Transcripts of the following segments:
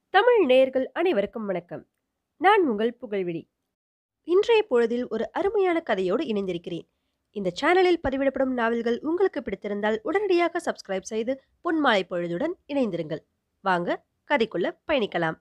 தமிழ் நேயர்கள் அனைவருக்கும் வணக்கம் நான் உங்கள் புகழ்விழி இன்றைய பொழுதில் ஒரு அருமையான கதையோடு இணைந்திருக்கிறேன் இந்த சேனலில் பதிவிடப்படும் நாவல்கள் உங்களுக்கு பிடித்திருந்தால் உடனடியாக சப்ஸ்கிரைப் செய்து பொன்மாலை பொழுதுடன் இணைந்திருங்கள் வாங்க கதைக்குள்ள பயணிக்கலாம்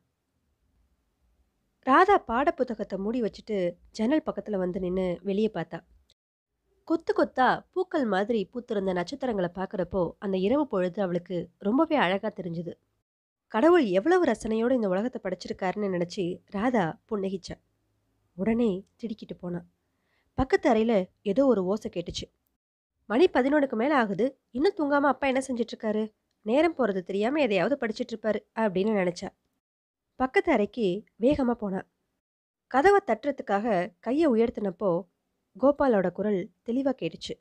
ராதா பாடப்புத்தகத்தை மூடி வச்சுட்டு ஜன்னல் பக்கத்தில் வந்து நின்று வெளியே பார்த்தா கொத்து கொத்தா பூக்கள் மாதிரி பூத்திருந்த நட்சத்திரங்களை பார்க்குறப்போ அந்த இரவு பொழுது அவளுக்கு ரொம்பவே அழகாக தெரிஞ்சுது கடவுள் எவ்வளவு ரசனையோடு இந்த உலகத்தை படைச்சிருக்காருன்னு நினச்சி ராதா புன்னகிச்சா உடனே திடுக்கிட்டு போனான் பக்கத்து அறையில் ஏதோ ஒரு ஓசை கேட்டுச்சு மணி பதினொன்றுக்கு மேலே ஆகுது இன்னும் தூங்காமல் அப்பா என்ன செஞ்சிட்ருக்காரு நேரம் போகிறது தெரியாமல் எதையாவது படிச்சிட்டு இருப்பாரு அப்படின்னு நினச்சா பக்கத்து அறைக்கு வேகமாக போனான் கதவை தட்டுறதுக்காக கையை உயர்த்தினப்போ கோபாலோட குரல் தெளிவாக கேட்டுச்சு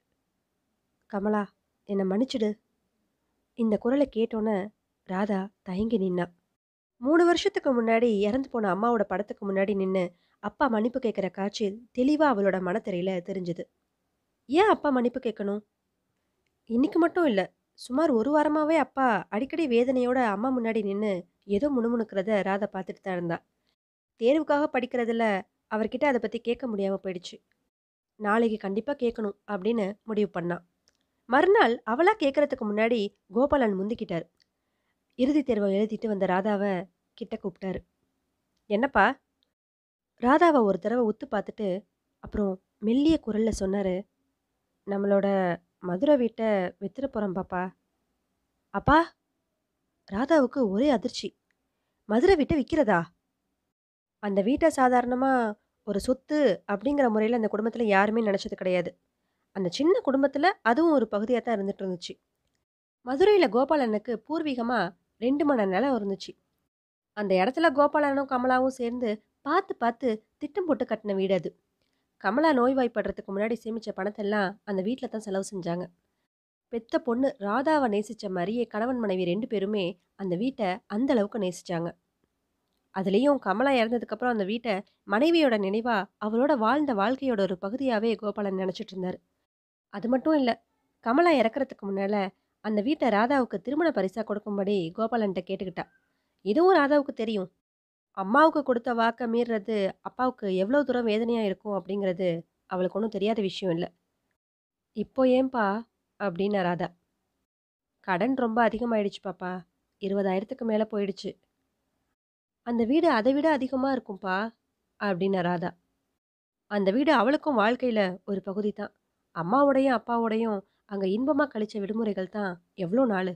கமலா என்னை மன்னிச்சிடு இந்த குரலை கேட்டோன்னே ராதா தயங்கி நின்னா மூணு வருஷத்துக்கு முன்னாடி இறந்து போன அம்மாவோட படத்துக்கு முன்னாடி நின்று அப்பா மன்னிப்பு கேட்குற காட்சி தெளிவாக அவளோட மனத்திரையில் தெரிஞ்சுது ஏன் அப்பா மன்னிப்பு கேட்கணும் இன்னைக்கு மட்டும் இல்லை சுமார் ஒரு வாரமாகவே அப்பா அடிக்கடி வேதனையோட அம்மா முன்னாடி நின்று ஏதோ முணுமுணுக்கிறத ராதா பார்த்துட்டு தான் இருந்தா தேர்வுக்காக படிக்கிறதுல அவர்கிட்ட அதை பற்றி கேட்க முடியாமல் போயிடுச்சு நாளைக்கு கண்டிப்பாக கேட்கணும் அப்படின்னு முடிவு பண்ணான் மறுநாள் அவளா கேட்கறதுக்கு முன்னாடி கோபாலன் முந்திக்கிட்டார் இறுதி தேர்வை எழுதிட்டு வந்த ராதாவை கிட்ட கூப்பிட்டாரு என்னப்பா ராதாவை ஒரு தடவை உத்து பார்த்துட்டு அப்புறம் மெல்லிய குரல்ல சொன்னாரு நம்மளோட மதுரை வீட்டை வித்துற போகிறோம் பாப்பா அப்பா ராதாவுக்கு ஒரே அதிர்ச்சி மதுரை வீட்டை விற்கிறதா அந்த வீட்டை சாதாரணமாக ஒரு சொத்து அப்படிங்கிற முறையில் அந்த குடும்பத்தில் யாருமே நினச்சது கிடையாது அந்த சின்ன குடும்பத்தில் அதுவும் ஒரு பகுதியாக தான் இருந்துட்டு இருந்துச்சு மதுரையில் கோபாலனுக்கு பூர்வீகமாக ரெண்டு மணி நிலம் இருந்துச்சு அந்த இடத்துல கோபாலனும் கமலாவும் சேர்ந்து பார்த்து பார்த்து திட்டம் போட்டு கட்டின வீடு அது கமலா நோய்வாய்ப்படுறதுக்கு முன்னாடி சேமித்த பணத்தெல்லாம் அந்த வீட்டில் தான் செலவு செஞ்சாங்க பெத்த பொண்ணு ராதாவை நேசித்த மாதிரியே கணவன் மனைவி ரெண்டு பேருமே அந்த வீட்டை அந்த அளவுக்கு நேசிச்சாங்க அதுலேயும் கமலா இறந்ததுக்கப்புறம் அந்த வீட்டை மனைவியோட நினைவாக அவளோட வாழ்ந்த வாழ்க்கையோட ஒரு பகுதியாகவே கோபாலன் நினச்சிட்டு இருந்தார் அது மட்டும் இல்லை கமலா இறக்கறதுக்கு முன்னால் அந்த வீட்டை ராதாவுக்கு திருமண பரிசாக கொடுக்கும்படி கோபாலன்ட்ட கேட்டுக்கிட்டா இதுவும் ராதாவுக்கு தெரியும் அம்மாவுக்கு கொடுத்த வாக்கை மீறுறது அப்பாவுக்கு எவ்வளோ தூரம் வேதனையாக இருக்கும் அப்படிங்கிறது அவளுக்கு ஒன்றும் தெரியாத விஷயம் இல்லை இப்போ ஏன்பா அப்படின்னா ராதா கடன் ரொம்ப அதிகமாயிடுச்சு பாப்பா இருபதாயிரத்துக்கு மேலே போயிடுச்சு அந்த வீடு அதை விட அதிகமாக இருக்கும்பா அப்படின்னா ராதா அந்த வீடு அவளுக்கும் வாழ்க்கையில் ஒரு பகுதி தான் அம்மாவோடையும் அப்பாவோடையும் அங்கே இன்பமாக கழிச்ச விடுமுறைகள் தான் எவ்வளோ நாள்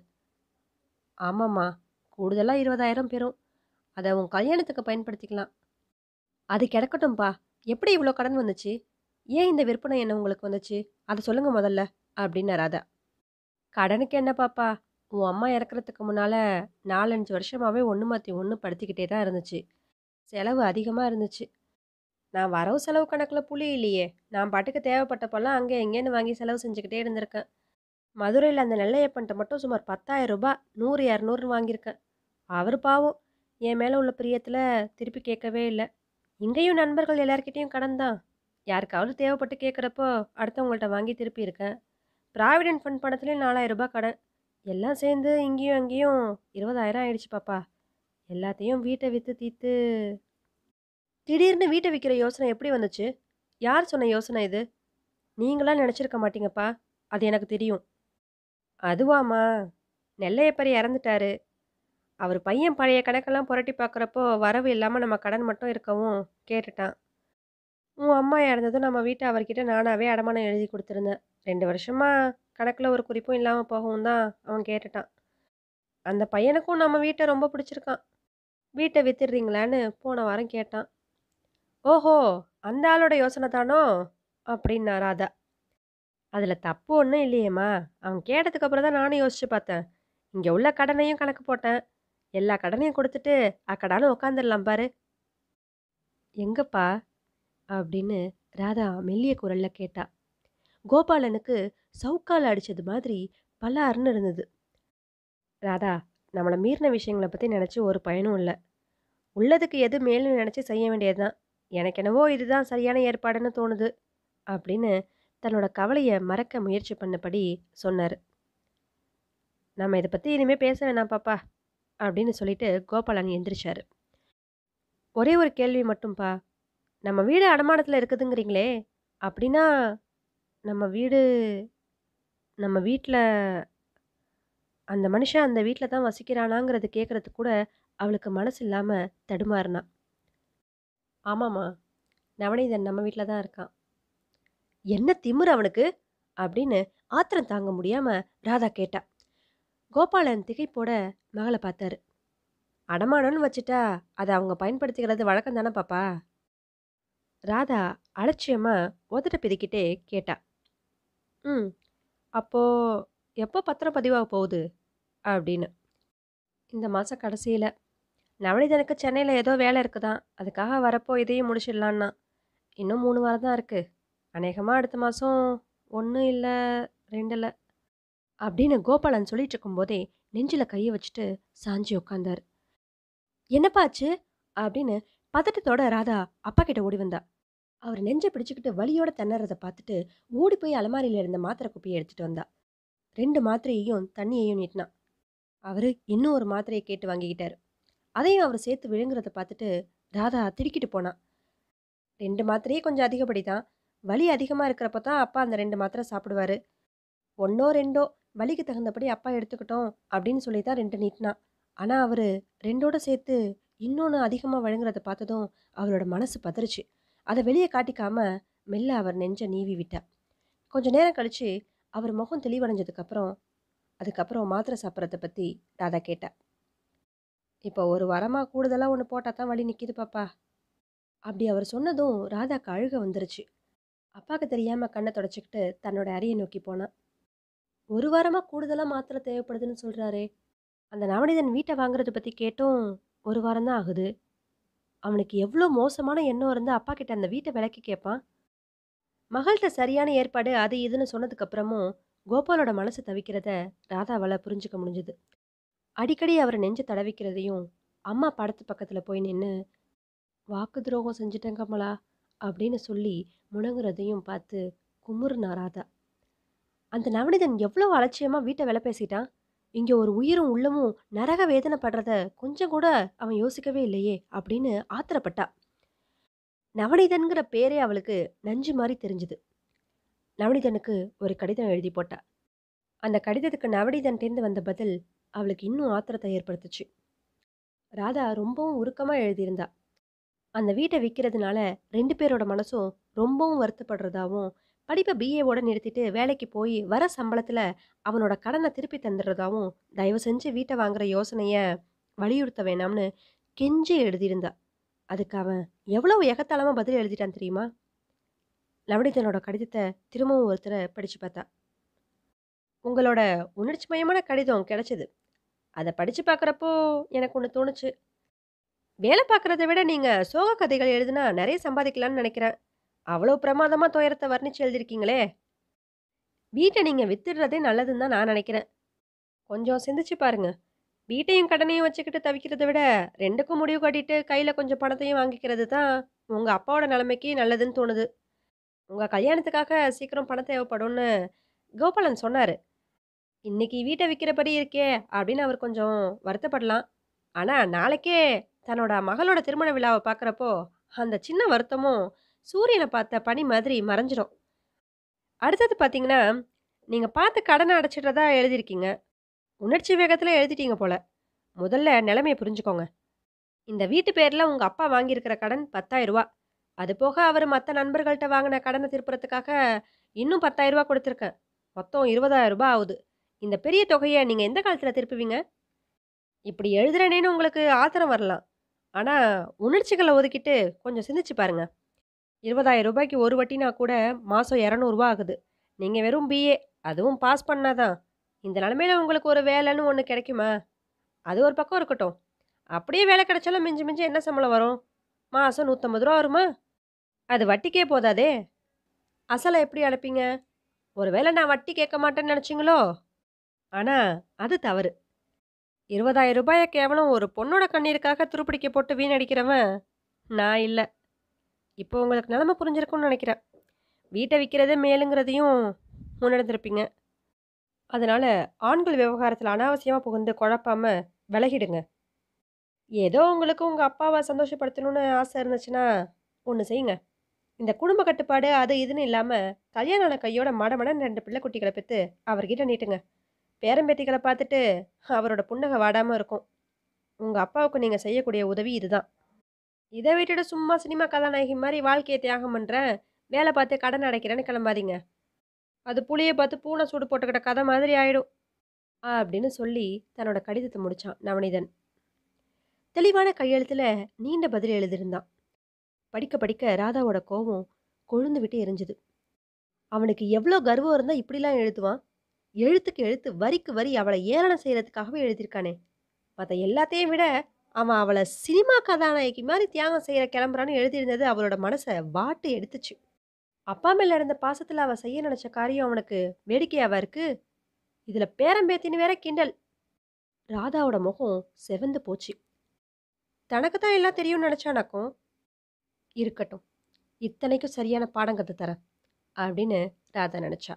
ஆமாம்மா கூடுதலாக இருபதாயிரம் பெறும் அதை உன் கல்யாணத்துக்கு பயன்படுத்திக்கலாம் அது கிடக்கட்டும்பா எப்படி இவ்வளோ கடன் வந்துச்சு ஏன் இந்த விற்பனை என்ன உங்களுக்கு வந்துச்சு அதை சொல்லுங்க முதல்ல அப்படின்னு ராதா கடனுக்கு என்ன பாப்பா உன் அம்மா இறக்குறதுக்கு முன்னால் நாலஞ்சு வருஷமாகவே ஒன்று மாற்றி ஒன்று படுத்திக்கிட்டே தான் இருந்துச்சு செலவு அதிகமாக இருந்துச்சு நான் வரவு செலவு கணக்கில் புளி இல்லையே நான் பாட்டுக்கு தேவைப்பட்டப்பெல்லாம் அங்கே எங்கேன்னு வாங்கி செலவு செஞ்சுக்கிட்டே இருந்திருக்கேன் மதுரையில் அந்த நெல்லையப்பன்ட்ட மட்டும் சுமார் பத்தாயிரம் ரூபாய் நூறு இரநூறுன்னு வாங்கியிருக்கேன் அவர் பாவம் என் மேலே உள்ள பிரியத்தில் திருப்பி கேட்கவே இல்லை இங்கேயும் நண்பர்கள் எல்லார்கிட்டேயும் கடன் தான் யாருக்காவது தேவைப்பட்டு கேட்குறப்போ அடுத்தவங்கள்ட்ட வாங்கி திருப்பி இருக்கேன் ப்ராவிடென்ட் ஃபண்ட் பணத்துலேயும் நாலாயிரம் ரூபாய் கடன் எல்லாம் சேர்ந்து இங்கேயும் அங்கேயும் இருபதாயிரம் ஆயிடுச்சு பாப்பா எல்லாத்தையும் வீட்டை விற்று தீர்த்து திடீர்னு வீட்டை விற்கிற யோசனை எப்படி வந்துச்சு யார் சொன்ன யோசனை இது நீங்களாம் நினச்சிருக்க மாட்டீங்கப்பா அது எனக்கு தெரியும் அதுவாம்மா நெல்லையப்பரி இறந்துட்டாரு அவர் பையன் பழைய கணக்கெல்லாம் புரட்டி பார்க்குறப்போ வரவு இல்லாமல் நம்ம கடன் மட்டும் இருக்கவும் கேட்டுட்டான் உன் அம்மா இறந்ததும் நம்ம வீட்டை அவர்கிட்ட நானாகவே அடமானம் எழுதி கொடுத்துருந்தேன் ரெண்டு வருஷமாக கணக்கில் ஒரு குறிப்பும் இல்லாமல் போகவும் தான் அவன் கேட்டுட்டான் அந்த பையனுக்கும் நம்ம வீட்டை ரொம்ப பிடிச்சிருக்கான் வீட்டை வித்துடுறீங்களான்னு போன வாரம் கேட்டான் ஓஹோ அந்த ஆளோட யோசனை தானோ அப்படின்னா ராதா அதில் தப்பு ஒன்றும் இல்லையேம்மா அவன் கேட்டதுக்கு அப்புறம் தான் நானும் யோசிச்சு பார்த்தேன் இங்கே உள்ள கடனையும் கணக்கு போட்டேன் எல்லா கடனையும் கொடுத்துட்டு அக்கடாலும் உட்காந்துடலாம் பாரு எங்கப்பா அப்படின்னு ராதா மெல்லிய குரல்ல கேட்டா கோபாலனுக்கு சவுக்கால் அடிச்சது மாதிரி பல்லாருன்னு இருந்தது ராதா நம்மளை மீறின விஷயங்களை பற்றி நினச்சி ஒரு பயனும் இல்லை உள்ளதுக்கு எது மேலும் நினச்சி செய்ய வேண்டியதுதான் எனக்கு என்னவோ இதுதான் சரியான ஏற்பாடுன்னு தோணுது அப்படின்னு தன்னோட கவலையை மறக்க முயற்சி பண்ணபடி சொன்னார் நம்ம இதை பற்றி இனிமேல் பேச வேணாம் பாப்பா அப்படின்னு சொல்லிட்டு கோபாலன் எந்திரிச்சாரு. ஒரே ஒரு கேள்வி மட்டும்ப்பா. நம்ம வீடு அடமானத்துல இருக்குதுங்கிறீங்களே, அப்படின்னா நம்ம வீடு நம்ம வீட்ல அந்த மனுஷன் அந்த வீட்ல தான் வசிக்கிறானாங்கிறத கேட்கறதுக்கு கூட அவளுக்கு மனசு இல்லாம தடுமாறுனா. ஆமாம்மா. நவநீதன் நம்ம வீட்ல தான் இருக்கான். என்ன திமிரு அவனுக்கு? அப்படின்னு ஆத்திரம் தாங்க முடியாம ராதா கேட்டா. கோபாலன் திகைப்போட மகள பார்த்தாரு. அடமானம்னு வச்சுட்டா, அத அவங்க பயன்படுத்திக்கிறது வழக்கம் தானே பாப்பா? ராதா அலட்சியமா உதட்ட பிதுக்கிட்டே கேட்டா. ம். அப்போ எப்போ பத்திரம் பதிவாக போகுது? அப்படின்னு. இந்த மாச கடைசியில. நவநீதனுக்கு சென்னையில ஏதோ வேலை இருக்குதாம். அதுக்காக வரப்போ இதையும் முடிச்சிடலான்னான். இன்னும் 3 வாரம் தான் இருக்கு. அநேகமா அடுத்த மாசம் 1 இல்ல 2ல. அப்படின்னு கோபாலன் சொல்லிட்டு இருக்கும்போதே நெஞ்சில கைய வச்சுட்டு சாஞ்சு உட்கார்ந்தாரு. என்னப்பா ஆச்சு? அப்படின்னு பதட்டத்தோட ராதா அப்பா கிட்ட ஓடி வந்தா. அவர் நெஞ்ச பிடிச்சுக்கிட்டு வலியோட திணறத பார்த்துட்டு ஓடி போய் அலமாரியில இருந்த மாத்திரை குப்பிய எடுத்துட்டு வந்தா. 2 மாத்திரையையும் தண்ணியையும் நீட்டினா. அவரு இன்னும் ஒரு மாத்திரைய கேட்டு வாங்கிக்கிட்டாரு. அதையும் அவர் சேர்த்து விழுங்குறத பார்த்துட்டு ராதா திடுக்கிட்டு போனா. 2 மாத்திரையே கொஞ்சம் அதிகப்படி தான். வலி அதிகமா இருக்கிறப்ப தான் அப்பா அந்த 2 மாத்திரை சாப்பிடுவாரு. 1ஓ 2ஓ வலிக்கு தகுந்தபடி அப்பா எடுத்துக்கட்டும் அப்படின்னு சொல்லி தான் 2 நீட்டினா. ஆனா அவரு 2ஓட சேர்த்து இன்னொன்னு அதிகமா வழங்குறத பார்த்ததும் அவரோட மனசு பதறுச்சு. அத வெளிய காட்டிக்காம மெல்ல அவர் நெஞ்ச நீவி விட்டா. கொஞ்ச நேரம் கழிச்சு அவர் முகம் தெளிவடைஞ்சதுக்கு அப்புறம் அதுக்கப்புறம் மாத்திரை சாப்பிட்றத பத்தி ராதா கேட்டா. இப்போ ஒரு வாரமா கூடுதலா ஒண்ணு போட்டா தான் வலி நிக்குது பாப்பா. அப்படி அவர் சொன்னதும் ராதாக்கு அழுகை வந்துருச்சு. அப்பாக்கு தெரியாம கண்ண தொடச்சுக்கிட்டு தன்னோட அறைய நோக்கி போனா. ஒரு வாரமா கூடுதலா மாத்திரை தேவைப்படுதுன்னு சொல்றாரே. அந்த நவநீதன் வீட்ட வாங்குறத பத்தி கேட்டும் ஒரு வாரம் தான் ஆகுது. அவனுக்கு எவ்ளோ மோசமான எண்ணம் இருந்தா அப்பா கிட்ட அந்த வீட்ட விலைக்கு கேட்பான்? மகள்ட்ட சரியான ஏற்பாடு அது இதுன்னு சொன்னதுக்கு அப்புறமும் கோபாலோட மனசு தவிக்கிறத ராதாவால புரிஞ்சுக்க முடிஞ்சது. அடிக்கடி அவர் நெஞ்ச தடவிக்கிறதையும், அம்மா படத்து பக்கத்துல போய் நின்னு, வாக்கு துரோகம் செஞ்சுட்டேன் கமலா அப்படின்னு சொல்லி முனகுறதையும் பார்த்து குமுறுனா ராதா. அந்த நவநீதன் எவ்ளோ அலட்சியமா வீட்ட விலை பேசிட்டான். இங்க ஒரு உயிரும் உள்ளமும் நரக வேதனை படுறத கொஞ்சம் கூட அவன் யோசிக்கவே இல்லையே அப்படின்னு ஆத்திரப்பட்டா. நவநீதன்கிற பேரே அவளுக்கு நஞ்சு மாரி தெரிஞ்சுது. நவநீதனுக்கு ஒரு கடிதம் எழுதி போட்டா. அந்த கடிதத்துக்கு நவநீதன்ட்டேருந்து வந்த பதில் அவளுக்கு இன்னும் ஆத்திரத்த ஏற்படுத்துச்சு. ராதா ரொம்பவும் உருக்கமா எழுதியிருந்தா. அந்த வீட்ட விக்கிறதுனால 2 பேரோட மனசும் ரொம்பவும் வருத்தப்படுறதாவும், படிப்ப பிஏவோட நிறுத்திட்டு வேலைக்கு போய் வர சம்பளத்துல அவனோட கடன திருப்பி தந்துடுறதாவும், தயவு செஞ்சு வீட்ட வாங்குற யோசனைய வலியுறுத்த வேணாம்னு கெஞ்சி எழுதியிருந்தா. அதுக்கு அவன் எவ்வளவு எகத்தாளமா பதில் எழுதிட்டான் தெரியுமா? நவநீதனோட கடிதத்த திரும்பவும் ஒரு தடவ படிச்சு பார்த்தா. உங்களோட உணர்ச்சிமயமான கடிதம் கிடைச்சது. அத படிச்சு பார்க்குறப்போ எனக்கு ஒண்ணு தோணுச்சு. வேலை பார்க்குறத விட நீங்க சோக கதைகள் எழுதுனா நெறைய சம்பாதிக்கலாம்னு நெனைக்கிறேன். அவ்வளோ பிரமாதமா துயரத்த வர்ணிச்சு எழுதியிருக்கீங்களே! வீட்ட நீங்க வித்துடுறதே நல்லதுன்னு தான் நான் நெனைக்கிறேன். கொஞ்சம் சிந்திச்சு பாருங்க. வீட்டையும் கடனையும் வச்சுக்கிட்டு தவிக்கிறத விட 2க்கும் முடிவு கட்டிட்டு கையில கொஞ்சம் பணத்தையும் வாங்கிக்கிறது தான் உங்க அப்பாவோட நிலைமைக்கு நல்லதுன்னு தோணுது. உங்க கல்யாணத்துக்காக சீக்கிரம் பணம் தேவைப்படும்னு கோபாலன் சொன்னாரு. இன்னைக்கு வீட்ட விக்கிறபடி இருக்கே அப்படின்னு அவர் கொஞ்சம் வருத்தப்படலாம். ஆனா நாளைக்கே தன்னோட மகளோட திருமண விழாவ பார்க்குறப்போ, அந்த சின்ன வருத்தமும் சூரியன பார்த்த பனி மாதிரி மறைஞ்சிடும். அடுத்தது பார்த்தீங்கன்னா, நீங்க பார்த்து கடன அடைச்சிடுறதா எழுதியிருக்கீங்க. உணர்ச்சி வேகத்துல எழுதிட்டீங்க போல. முதல்ல நிலைமைய புரிஞ்சுக்கோங்க. இந்த வீட்டு பேர்ல உங்க அப்பா வாங்கியிருக்கிற கடன் ரூ. 10,000 அது போக அவரு மத்த நண்பர்கள்ட்ட வாங்குன கடன திருப்புறதுக்காக இன்னும் ரூ. 10,000 கொடுத்துருக்கேன். மொத்தம் ரூ. 20,000 ஆவுது. இந்த பெரிய தொகைய நீங்க எந்த காலத்துல திருப்புவீங்க? இப்படி எழுதுறேனேன்னு உங்களுக்கு ஆத்திரம் வரலாம். ஆனா உணர்ச்சிகள ஒதுக்கிட்டு கொஞ்சம் சிந்திச்சு பாருங்க. ரூ. 20,000க்கு ஒரு வட்டினா கூட மாசம் ரூ. 200 ஆகுது. நீங்க வெறும் பிஏ அதுவும் பாஸ் பண்ணா தான். இந்த நிலைமையில உங்களுக்கு ஒரு வேலைன்னு ஒண்ணு கிடைக்குமா? அது ஒரு பக்கம் இருக்கட்டும். அப்படியே வேலை கிடைச்சாலும் மிஞ்சி மிஞ்சி என்ன சம்பளம் வரும்? மாசம் ரூ. 150 வருமா? அது வட்டிக்கே போதாதே! அசல எப்படி அடைப்பீங்க? ஒருவேளை நான் வட்டி கேட்க மாட்டேன்னு நினைச்சீங்களோ? ஆனா அது தவறு. ரூ. 20,000 கேவலம் ஒரு பொண்ணோட கண்ணீருக்காக துருப்பிடிக்க போட்டு வீணடிக்கிறவன் நான் இல்ல. இப்போ உங்களுக்கு நிலைமை புரிஞ்சிருக்கும்னு நினைக்கிறேன். வீட்ட விக்கிறதே மேலுங்கிறதையும் உணர்ந்திருப்பீங்க. அதனால ஆண்கள் விவகாரத்துல அனாவசியமா புகுந்து குழப்பாம விலகிடுங்க. ஏதோ உங்களுக்கு உங்க அப்பாவ சந்தோஷப்படுத்தணும்னு ஆசை இருந்துச்சுன்னா, ஒண்ணு செய்யுங்க. இந்த குடும்ப கட்டுப்பாடு அது இதுன்னு இல்லாம, கல்யாணம் ஆன கையோட மடமடன்னு 2 பிள்ளை குட்டிகள பெத்து அவர்கிட்ட நீட்டுங்க. பேரன் பேத்திகள பார்த்துட்டு அவரோட புன்னகை வாடாம இருக்கும். உங்க அப்பாவுக்கு நீங்க செய்யக்கூடிய உதவி இதுதான். இத விட்டுட்டு சும்மா சினிமா கதாநாயகி மாரி வாழ்க்கைய தியாகம் பண்றேன், வேல பார்த்து கடன் அடைக்கிறேன்னு கிளம்பாதீங்க. அது புளிய பார்த்து பூனை சூடு போட்டுக்கிட்ட கதை மாதிரி ஆயிடும். அப்படின்னு சொல்லி தன்னோட கடிதத்த முடிச்சான் நவநீதன். தெளிவான கையெழுத்துல நீண்ட பதில் எழுதியிருந்தான். படிக்க படிக்க ராதாவோட கோவம் கொழுந்து விட்டு எரிஞ்சுது. அவனுக்கு எவ்ளோ கர்வம் இருந்தா இப்படிலாம் எழுதுவான்? எழுத்துக்கு எழுத்து, வரிக்கு வரி அவள ஏளனம் செய்றதுக்காகவே எழுதியிருக்கானே! மத்த எல்லாத்தையும் விட, அவன் அவள சினிமா கதாநாயகி மாரி தியாகம் செய்ய கிளம்புறான்னு எழுதியிருந்தது அவளோட மனச வாட்டி எடுத்துச்சு. அப்பா மேல இருந்த பாசத்துல அவ செய்ய நினைச்ச காரியம் அவனுக்கு வேடிக்கையாவா இருக்கு? இதுல பேரன் பேத்தின்னு வேற கிண்டல். ராதாவோட முகம் செவந்து போச்சு. தனக்கு தான் எல்லாம் தெரியும்னு நினைச்சானாக்கும். இருக்கட்டும். இத்தனைக்கும் சரியான பாடம் கத்து தரேன். அப்படின்னு ராதா நினைச்சா.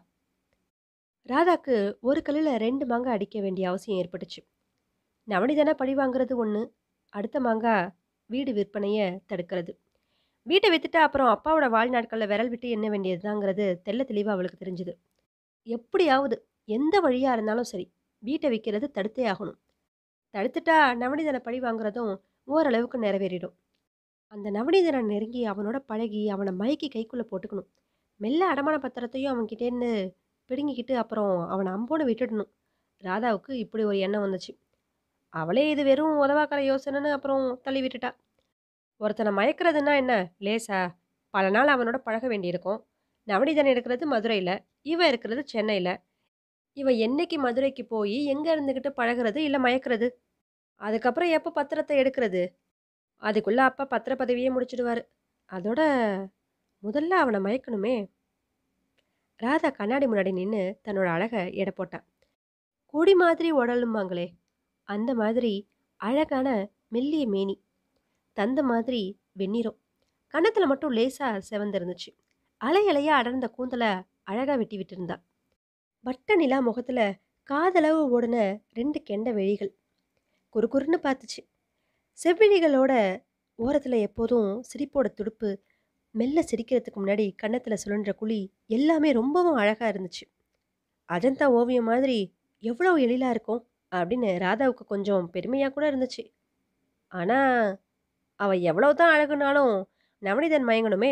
ராதாக்கு ஒரு கல்லுல 2 மாங்கா அடிக்க வேண்டிய அவசியம் ஏற்பட்டுச்சு. நவநீதன பழி வாங்குறது ஒண்ணு, அடுத்த மாங்கா வீடு விற்பனைய தடுக்கிறது. வீட்ட வித்துட்டா அப்புறம் அப்பாவோட வாழ்நாட்கள்ல விரல் விட்டு எண்ண வேண்டியதுதாங்கிறது தெள்ளத் தெளிவா அவளுக்கு தெரிஞ்சுது. எப்படியாவது, எந்த வழியா இருந்தாலும் சரி, வீட்ட விக்கிறது தடுத்தே ஆகணும். தடுத்துட்டா நவநீதன பழி வாங்குறதும் ஓரளவுக்கு நிறைவேறிடும். அந்த நவநீதன நெருங்கி அவனோட பழகி, அவன மயக்கி கைக்குள்ள போட்டுக்கணும். மெல்ல அடமான பத்திரத்தையும் அவன்கிட்டேருந்து பிடுங்கிக்கிட்டு அப்புறம் அவன அம்போன்னு விட்டுடணும். ராதாவுக்கு இப்படி ஒரு எண்ணம் வந்துச்சு. அவளே இது வெறும் உதவாக்கர யோசனைன்னு அப்புறம் தள்ளி விட்டுட்டா. ஒருத்தன மயக்கிறதுன்னா என்ன லேசா? பல நாள் அவனோட பழக வேண்டியிருக்கும். நவநீதன் இருக்கிறது மதுரையில, இவ இருக்கிறது சென்னையில. இவ என்னைக்கு மதுரைக்கு போயி எங்க இருந்துகிட்டு பழகுறது, இல்ல மயக்கிறது? அதுக்கப்புறம் எப்ப பத்திரத்த எடுக்கிறது? அதுக்குள்ள அப்பா பத்திர பதவியே முடிச்சிடுவாரு. அதோட முதல்ல அவன மயக்கணுமே! ராதா கண்ணாடி முன்னாடி நின்னு தன்னோட அழக எடை போட்டா. கொடி மாதிரி உடலும்பாங்களே! அந்த மாதிரி அழகான மெல்லிய மேனி. தந்த மாதிரி வெண்ணிறம். கன்னத்துல மட்டும் லேசா சிவந்திருந்துச்சு. அலை அலையா அடர்ந்த கூந்தல அழகா வெட்டி விட்டிருந்தா. வட்ட நிலா முகத்துல காதளவு ஓடுன 2 கெண்ட விழிகள். குறுகுறுன்னு பார்த்துச்சு. செவ்விழிகளோட ஓரத்துல எப்போதும் சிரிப்போட துடுப்பு, மெல்ல சிரிக்கிறதுக்கு முன்னாடி கன்னத்துல சுழன்ற குழி எல்லாமே ரொம்பவும் அழகா இருந்துச்சு. அஜந்தா ஓவியம் மாதிரி எவ்வளோ எழிலா இருக்கும் அப்படின்னு ராதாவுக்கு கொஞ்சம் பெருமையா கூட இருந்துச்சு. ஆனா, அவ எவ்வளவுதான் அழகுனாலும் நவநீதன் மயங்கணுமே!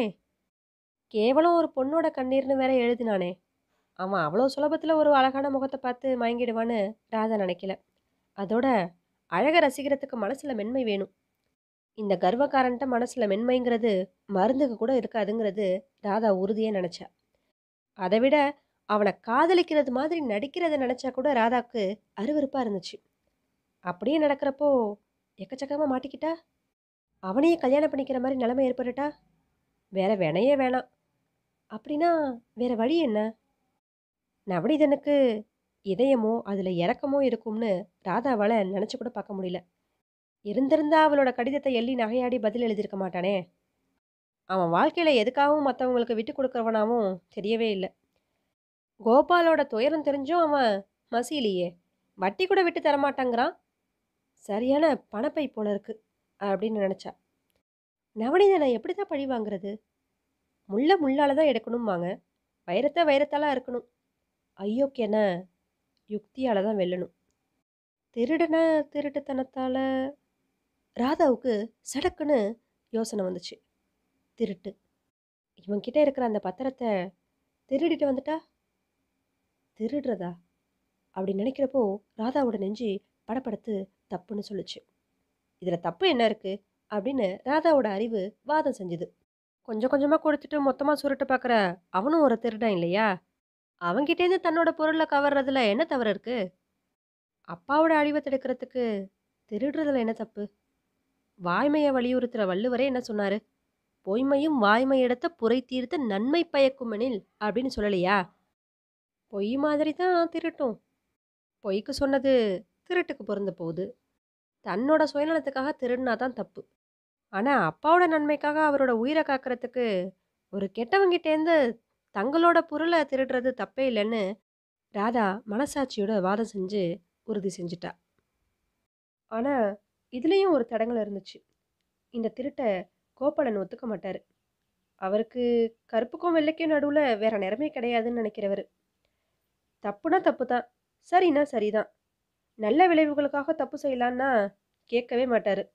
கேவலம் ஒரு பொண்ணோட கண்ணீர்ன்னு வேற எழுதினானே! அவன் அவ்வளோ சுலபத்துல ஒரு அழகான முகத்த பார்த்து மயங்கிடுவான்னு ராதா நினைக்கல. அதோட அழக ரசிக்கிறதுக்கு மனசுல மென்மை வேணும். இந்த கர்வக்காரன்ட்ட மனசுல மென்மைங்கிறது மருந்துக்கு கூட இருக்காதுங்கிறது ராதா உறுதியா நினைச்சா. அத விட அவன காதலிக்கிறது மாதிரி நடிக்கிறத நினைச்சா கூட ராதாக்கு அருவருப்பா இருந்துச்சு. அப்படியே நடக்கிறப்போ எக்கச்சக்கமா மாட்டிக்கிட்டா? அவனையே கல்யாணம் பண்ணிக்கிற மாரி நிலைமை ஏற்பட்டுட்டா? வேற வினையே வேணாம். அப்படின்னா வேற வழி என்ன? நவநீதனுக்கு இதயமோ, அதுல இரக்கமோ இருக்கும்னு ராதாவால நினைச்சு கூட பார்க்க முடியல. இருந்திருந்தா அவளோட கடிதத்த எள்ளி நகையாடி பதில் எழுதியிருக்க மாட்டானே! அவன் வாழ்க்கையில எதுக்காகவும் மத்தவங்களுக்கு விட்டுக் குடுக்கிறவனாவும் தெரியவே இல்ல. கோபாலோட துயரம் தெரிஞ்சும் அவன் மசியலியே! வட்டி கூட விட்டு தரமாட்டேங்கிறான். சரியான பணப்பை போல இருக்கு. அப்படின்னு நினைச்சா. நவநீதன எப்படிதான் பழி வாங்குறது? முள்ள முள்ளால தான் எடுக்கணும்பாங்க. வைரத்த வைரத்தால அறுக்கணும். அயோக்கியன யுக்தியால தான் வெல்லணும். திருடன திருட்டுத்தனத்தால ராதாவுக்கு சடக்குன்னு யோசனை வந்துச்சு. திருட்டு. இவன்கிட்ட இருக்கிற அந்த பத்திரத்த திருடிட்டு வந்துட்டா? திருடுறதா? அப்படி நினைக்கிறப்போ ராதாவோட நெஞ்சு படபடத்து தப்புன்னு சொல்லுச்சு. இதுல தப்பு என்ன இருக்கு? அப்படின்னு ராதாவோட அறிவு வாதம் செஞ்சுது. கொஞ்சம் கொஞ்சமா கொடுத்துட்டு மொத்தமா சுருட்ட பார்க்குற அவனும் ஒரு திருடன் இல்லையா? அவன்கிட்டேருந்து தன்னோட பொருள கவர்றதுல என்ன தவறு இருக்கு? அப்பாவோட அழிவ தடுக்கிறதுக்கு திருடுறதுல என்ன தப்பு? வாய்மைய வலியுறுத்துற வள்ளுவரே என்ன சொன்னாரு? பொய்மையும் வாய்மை எடுத்த புரை தீர்த்த நன்மை பயக்குமெனில் அப்படின்னு சொல்லலையா? பொய் மாதிரி தான் திருட்டும். பொய்க்கு சொன்னது திருட்டுக்கு பொருந்த போகுது. தன்னோட சுயநலத்துக்காக திருடுனா தான் தப்பு. ஆனா அப்பாவோட நன்மைக்காக அவரோட உயிர காக்கிறதுக்கு ஒரு கெட்டவங்கிட்டேருந்து தங்களோட பொருள திருடுறது தப்பே இல்லன்னு ராதா மனசாட்சியோட வாதம் செஞ்சு உறுதி செஞ்சுட்டா. ஆனா, இதுலயும் ஒரு தடங்கல் இருந்துச்சு. இந்த திருட்ட கோபாலன் ஒத்துக்க மாட்டாரு. அவருக்கு கருப்புக்கும் வெள்ளைக்கும் நடுவுல வேற நிறமே கிடையாதுன்னு நினைக்கிறவரு. தப்புனா தப்பு தான். சரின்னா சரிதான். நல்ல விளைவுகளுக்காக தப்பு செய்யலான்னா கேட்கவே மாட்டாரு.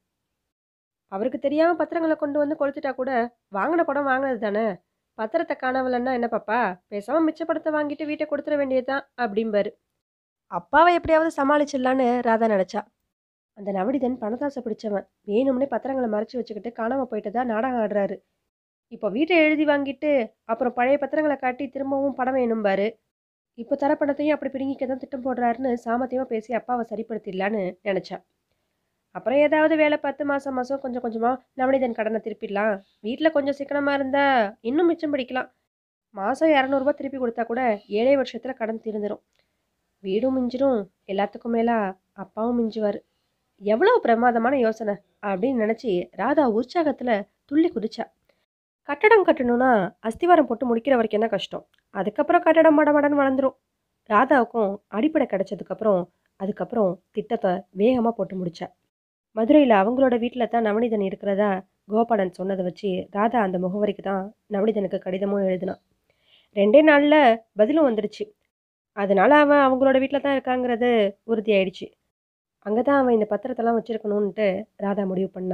அவருக்கு தெரியாம பத்திரங்கள கொண்டு வந்து கொளுத்திட்டா கூட, வாங்குன பணம் வாங்குனது தானே. பத்திரத்த காணாமலன்னா என்ன பாப்பா? பேசாம மிச்ச பணத்த வாங்கிட்டு வீட்ட கொடுத்துற வேண்டியது தான் அப்டிம்பாரு. அப்பாவ எப்படியாவது சமாளிச்சிடலான்னு ராதா நெனச்சா. அந்த நவநீதன் பணத்தாசை பிடிச்சவன். வேணும்னே பத்திரங்கள மறைச்சு வச்சுக்கிட்டு காணாம போயிட்டதா நாடகம் ஆடுறாரு. இப்போ வீட்ட எழுதி வாங்கிட்டு, அப்புறம் பழைய பத்திரங்கள காட்டி திரும்பவும் பணம் வேணும்பாரு. இப்போ தர பணத்தையும் அப்படி பிடுங்கிக்க தான் திட்டம் போடுறாருன்னு சாமர்த்தியமா பேசி அப்பாவ சரிப்படுத்திடலான்னு நெனச்சா. அப்புறம் ஏதாவது வேல பார்த்து மாசம் மாசம் கொஞ்சம் கொஞ்சமா நவநீதன் கடன திருப்பிடலாம். வீட்ல கொஞ்சம் சிக்கனமா இருந்தா இன்னும் மிச்சம் பிடிக்கலாம். மாசம் ரூ. 200 திருப்பி குடுத்தா கூட 7 வருஷத்துல கடன் தீர்ந்துரும். வீடும் மிஞ்சிரும். எல்லாத்துக்கும் மேலா அப்பாவும் மிஞ்சுவாரு. எவ்வளவு பிரமாதமான யோசனை அப்படின்னு நினைச்சு ராதா உற்சாகத்துல துள்ளி குதிச்சா. கட்டடம் கட்டணும்னா அஸ்திவாரம் போட்டு முடிக்கிற வரைக்கும் தான் கஷ்டம். அதுக்கப்புறம் கட்டடம் மடமடன்னு வளர்ந்துரும். ராதாவுக்கும் அடிப்படை கிடைச்சதுக்கப்புறம், அதுக்கப்புறம் திட்டத்த வேகமா போட்டு முடிச்சா. மதுரையில அவங்களோட வீட்ல தான் நவநீதன் இருக்கிறதா கோபாலன் சொன்னத வச்சு ராதா அந்த முகவரிக்கு தான் நவநீதனுக்கு கடிதமும் எழுதினான். 2டே நாள்ல பதிலும் வந்துடுச்சு. அதனால அவன் அவங்களோட வீட்ல தான் இருக்காங்கிறது உறுதியாயிடுச்சு. அங்க தான் அவன் இந்த பத்திரத்தெல்லாம் வச்சிருக்கணும்ன்ட்டு ராதா முடிவு பண்ணா.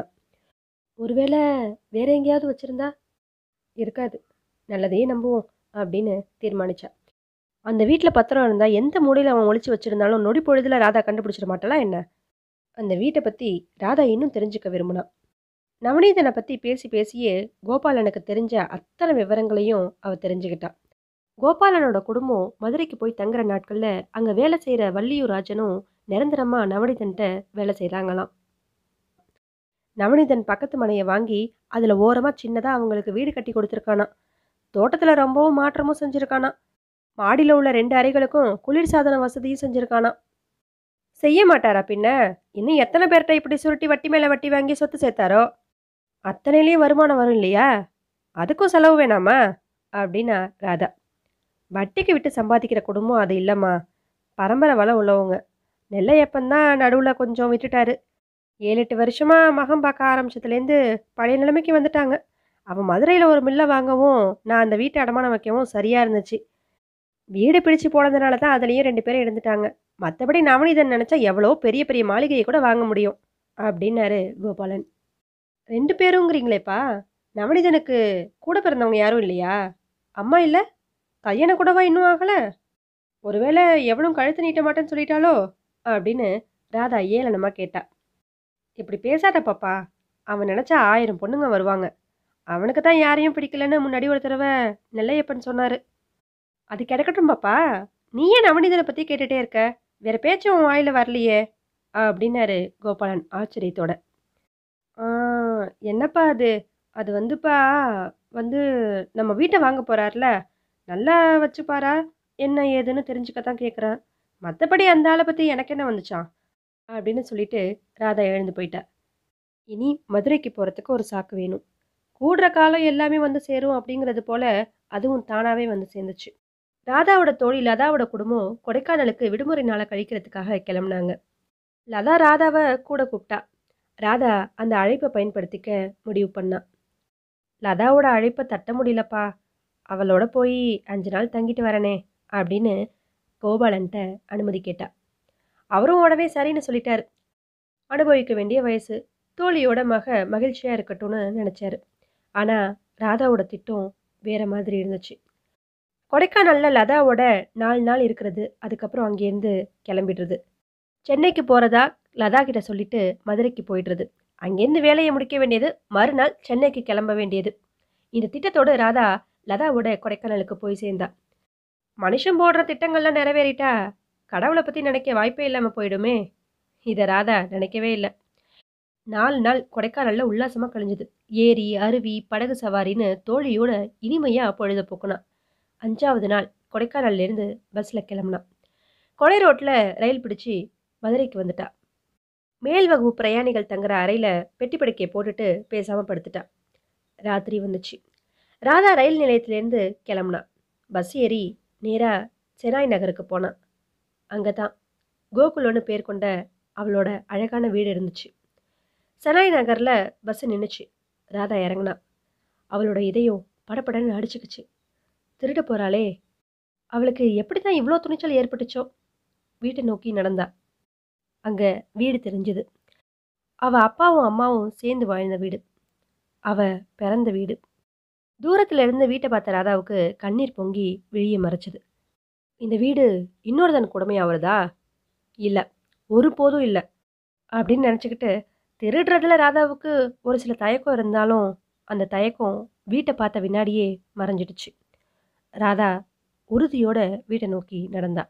ஒருவேளை வேற எங்கேயாவது வச்சிருந்தா? இருக்காது. நல்லதையே நம்புவோம் அப்படின்னு தீர்மானிச்சா. அந்த வீட்ல பத்திரம் இருந்தா எந்த மூலையில அவன் ஒளிச்சு வச்சிருந்தாலும் நொடி பொழுதுல ராதா கண்டுபிடிச்சிட மாட்டாளா என்ன? அந்த வீட்ட பத்தி ராதா இன்னும் தெரிஞ்சுக்க விரும்புனா. நவநீதன பத்தி பேசி பேசியே கோபாலனுக்கு தெரிஞ்ச அத்தனை விவரங்களையும் அவ தெரிஞ்சுக்கிட்டா. கோபாலனோட குடும்பம் மதுரைக்கு போய் தங்குற நாட்கள்ல அங்க வேலை செய்யற வள்ளியும் ராஜனும் நிரந்தரமா நவநீதன்ட்ட வேலை செய்றாங்களாம். நவநீதன் பக்கத்து மனைய வாங்கி அதுல ஓரமா சின்னதா அவங்களுக்கு வீடு கட்டி கொடுத்துருக்கானாம். தோட்டத்துல ரொம்பவும் மாற்றமும் செஞ்சிருக்கானாம். மாடியில உள்ள 2 அறைகளுக்கும் குளிர்சாதன வசதியும் செஞ்சிருக்கானாம். செய்ய மாட்டாரா பின்ன? இன்னும் எத்தனை பேர்ட்ட இப்படி சுருட்டி வட்டி மேல வட்டி வாங்கி சொத்து சேர்த்தாரோ? அத்தனையிலயும் வருமானம் வரும் இல்லையா? அதுக்கும் செலவு வேணாமா? அப்படின்னா ராதா. வட்டிக்கு விட்டு சம்பாதிக்கிற குடும்பம் அது இல்லம்மா. பரம்பரை வளம் உள்ளவங்க. நெல்லையப்பன் தான் நடுவுல கொஞ்சம் விட்டுட்டாரு. 7, 8 வருஷமா மகன் பார்க்க ஆரம்பிச்சதுலேருந்து பழைய நிலைமைக்கு வந்துட்டாங்க. அவன் மதுரையில ஒரு மில்ல வாங்கவும், நான் அந்த வீட்ட அடமானம் வைக்கவும் சரியா இருந்துச்சு. வீடு பிடிச்சு போனதுனால தான் அதுலயும் 2 பேரும் இருந்துட்டாங்க. மத்தபடி நவநீதன் நினைச்சா எவ்வளோ பெரிய பெரிய மாளிகைய கூட வாங்க முடியும். அப்படின்னாரு கோபாலன். 2 பேருங்கிறீங்களேப்பா? நவநீதனுக்கு கூட பிறந்தவங்க யாரும் இல்லையா? அம்மா இல்ல? கல்யாணம் கூடவா இன்னும் ஆகல? ஒருவேளை எவளும் கழுத்து நீட்ட மாட்டேன்னு சொல்லிட்டாளோ? அப்படின்னு ராதா ஏளனமா கேட்டா. இப்படி பேசாத பாப்பா. அவன் நினைச்சா 1000 பொண்ணுங்க வருவாங்க. அவனுக்கு தான் யாரையும் பிடிக்கலன்னு முன்னாடி ஒரு தடவ நெல்லையப்பன் சொன்னாரு. அது கிடக்கட்டும் பாப்பா. நீ ஏன் நவநீதன பத்தி கேட்டுட்டே இருக்க? வேற பேச்சு உன் வாயில வரலையே? அப்படின்னாரு கோபாலன் ஆச்சரியத்தோட. ஆ என்னப்பா அது? அது வந்துப்பா வந்து நம்ம வீட்ட வாங்க போறார்ல, நல்லா வச்சுப்பாரா? என்ன ஏதுன்னு தெரிஞ்சுக்க தான் கேட்குறேன். மத்தபடி அந்த ஆள பத்தி எனக்கு என்ன வந்துச்சாம்? அப்படின்னு சொல்லிட்டு ராதா எழுந்து போயிட்டா. இனி மதுரைக்கு போறதுக்கு ஒரு சாக்கு வேணும். கூடுற காலம் எல்லாமே வந்து சேரும் அப்படிங்கிறது போல அதுவும் தானாவே வந்து சேர்ந்துச்சு. ராதாவோட தோழி லதாவோட குடும்பம் கொடைக்கானலுக்கு விடுமுறை நாள கழிக்கிறதுக்காக கிளம்புனாங்க. லதா ராதாவ கூட கூப்பிட்டா. ராதா அந்த அழைப்ப பயன்படுத்திக்க முடிவு பண்ணா. லதாவோட அழைப்ப தட்ட முடியலப்பா. அவளோட போய் 5 நாள் தங்கிட்டு வரனே அப்படின்னு கோபாலன்ட்ட அனுமதி கேட்டா. அவரும் உடனே சரின்னு சொல்லிட்டாரு. அனுபவிக்க வேண்டிய வயசு. தோழியோட மக மகிழ்ச்சியா இருக்கட்டும்னு நினைச்சாரு. ஆனா ராதாவோட திட்டம் வேற மாதிரி இருந்துச்சு. கொடைக்கானல்ல லதாவோட 4 நாள் இருக்கிறது. அதுக்கப்புறம் அங்கேருந்து கிளம்பிடுறது. சென்னைக்கு போறதா லதா கிட்ட சொல்லிட்டு மதுரைக்கு போயிடுறது. அங்கேருந்து வேலைய முடிக்க வேண்டியது. மறுநாள் சென்னைக்கு கிளம்ப வேண்டியது. இந்த திட்டத்தோட ராதா லதாவோட கொடைக்கானலுக்கு போய் சேர்ந்தா. மனுஷன் போடுற திட்டங்கள்லாம் நிறைவேறிட்டா கடவுள பத்தி நினைக்க வாய்ப்பே இல்லாம போயிடுமே. இத ராதா நினைக்கவே இல்ல. 4 நாள் கொடைக்கானல்ல உல்லாசமா கழிஞ்சது. ஏரி, அருவி, படகு சவாரின்னு தோழியோட இனிமையா பொழுத போக்குனா. 5வது நாள் கொடைக்கானல்லேருந்து பஸ்ல கிளம்புனா. கொடை ரோட்ல ரயில் பிடிச்சு மதுரைக்கு வந்துட்டா. மேல் வகுப்பு பிரயாணிகள் தங்குற அறையில பெட்டி படுக்கைய போட்டுட்டு பேசாம படுத்துட்டா. ராத்திரி வந்துச்சு. ராதா ரயில் நிலையத்திலேருந்து கிளம்புனா. பஸ் ஏறி நேரா செனாய் நகருக்கு போனா. அங்க தான் கோகுலம்னு பேர் கொண்ட அவளோட அழகான வீடு இருந்துச்சு செனாய் நகரில் பஸ்ஸு நின்றுச்சு ராதா இறங்குனா அவளோட இதயம் படபடன்னு அடிச்சுக்கிச்சு திருட போகிறாளே அவளுக்கு எப்படி தான் இவ்வளோ துணிச்சல் ஏற்பட்டுச்சோ வீட்டை நோக்கி நடந்தா அங்கே வீடு தெரிஞ்சுது அவள் அப்பாவும் அம்மாவும் சேர்ந்து வாழ்ந்த வீடு அவ பிறந்த வீடு தூரத்தில் இருந்து வீட்டை பார்த்த ராதாவுக்கு கண்ணீர் பொங்கி விழியை மறைச்சது இந்த வீடு இன்னொருதன் கொடுமையாக வருதா இல்லை ஒருபோதும் இல்லை அப்படின்னு நினச்சிக்கிட்டு திருடுறதுல ராதாவுக்கு ஒரு சில தயக்கம் இருந்தாலும் அந்த தயக்கம் வீட்டை பார்த்த வினாடியே மறைஞ்சிடுச்சு ராதா உறுதியோட வீட்டை நோக்கி நடந்தா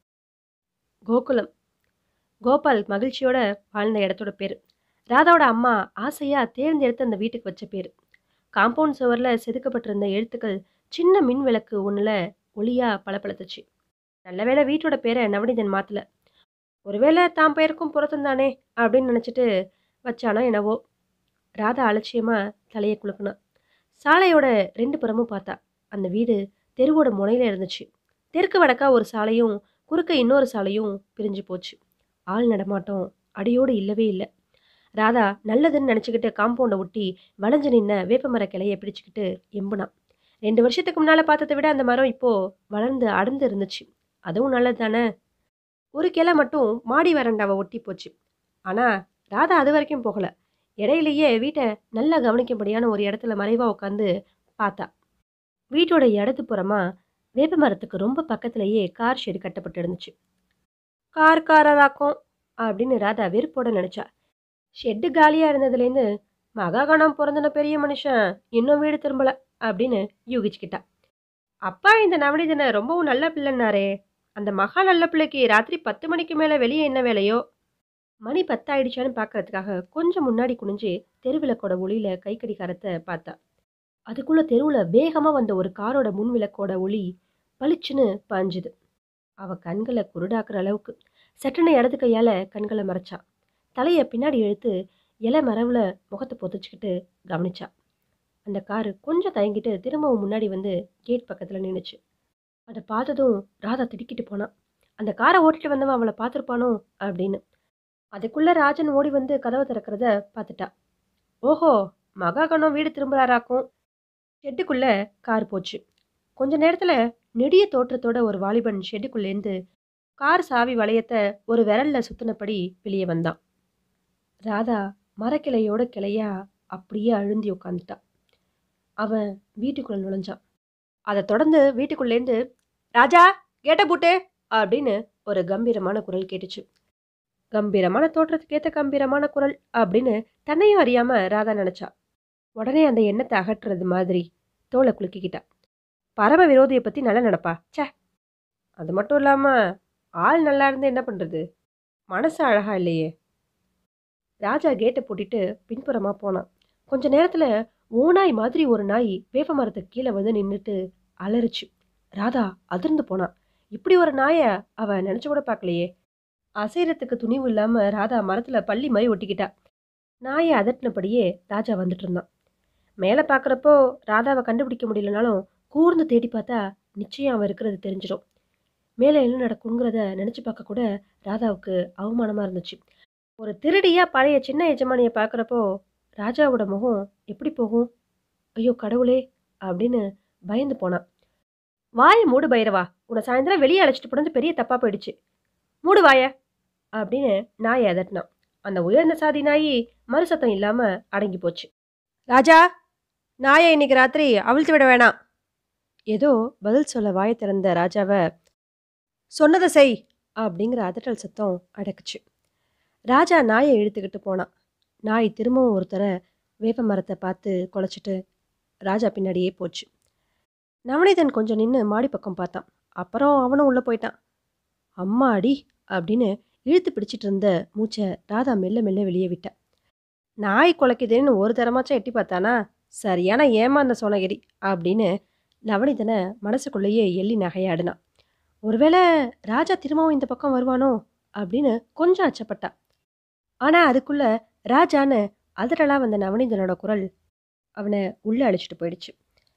கோகுலம் கோபால் மகிழ்ச்சியோட வாழ்ந்த இடத்தோட பேர் ராதாவோட அம்மா ஆசையாக தேர்ந்தெடுத்து அந்த வீட்டுக்கு வச்ச பேர் காம்பவுண்ட் சுவரில் செதுக்கப்பட்டிருந்த எழுத்துக்கள் சின்ன மின் விளக்கு ஒன்றில் ஒளியாக பளபளத்துச்சு நல்ல வேளை வீட்டோட பேரை நவநீதன் மாற்றல ஒருவேளை தான் பெயருக்கும் பொருத்தம் தானே அப்படின்னு நினச்சிட்டு வச்சானா என்னவோ ராதா அலட்சியமாக தலையை குலுக்குனா சாலையோட ரெண்டு புறமும் பார்த்தா அந்த வீடு தெருவோட முனையில் இருந்துச்சு தெற்கு வடக்கா ஒரு சாலையும் குறுக்க இன்னொரு சாலையும் பிரிஞ்சு போச்சு ஆள் நடமாட்டம் அடியோடு இல்லவே இல்லை ராதா நல்லதுன்னு நினச்சிக்கிட்டு காம்பவுண்டை ஒட்டி வளைஞ்சு நின்ன வேப்பமர கிளையை பிடிச்சிக்கிட்டு எம்புனான் ரெண்டு வருஷத்துக்கு முன்னால் பார்த்ததை விட அந்த மரம் இப்போது வளர்ந்து அடர்ந்து இருந்துச்சு அதுவும் நல்லது தானே ஒரு கிளை மட்டும் மாடி வறண்டாவை ஒட்டி போச்சு ஆனால் ராதா அது வரைக்கும் போகலை இடையிலேயே வீட்டை நல்லா கவனிக்கும்படியான ஒரு இடத்துல மறைவாக உட்காந்து பார்த்தா வீட்டோட இடது புறமா வேப்ப மரத்துக்கு ரொம்ப பக்கத்துலேயே கார் ஷெடு கட்டப்பட்டு இருந்துச்சு கார் காரராக்கும் அப்படின்னு ராதா வெறுப்போட நினச்சா ஷெட்டு காலியாக இருந்ததுலேருந்து மகாகணம் பிறந்தன பெரிய மனுஷன் இன்னும் வீடு திரும்பல அப்படின்னு யூகிச்சுக்கிட்டா அப்பா இந்த நவனிதனை ரொம்பவும் நல்ல பிள்ளைன்னாரே அந்த மகா நல்ல பிள்ளைக்கு ராத்திரி பத்து மணிக்கு மேலே வெளியே என்ன வேலையோ மணி பத்தாயிடுச்சான்னு பார்க்கறதுக்காக கொஞ்சம் முன்னாடி குனிஞ்சு தெருவிளக்கோட ஒளியில கை கடிகாரத்தை பார்த்தா அதுக்குள்ள தெருவில் வேகமாக வந்த ஒரு காரோட முன் விளக்கோட ஒளி பளிச்சுன்னு பாஞ்சுது அவ கண்களை குருடாக்குற அளவுக்கு சட்டுன்னு இடது கையால கண்களை மறைச்சா தலையை பின்னாடி இழுத்து இலை மரவுல முகத்தை பொத்துச்சுக்கிட்டு கவனிச்சா அந்த காரு கொஞ்சம் தயங்கிட்டு திரும்பவும் முன்னாடி வந்து கேட் பக்கத்தில் நின்றுச்சு அதை பார்த்ததும் ராதா திடுக்கிட்டு போனான் அந்த காரை ஓட்டிட்டு வந்தவன் அவளை பார்த்துருப்பானோ அப்படின்னு அதுக்குள்ள ராஜன் ஓடி வந்து கதவை திறக்கிறத பார்த்துட்டா ஓஹோ மகாகணம் வீடு திரும்புறாராக்கும் ஷெட்டுக்குள்ள கார் போச்சு கொஞ்ச நேரத்தில் நெடிய தோற்றத்தோட ஒரு வாலிபன் ஷெட்டுக்குள்ளேருந்து கார் சாவி வளையத்தை ஒரு விரல்ல சுத்தினபடி வெளியே வந்தான் ராதா மரக்கிளையோட கிளையா அப்படியே அழுந்தி உட்காந்துட்டான் அவன் வீட்டுக்குள்ள நுழைஞ்சான் அதை தொடர்ந்து வீட்டுக்குள்ளேருந்து ராஜா கேட்ட பூட்டு அப்படின்னு ஒரு கம்பீரமான குரல் கேட்டுச்சு கம்பீரமான தோற்றத்துக்கு ஏற்ற கம்பீரமான குரல் அப்படின்னு தன்னையும் அறியாம ராதா நினைச்சா உடனே அந்த எண்ணத்தை அகற்றுறது மாதிரி தோலை குலுக்கிக்கிட்டா பரம விரோதியை பத்தி நல்லா நினப்பா ச்சே அது மட்டும் இல்லாம ஆள் நல்லா இருந்து என்ன பண்றது மனசு அழகா இல்லையே ராஜா கேட்டை பூட்டிட்டு பின்புறமா போனான் கொஞ்ச நேரத்துல ஓநாய் மாதிரி ஒரு நாய் வேப்ப மரத்துக்கு கீழே வந்து நின்றுட்டு அலறிச்சு ராதா அதிர்ந்து போனான் இப்படி ஒரு நாயை அவ நினைச்சு கூட பார்க்கலையே அசைறதுக்கு துணிவு இல்லாம ராதா மரத்துல பள்ளி மாதிரி ஒட்டிக்கிட்டா நாயை அதட்டினபடியே ராஜா வந்துட்டு இருந்தான் மேலே பார்க்குறப்போ ராதாவை கண்டுபிடிக்க முடியலனாலும் கூர்ந்து தேடி பார்த்தா நிச்சயம் அவன் இருக்கிறது தெரிஞ்சிடும் மேலே என்ன நடக்குங்கிறத நினச்சி பார்க்க கூட ராதாவுக்கு அவமானமாக இருந்துச்சு ஒரு திருடியா பழைய சின்ன எஜமானியை பார்க்குறப்போ ராஜாவோட முகம் எப்படி போகும் ஐயோ கடவுளே அப்படின்னு பயந்து போனான் வாயை மூடு பைரவா உன்னை சாயந்தரம் வெளியே அழைச்சிட்டு போனது பெரிய தப்பாக போயிடுச்சு மூடு வாய அப்படின்னு நாயை அதட்டினான் அந்த உயர்ந்த சாதி நாயி மறு சத்தம் இல்லாமல் அடங்கி போச்சு ராஜா நாயை இன்னைக்கு ராத்திரி அவிழ்த்து விட வேணாம் ஏதோ பதில் சொல்ல வாயை திறந்த ராஜாவை சொன்னதை செய் அப்படிங்கிற அதட்டல் சத்தம் அடக்குச்சு ராஜா நாயை இழுத்துக்கிட்டு போனான் நாய் திரும்பவும் ஒருத்தரை வேப்ப மரத்தை பார்த்து குலைச்சிட்டு ராஜா பின்னாடியே போச்சு நவநீதன் கொஞ்சம் நின்று மாடி பக்கம் பார்த்தான் அப்புறம் அவனும் உள்ளே போயிட்டான் அம்மாடி அப்படின்னு இழுத்து பிடிச்சிட்டு இருந்த மூச்சை ராதா மெல்ல மெல்ல வெளியே விட்டா நாய் குலைக்குதுன்னு ஒரு தரமாச்சும் எட்டி பார்த்தானா சரியான ஏமாந்த சோனகிரி அப்படின்னு நவநீதனை மனசுக்குள்ளேயே எள்ளி நகையாடினான் ஒருவேளை ராஜா திரும்பவும் இந்த பக்கம் வருவானோ அப்படின்னு கொஞ்சம் அச்சப்பட்டா ஆனால் அதுக்குள்ள ராஜான்னு அதிரலா வந்த நவநீதனோட குரல் அவனை உள்ளே அழைச்சிட்டு போயிடுச்சு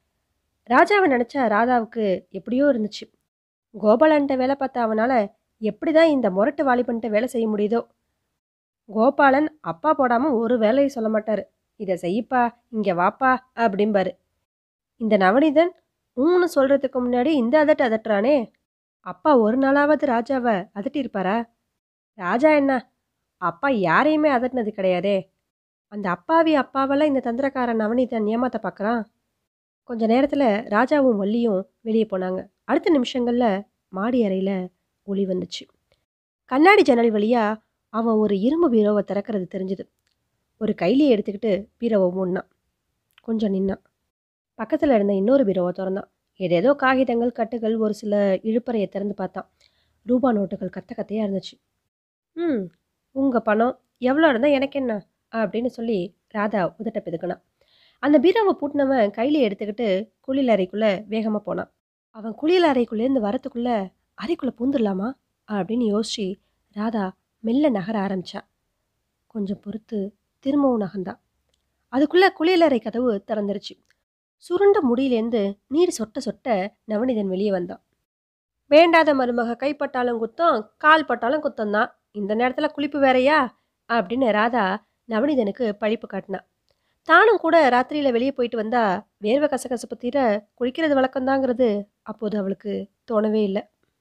ராஜாவை நினச்சா ராதாவுக்கு எப்படியோ இருந்துச்சு கோபாலன்ட்ட வேலை பார்த்த அவனால் எப்படி தான் இந்த முரட்டு வாலிபன்ட்ட வேலை செய்ய முடியுதோ கோபாலன் அப்பா போடாமல் ஒரு வேலையை சொல்ல மாட்டார் இதை செய்யப்பா இங்கே வாப்பா அப்படிம்பாரு இந்த நவநீதன் ஊன்னு சொல்கிறதுக்கு முன்னாடி இந்த அதட்டு அதட்டுறானே அப்பா ஒரு நாளாவது ராஜாவை அதட்டியிருப்பாரா ராஜா என்ன அப்பா யாரையுமே அதட்டினது கிடையாதே அந்த அப்பாவி அப்பாவெல்லாம் இந்த தந்திரக்காரன் நவநீதன் ஏமாத்த பார்க்குறான் கொஞ்ச நேரத்தில் ராஜாவும் வள்ளியும் வெளியே போனாங்க அடுத்த நிமிஷங்களில் மாடி அறையில் ஒளி வந்துச்சு கண்ணாடி ஜன்னல் வழியாக அவன் ஒரு இரும்பு பீரோவை திறக்கிறது தெரிஞ்சுது ஒரு கைலியை எடுத்துக்கிட்டு பீரோவை மூடினான் கொஞ்சம் நின்னான் பக்கத்தில் இருந்த இன்னொரு பீரோவை திறந்தான் ஏதேதோ காகிதங்கள் கட்டுகள் ஒரு சில இழுப்பறையை திறந்து பார்த்தான் ரூபா நோட்டுகள் கத்த கத்தையாக இருந்துச்சு ம் உங்கள் பணம் எவ்வளோ இருந்தால் எனக்கு என்ன அப்படின்னு சொல்லி ராதா உதட்ட பிதுக்கினான் அந்த பீரோவை பூட்டினவன் கையில எடுத்துக்கிட்டு குளியல் அறைக்குள்ளே வேகமாக போனான் அவன் குளியல் அறைக்குள்ளேருந்து வரத்துக்குள்ளே அறைக்குள்ளே பூந்துடலாமா அப்படின்னு யோசிச்சு ராதா மெல்ல நகர ஆரம்பிச்சா கொஞ்சம் பொறுத்து திரும்பவும் நகர்ந்தா அதுக்குள்ளே குளியலறை கதவு திறந்துருச்சு சுருண்ட முடியிலேருந்து நீர் சொட்ட சொட்ட நவனிதன் வெளியே வந்தான் வேண்டாத மருமக கைப்பட்டாலும் குத்தம் கால் பட்டாலும் குத்தம் தான் இந்த நேரத்தில் குளிப்பு வேறையா அப்படின்னு ராதா நவனிதனுக்கு பழிப்பு காட்டினா தானும் கூட ராத்திரியில் வெளியே போயிட்டு வந்தா வேர்வை கசகசப்பு தீர குளிக்கிறது வழக்கம்தாங்கிறது அப்போது அவளுக்கு தோணவே இல்லை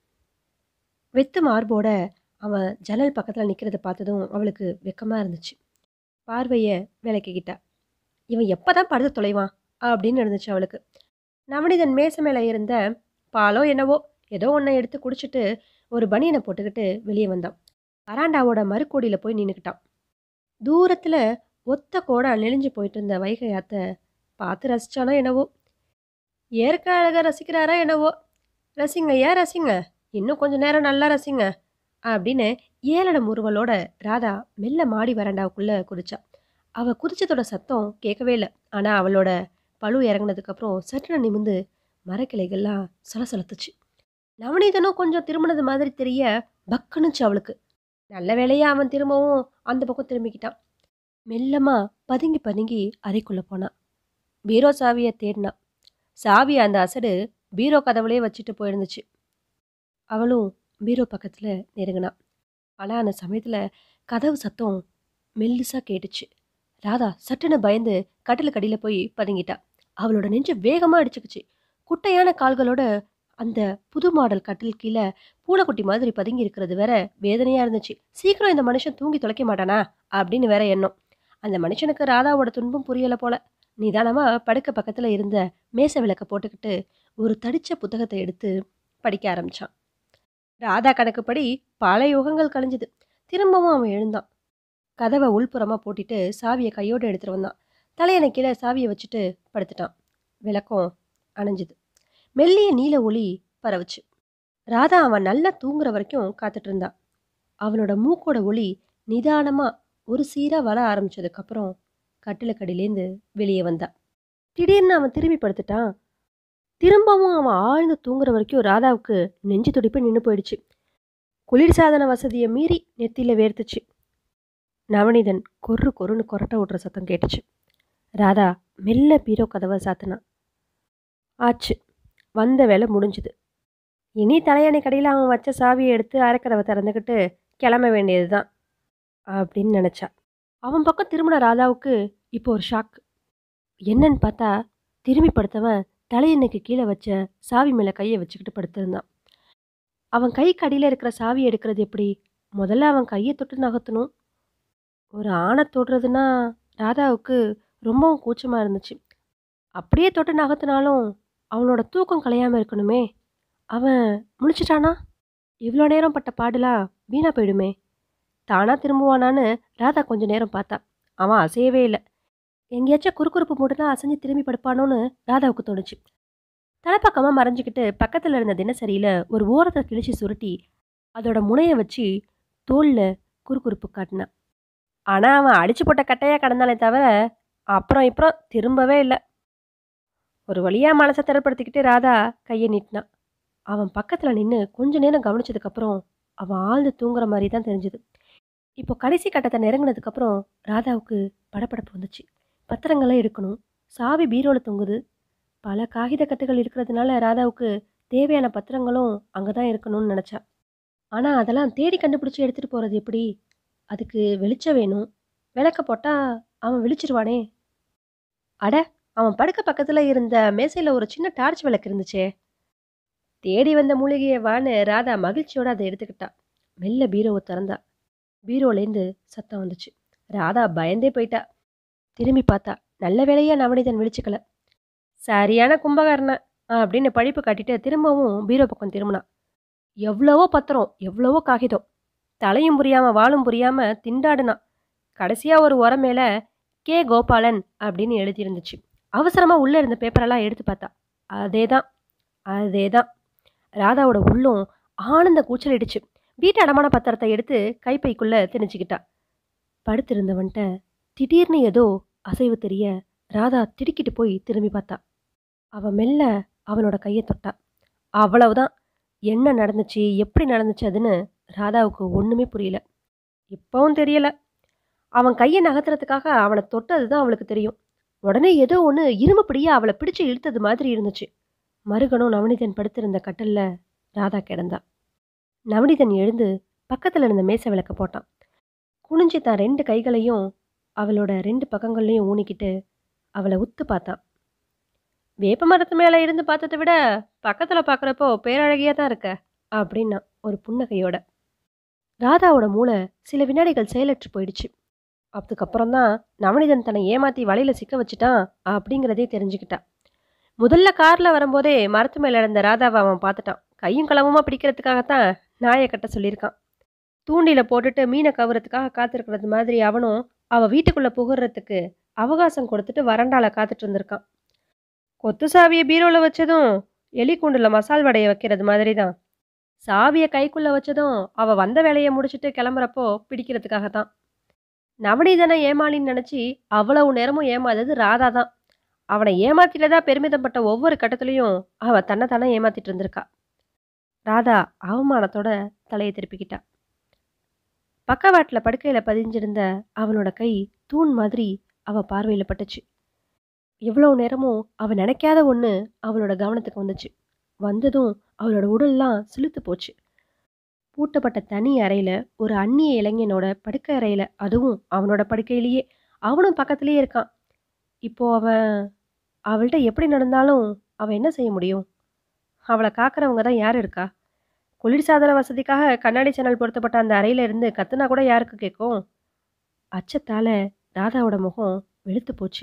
வெத்து மார்போட அவன் ஜன்னல் பக்கத்தில் நிற்கிறத பார்த்ததும் அவளுக்கு வெக்கமாக இருந்துச்சு பார்வையை விளக்கிக்கிட்டா இவன் எப்போ தான் படுத்து தொலைவான் அப்படின்னு இருந்துச்சு அவளுக்கு நவனிதன் மேசை மேலே இருந்த பாலோ என்னவோ ஏதோ ஒன்றை எடுத்து குடிச்சிட்டு ஒரு பனியனை போட்டுக்கிட்டு வெளியே வந்தான் வராண்டாவோட மறுக்கோடியில் போய் நின்றுக்கிட்டான் தூரத்தில் ஒத்த கோடா நெளிஞ்சு போயிட்டு இருந்த வைகை ஆத்த பார்த்து ரசிச்சானோ என்னவோ ஏற்க அழகாக ரசிக்கிறாரா என்னவோ ரசிங்க ஏன் ரசிங்க இன்னும் கொஞ்ச நேரம் நல்லா ரசிங்க அப்படின்னு ஏளன முறுவலோட ராதா மெல்ல மாடி வராண்டாவுக்குள்ளே குதிச்சா அவள் குதிச்சதோட சத்தம் கேட்கவே இல்லை ஆனால் அவளோட பழு இறங்குனதுக்கப்புறம் சட்டுன நிமிந்து மரக்கிளைகள்லாம் சலசலத்துச்சு நவநீதனும் கொஞ்சம் திரும்பினது மாதிரி தெரிய பக்குனுச்சு அவளுக்கு நல்ல வேலையா அவன் திரும்பவும் அந்த பக்கம் திரும்பிக்கிட்டான் மெல்லமா பதுங்கி பதுங்கி அறைக்குள்ளே போனான் பீரோ சாவியை தேடினான் சாவியை அந்த அசடு பீரோ கதவுலே வச்சுட்டு போயிருந்துச்சு அவளும் பீரோ பக்கத்தில் நெருங்கினான் ஆனால் அந்த சமயத்தில் கதவு சத்தம் மெல்லுசாக கேட்டுச்சு ராதா சட்டுன்னு பயந்து கட்டிலுக்கு அடியில் போய் பதுங்கிட்டா அவளோட நெஞ்சு வேகமாக அடிச்சுக்குச்சு குட்டையான கால்களோட அந்த புது மாடல் கட்டில் கீழே பூனைக்குட்டி மாதிரி பதுங்கி இருக்கிறது வேற வேதனையாக இருந்துச்சு சீக்கிரம் இந்த மனுஷன் தூங்கி தொலைக்க மாட்டானா அப்படின்னு வேற எண்ணம் அந்த மனுஷனுக்கு ராதாவோட துன்பம் புரியலை போல நிதானமாக படுக்க பக்கத்தில் இருந்த மேசை விளக்க போட்டுக்கிட்டு ஒரு தடிச்ச புத்தகத்தை எடுத்து படிக்க ஆரம்பிச்சான் ராதா கணக்குப்படி பல யுகங்கள் கழிஞ்சுது திரும்பவும் அவன் எழுந்தான் கதவை உள்புறமாக போட்டுட்டு சாவியை கையோடு எடுத்துட்டு வந்தான் தலையணை கீழே சாவியை வச்சுட்டு படுத்துட்டான் விளக்கம் அணைஞ்சுது மெல்லிய நீல ஒளி பரவுச்சு ராதா அவன் நல்லா தூங்குற வரைக்கும் காத்துட்டு இருந்தான் அவனோட மூக்கோட ஒளி நிதானமா ஒரு சீரா வர ஆரம்பிச்சதுக்கப்புறம் கட்டிலுக்கடியிலேருந்து வெளியே வந்தான் திடீர்னு அவன் திரும்பி படுத்துட்டான் திரும்பவும் அவன் ஆழ்ந்து தூங்குற வரைக்கும் ராதாவுக்கு நெஞ்சு துடிப்பு நின்று போயிடுச்சு குளிர்சாதன வசதியை மீறி நெத்தியில வேர்த்துச்சு நவனிதன் கொர்ரு கொருன்னு கொரட்டை விட்ற சத்தம் கேட்டுச்சு ராதா மெல்ல பீரோ கதவை சாத்தினான் ஆச்சு வந்த வேலை முடிஞ்சுது இனி தலையணை கடையில் அவன் வச்ச சாவியை எடுத்து அரைக்கதவை திறந்துக்கிட்டு கிளம்ப வேண்டியது தான் அப்படின்னு நினச்சா அவன் பக்கம் திரும்பின ராதாவுக்கு இப்போ ஒரு ஷாக் என்னன்னு பார்த்தா திரும்பி படுத்தவன் தலையெண்ணைக்கு கீழே வச்ச சாவி மேலே கையை வச்சுக்கிட்டு படுத்திருந்தான் அவன் கை கடியில் இருக்கிற சாவி எடுக்கிறது எப்படி முதல்ல அவன் கையை தொட்டு நகர்த்தணும் ஒரு ஆணை தொடுறதுன்னா ராதாவுக்கு ரொம்பவும் கூச்சமாக இருந்துச்சு அப்படியே தொட்டு நகர்த்தினாலும் அவனோட தூக்கம் கலையாமல் இருக்கணுமே அவன் முழிச்சிட்டானா இவ்வளோ நேரம் பட்ட பாடுலாம் வீணா போயிடுமே தானா திரும்புவானான்னு ராதா கொஞ்ச நேரம் பார்த்தா அவன் அசையவே இல்லை எங்கேயாச்சும் குறுக்குறுப்பு மூட்டுனா அசைஞ்சு திரும்பி படுப்பானோன்னு ராதாவுக்கு தோணுச்சு தலைப்பக்கமாக மறைஞ்சிக்கிட்டு பக்கத்தில் இருந்த தினசரியில் ஒரு ஓரத்தை கிழிச்சு சுருட்டி அதோட முனையை வச்சு தோலில் குறுக்குறுப்பு காட்டினான் ஆனால் அவன் அடிச்சு போட்ட கட்டையாக கடந்தானே தவிர அப்புறம் இப்புறம் திரும்பவே இல்லை ஒரு வழியாக மனசை திறப்படுத்திக்கிட்டு ராதா கையை நீட்டினான் அவன் பக்கத்தில் நின்று கொஞ்ச நேரம் கவனிச்சதுக்கப்புறம் அவன் ஆழ்ந்து தூங்குற மாதிரி தான் தெரிஞ்சுது இப்போ கடைசி கட்டத்தை நெருங்கினதுக்கப்புறம் ராதாவுக்கு படபடப்பு வந்துச்சு பத்திரங்கள்லாம் எடுக்கணும் சாவி பீரோவில் தொங்குது பல காகித கட்டுகள் இருக்கிறதுனால ராதாவுக்கு தேவையான பத்திரங்களும் அங்கே தான் இருக்கணும்னு நினச்சா ஆனால் அதெல்லாம் தேடி கண்டுபிடிச்சி எடுத்துகிட்டு போகிறது எப்படி அதுக்கு வெளிச்சம் வேணும் விளக்க போட்டா அவன் விழிச்சிருவானே அட அவன் படுக்க பக்கத்துல இருந்த மேசையில ஒரு சின்ன டார்ச் விளக்கு இருந்துச்சே தேடி வந்த மூலிகையை வான்னு ராதா மகிழ்ச்சியோட அதை எடுத்துக்கிட்டா மெல்ல பீரோவை திறந்தா பீரோலேருந்து சத்தம் வந்துச்சு ராதா பயந்தே போயிட்டா திரும்பி பார்த்தா நல்ல வேலையா நவனிதன் விழிச்சுக்கல சரியான கும்பகர்ணன் அப்படின்னு பழிப்பு காட்டிட்டு திரும்பவும் பீரோ பக்கம் திரும்பினான் எவ்வளவோ பத்திரம் எவ்வளவோ காகிதம் தலையும் புரியாம வாழும் புரியாம திண்டாடுனான் கடைசியா ஒரு உரம் மேல கே கோபாலன் அப்படின்னு எழுதியிருந்துச்சு அவசரமா உள்ள இருந்த பேப்பரெல்லாம் எடுத்து பார்த்தா அதேதான் அதேதான் ராதாவோட உள்ளம் ஆனந்த கூச்சலிடுச்சு வீட்டு அடமான பத்திரத்தை எடுத்து கைப்பைக்குள்ள திணிச்சுக்கிட்டா படுத்திருந்தவன்ட்ட திடீர்னு ஏதோ அசைவு தெரிய ராதா திடுக்கிட்டு போய் திரும்பி பார்த்தா அவ மெல்ல அவனோட கையை தொட்டா அவ்வளவுதான் என்ன நடந்துச்சு எப்படி நடந்துச்சு அதுன்னு ராதாவுக்கு ஒண்ணுமே புரியல இப்பவும் தெரியல அவன் கையை நகர்த்துறதுக்காக அவனை தொட்டது தான் அவளுக்கு தெரியும் உடனே ஏதோ ஒன்று இரும்புப்படியா அவளை பிடிச்சு இழுத்தது மாதிரி இருந்துச்சு மறுகணம் நவனிதன் படுத்திருந்த கட்டல்ல ராதா கிடந்தா நவனிதன் எழுந்து பக்கத்துல இருந்த மேசை விளக்க போட்டான் குனிஞ்சு தான் ரெண்டு கைகளையும் அவளோட ரெண்டு பக்கங்கள்லையும் ஊனிக்கிட்டு அவளை உத்து பார்த்தான் வேப்ப மரத்து மேலே இருந்து பார்த்ததை விட பக்கத்தில் பார்க்குறப்போ பேரழகியாக தான் இருக்க அப்படின்னா ஒரு புன்னகையோட ராதாவோட மூளை சில வினாடிகள் செயலற்று போயிடுச்சு அதுக்கப்புறம் தான் நவனிதன் தன்னை ஏமாத்தி வலையில சிக்க வச்சுட்டான் அப்படிங்கிறதே தெரிஞ்சுக்கிட்டா முதல்ல கார்ல வரும்போதே மரத்து மேல இருந்த ராதாவை அவன் பார்த்துட்டான் கையும் களவுமா பிடிக்கிறதுக்காகத்தான் நாயை கட்ட சொல்லியிருக்கான் தூண்டில போட்டுட்டு மீனை கவுறதுக்காக காத்திருக்கிறது மாதிரி அவனும் அவ வீட்டுக்குள்ள புகுறதுக்கு அவகாசம் கொடுத்துட்டு வறண்டால காத்துட்டு இருந்திருக்கான் கொத்து சாவியை பீரோல வச்சதும் எலி கூண்டுல மசால் வடையை வைக்கிறது மாதிரி தான் சாவியை கைக்குள்ள வச்சதும் அவ வந்த வேலையை முடிச்சுட்டு கிளம்புறப்போ பிடிக்கிறதுக்காக தான் நவநீதனை ஏமாளின்னு நினச்சி அவ்வளவு நேரமும் ஏமாந்தது ராதா தான் அவனை ஏமாத்திட்டதா பெருமிதப்பட்ட ஒவ்வொரு கட்டத்துலையும் அவ தன்னை தானே ஏமாத்திட்டு இருந்திருக்கா ராதா அவமானத்தோட தலையை திருப்பிக்கிட்டா பக்கவாட்டில் படுக்கையில் பதிஞ்சிருந்த அவனோட கை தூண் மாதிரி அவ பார்வையில் பட்டுச்சு எவ்வளோ நேரமும் அவ நினைக்காத ஒன்று அவளோட கவனத்துக்கு வந்துச்சு வந்ததும் அவளோட உடல்லாம் சிலுத்து போச்சு பூட்டப்பட்ட தனி அறையில ஒரு அந்நிய இளைஞனோட படுக்கை அறையில அதுவும் அவனோட படுக்கையிலேயே அவனும் பக்கத்துலேயே இருக்கான் இப்போ அவன் அவள்கிட்ட எப்படி நடந்தாலும் அவன் என்ன செய்ய முடியும் அவளை காக்கிறவங்க தான் யார் இருக்கா குளிர்சாதன வசதிக்காக கண்ணாடி சேனல் பொருத்தப்பட்ட அந்த அறையில இருந்து கத்துனா கூட யாருக்கு கேட்கும் அச்சத்தால ராதாவோட முகம் வெளுத்து போச்சு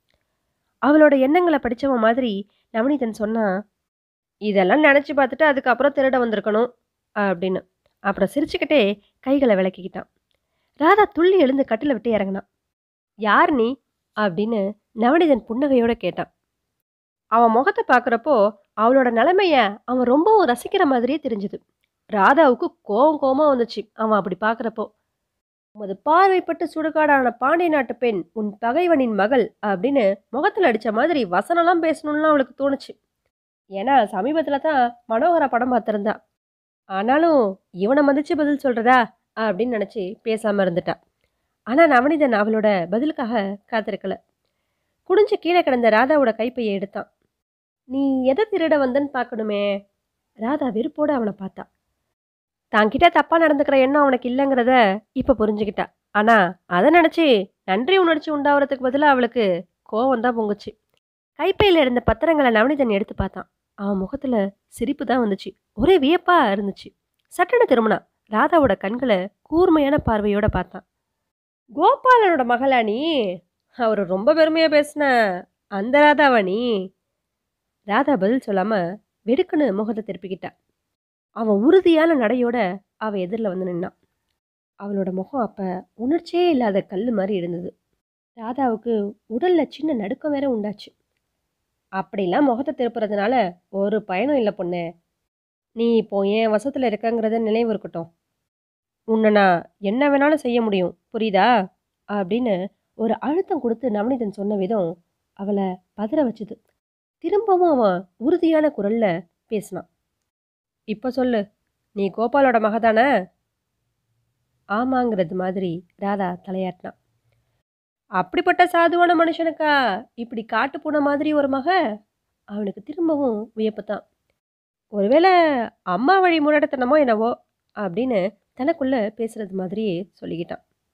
அவளோட எண்ணங்களை படிச்சவன் மாதிரி நவநீதன் சொன்னா இதெல்லாம் நினச்சி பார்த்துட்டு அதுக்கப்புறம் திருட வந்திருக்கணும் அப்படின்னு அப்புறம் சிரிச்சுக்கிட்டே கைகளை விளக்கிக்கிட்டான் ராதா துள்ளி எழுந்து கட்டில விட்டு இறங்கினான் யார் நீ அப்படின்னு நவநீதன் புன்னகையோட கேட்டான் அவன் முகத்தை பார்க்குறப்போ அவளோட நிலைமைய அவன் ரொம்பவும் ரசிக்கிற மாதிரியே தெரிஞ்சுது ராதாவுக்கு கோவம் கோவமா வந்துச்சு அவன் அப்படி பார்க்குறப்போ உமது பார்வைப்பட்டு சுடுகாடான பாண்டிய நாட்டு பெண் உன் பகைவனின் மகள் அப்படின்னு முகத்தில் அடிச்ச மாதிரி வசனம்லாம் பேசணும்லாம் அவளுக்கு தோணுச்சு ஏன்னா சமீபத்தில் தான் மனோகர படம் பார்த்துருந்தா ஆனாலும் இவனை மதிச்சு பதில் சொல்றதா அப்படின்னு நினச்சி பேசாமல் இருந்துட்டா ஆனால் நவனிதன் அவளோட பதிலுக்காக காத்திருக்கல குடிஞ்சு கீழே கிடந்த ராதாவோட கைப்பையை எடுத்தான் நீ எதை திருட வந்தன்னு பார்க்கணுமே ராதா வெறுப்போட அவனை பார்த்தா தான்கிட்ட தப்பாக நடந்துக்கிற எண்ணம் அவனுக்கு இல்லைங்கிறத இப்போ புரிஞ்சுக்கிட்டா ஆனால் அதை நினச்சி நன்றி உணர்ச்சி உண்டாகிறதுக்கு பதிலாக அவளுக்கு கோவம் தான் பொங்குச்சு கைப்பையில் இருந்த பத்திரங்களை நவனிதன் எடுத்து பார்த்தான் அவன் முகத்தில் சிரிப்பு தான் வந்துச்சு ஒரே வியப்பா இருந்துச்சு சட்டன திரும்பினான் ராதாவோட கண்களை கூர்மையான பார்வையோட பார்த்தான் கோபாலனோட மகளா நீ அவர் ரொம்ப பெருமையாக பேசின அந்த ராதாவா நீ ராதா பதில் சொல்லாம வெடுக்குன்னு முகத்தை திருப்பிக்கிட்டா அவன் உறுதியான நடையோட அவ எதிரில் வந்து நின்னான் அவளோட முகம் அப்ப உணர்ச்சியே இல்லாத கல் மாதிரி இருந்தது ராதாவுக்கு உடல்ல சின்ன நடுக்கம் வேற உண்டாச்சு அப்படிலாம் முகத்தை திருப்புறதுனால ஒரு பயனும் இல்லை பொண்ணு நீ இப்போ என் வசத்தில் இருக்கங்கிறத நினைவு இருக்கட்டும் உன்னை நான் என்ன வேணாலும் செய்ய முடியும் புரியுதா அப்படின்னு ஒரு அழுத்தம் கொடுத்து நவனிதன் சொன்ன விதம் அவளை பதற வச்சுது திரும்பவும் அவன் உறுதியான குரல்ல பேசினான் இப்போ சொல்லு நீ கோபாலோட மக தானே ஆமாங்கிறது மாதிரி ராதா தலையாட்டினான் அப்படிப்பட்ட சாதுவான மனுஷனுக்கா இப்படி காட்டு பூனை மாதிரி ஒரு மக அவனுக்கு திரும்பவும் வியப்பு தான் ஒருவேளை அம்மா வழி முன்னெடுத்தனமோ என்னவோ அப்படின்னு தனக்குள்ள பேசுறது மாதிரியே சொல்லிக்கிட்டான்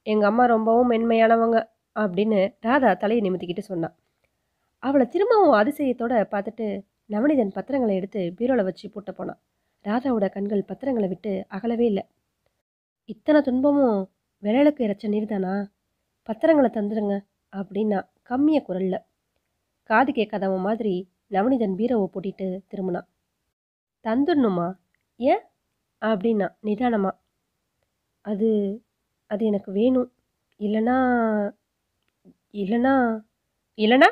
எங்கள் அம்மா ரொம்பவும் மென்மையானவங்க அப்படின்னு ராதா தலையை நிமித்திக்கிட்டு சொன்னான் அவளை திரும்பவும் அதிசயத்தோட பார்த்துட்டு நவனிதன் பத்திரங்களை எடுத்து பீரோவில் வச்சு பூட்ட போனான் ராதாவோட கண்கள் பத்திரங்களை விட்டு அகலவே இல்லை இத்தனை துன்பமும் விரலுக்கு இறைச்ச நீர்தானா பத்திரங்களை தந்துடுங்க அப்படின்னா கம்மிய குரல்ல காது கேட்காதவன் மாதிரி நவனிதன் பீரோவை பூட்டிட்டு திரும்பினான் தந்துடணுமா ஏன் அப்படின்னா நிதானமா அது அது எனக்கு வேணும் இல்லைனா இல்லைனா இல்லைனா